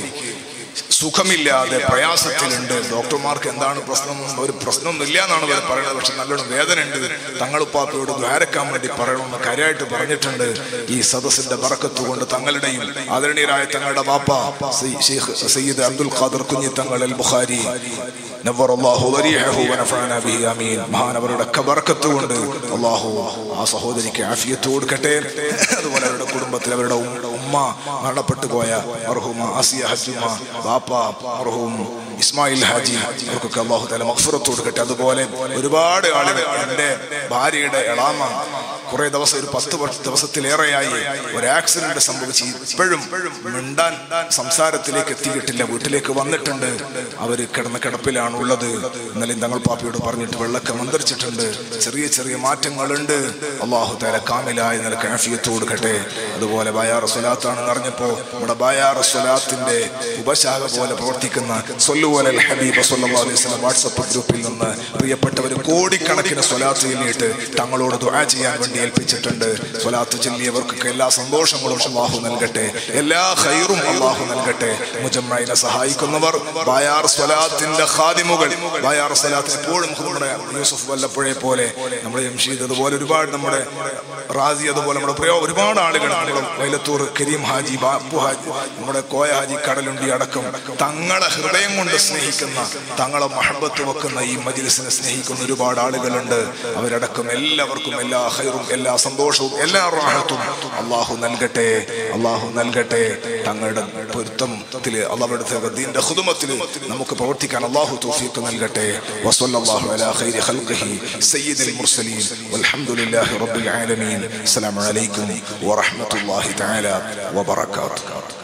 സുഖമില്ലാതെ പ്രയാസത്തിലുണ്ട് ഡോക്ടർമാർക്ക് എന്താണ് പ്രശ്നം ഒരു പ്രശ്നമൊന്നുമില്ല എന്നാണ് അവർ പറയുന്നത് പക്ഷെ നല്ലോണം വേദന ഉണ്ട് തങ്ങളുപ്പാപ്പയോട് ദ്വാരക്കാൻ വേണ്ടി പറയണമെന്ന് കാര്യമായിട്ട് പറഞ്ഞിട്ടുണ്ട് ഈ സദസ്സിന്റെ ബറക്കത്ത് കൊണ്ട് തങ്ങളുടെയും ആദരണീയരായ തങ്ങളുടെ ബാപ്പ സയ്യി- ഷെയ്ഖ് സയ്യിദ് അബ്ദുൽ ഖാദർ കുഞ്ഞി തങ്ങൾ അൽ ബുഖാരി നവ്വറല്ലാഹു ദരീഹഹു വനഫഅനാ ബിഹി ആമീൻ മഹാനവരുടെ ഒക്കെ ബറക്കത്ത് കൊണ്ട് അള്ളാഹു ആ സഹോദരിക്ക് ആഫിയത്ത് കൊടുക്കട്ടെ അതുപോലെ അവരുടെ കുടുംബത്തിൽ അവരുടെ ഉം- ഉമ്മ മരണപ്പെട്ടു പോയ മർഹൂമ ആസിയ ഹജ്ജുമ ബാപ്പ മർഹൂം ഇസ്മായിൽ ഹാജി അവർക്കൊക്കെ അള്ളാഹു തല മഹ്ഫുറത്ത് കൊടുക്കട്ടെ അതുപോലെ ഒരുപാട് ആളുകൾ എൻ്റെ ഭാര്യയുടെ എളാമ കുറെ ദിവസം ഒരു പത്ത് വർഷ ദിവസത്തിലേറെയായി ഒരു ആക്സിഡന്റ് സംഭവിച്ച് ഇപ്പോഴും മിണ്ടാൻ സംസാരത്തിലേക്ക് എത്തിയിട്ടില്ല വീട്ടിലേക്ക് വന്നിട്ടുണ്ട് അവര് കിടന്ന കിടപ്പിലാണ് ഉള്ളത് ഇന്നലെ തങ്ങൾ പാപ്പയോട് പറഞ്ഞിട്ട് വെള്ളക്കെ മന്ത്രിച്ചിട്ടുണ്ട് ചെറിയ ചെറിയ മാറ്റങ്ങളുണ്ട് അള്ളാഹു താല കാമിലായ നിലക്ക് ആഫിയത്ത് കൊടുക്കട്ടെ അതുപോലെ ബയാർ സ്വലാത്താണെന്ന് അറിഞ്ഞപ്പോ നമ്മുടെ ബയാർ സ്വലാത്തിന്റെ ഉപശാഖ പോലെ പ്രവർത്തിക്കുന്ന സൊല്ലുപോലെ ഹബീബ് സല്ലല്ലാഹു അലൈഹി വസല്ലം വാട്സപ്പ് ഗ്രൂപ്പിൽ നിന്ന് പ്രിയപ്പെട്ടവർ കോടിക്കണക്കിന് സ്വലാത്ത് ചൊല്ലിയിട്ട് തങ്ങളോട് ദുആ ചെയ്യാൻ വേണ്ടി ഏൽപ്പിച്ചിട്ടുണ്ട് സ്വലാത്ത് ചൊല്ലിയവർക്കൊക്കെ എല്ലാ സന്തോഷങ്ങളും അള്ളാഹു നൽകട്ടെ എല്ലാ ഖൈറും അള്ളാഹു നൽകട്ടെ മുജമ്മയിനെ സഹായിക്കുന്നവർ ബായാർ സ്വലാത്തിന്റെ ഖാദിമുകൾ ബായാർ സ്വലാത്ത് എപ്പോഴും നമ്മുടെ യൂസുഫ് വല്ലപ്പുഴയെ പോലെ നമ്മുടെ ജംഷീദ് അതുപോലെ ഒരുപാട് നമ്മുടെ റാസി അതുപോലെ നമ്മുടെ പ്രിയ ഒരുപാട് ആളുകൾ നമ്മുടെ വൈലത്തൂർ കരീം ഹാജി ബാപ്പു ഹാജി നമ്മുടെ കോയ ഹാജി കടലുണ്ടി അടക്കം തങ്ങളെ ഹൃദയം കൊണ്ട് സ്നേഹിക്കുന്ന തങ്ങളെ മഹബത്ത് വെക്കുന്ന ഈ മജിലിസിനെ സ്നേഹിക്കുന്ന ഒരുപാട് ആളുകളുണ്ട് അവരടക്കം എല്ലാവർക്കും എല്ലാ ഹൈറും എല്ലാ സന്തോഷവും എല്ലാ റാഹത്തും അള്ളാഹു നൽകട്ടെ അള്ളാഹു നൽകട്ടെ തങ്ങളുടെ പൊരുത്തത്തില് അള്ളാഹുടെ ദീന്റെ ഹുദുമത്തിൽ നമുക്ക് പ്രവർത്തിക്കാൻ അള്ളാഹു തൗഫീഖ് നൽകട്ടെ വസല്ലല്ലാഹു അലാ ഖൈരി ഖൽഖിഹി സയ്യിദുൽ മുർസലീൻ വൽഹംദുലില്ലാഹി റബ്ബിൽ ആലമീൻ അസ്സലാമു അലൈക്കും വറഹ്മത്തുള്ളാഹി തആല വബറകാതുഹു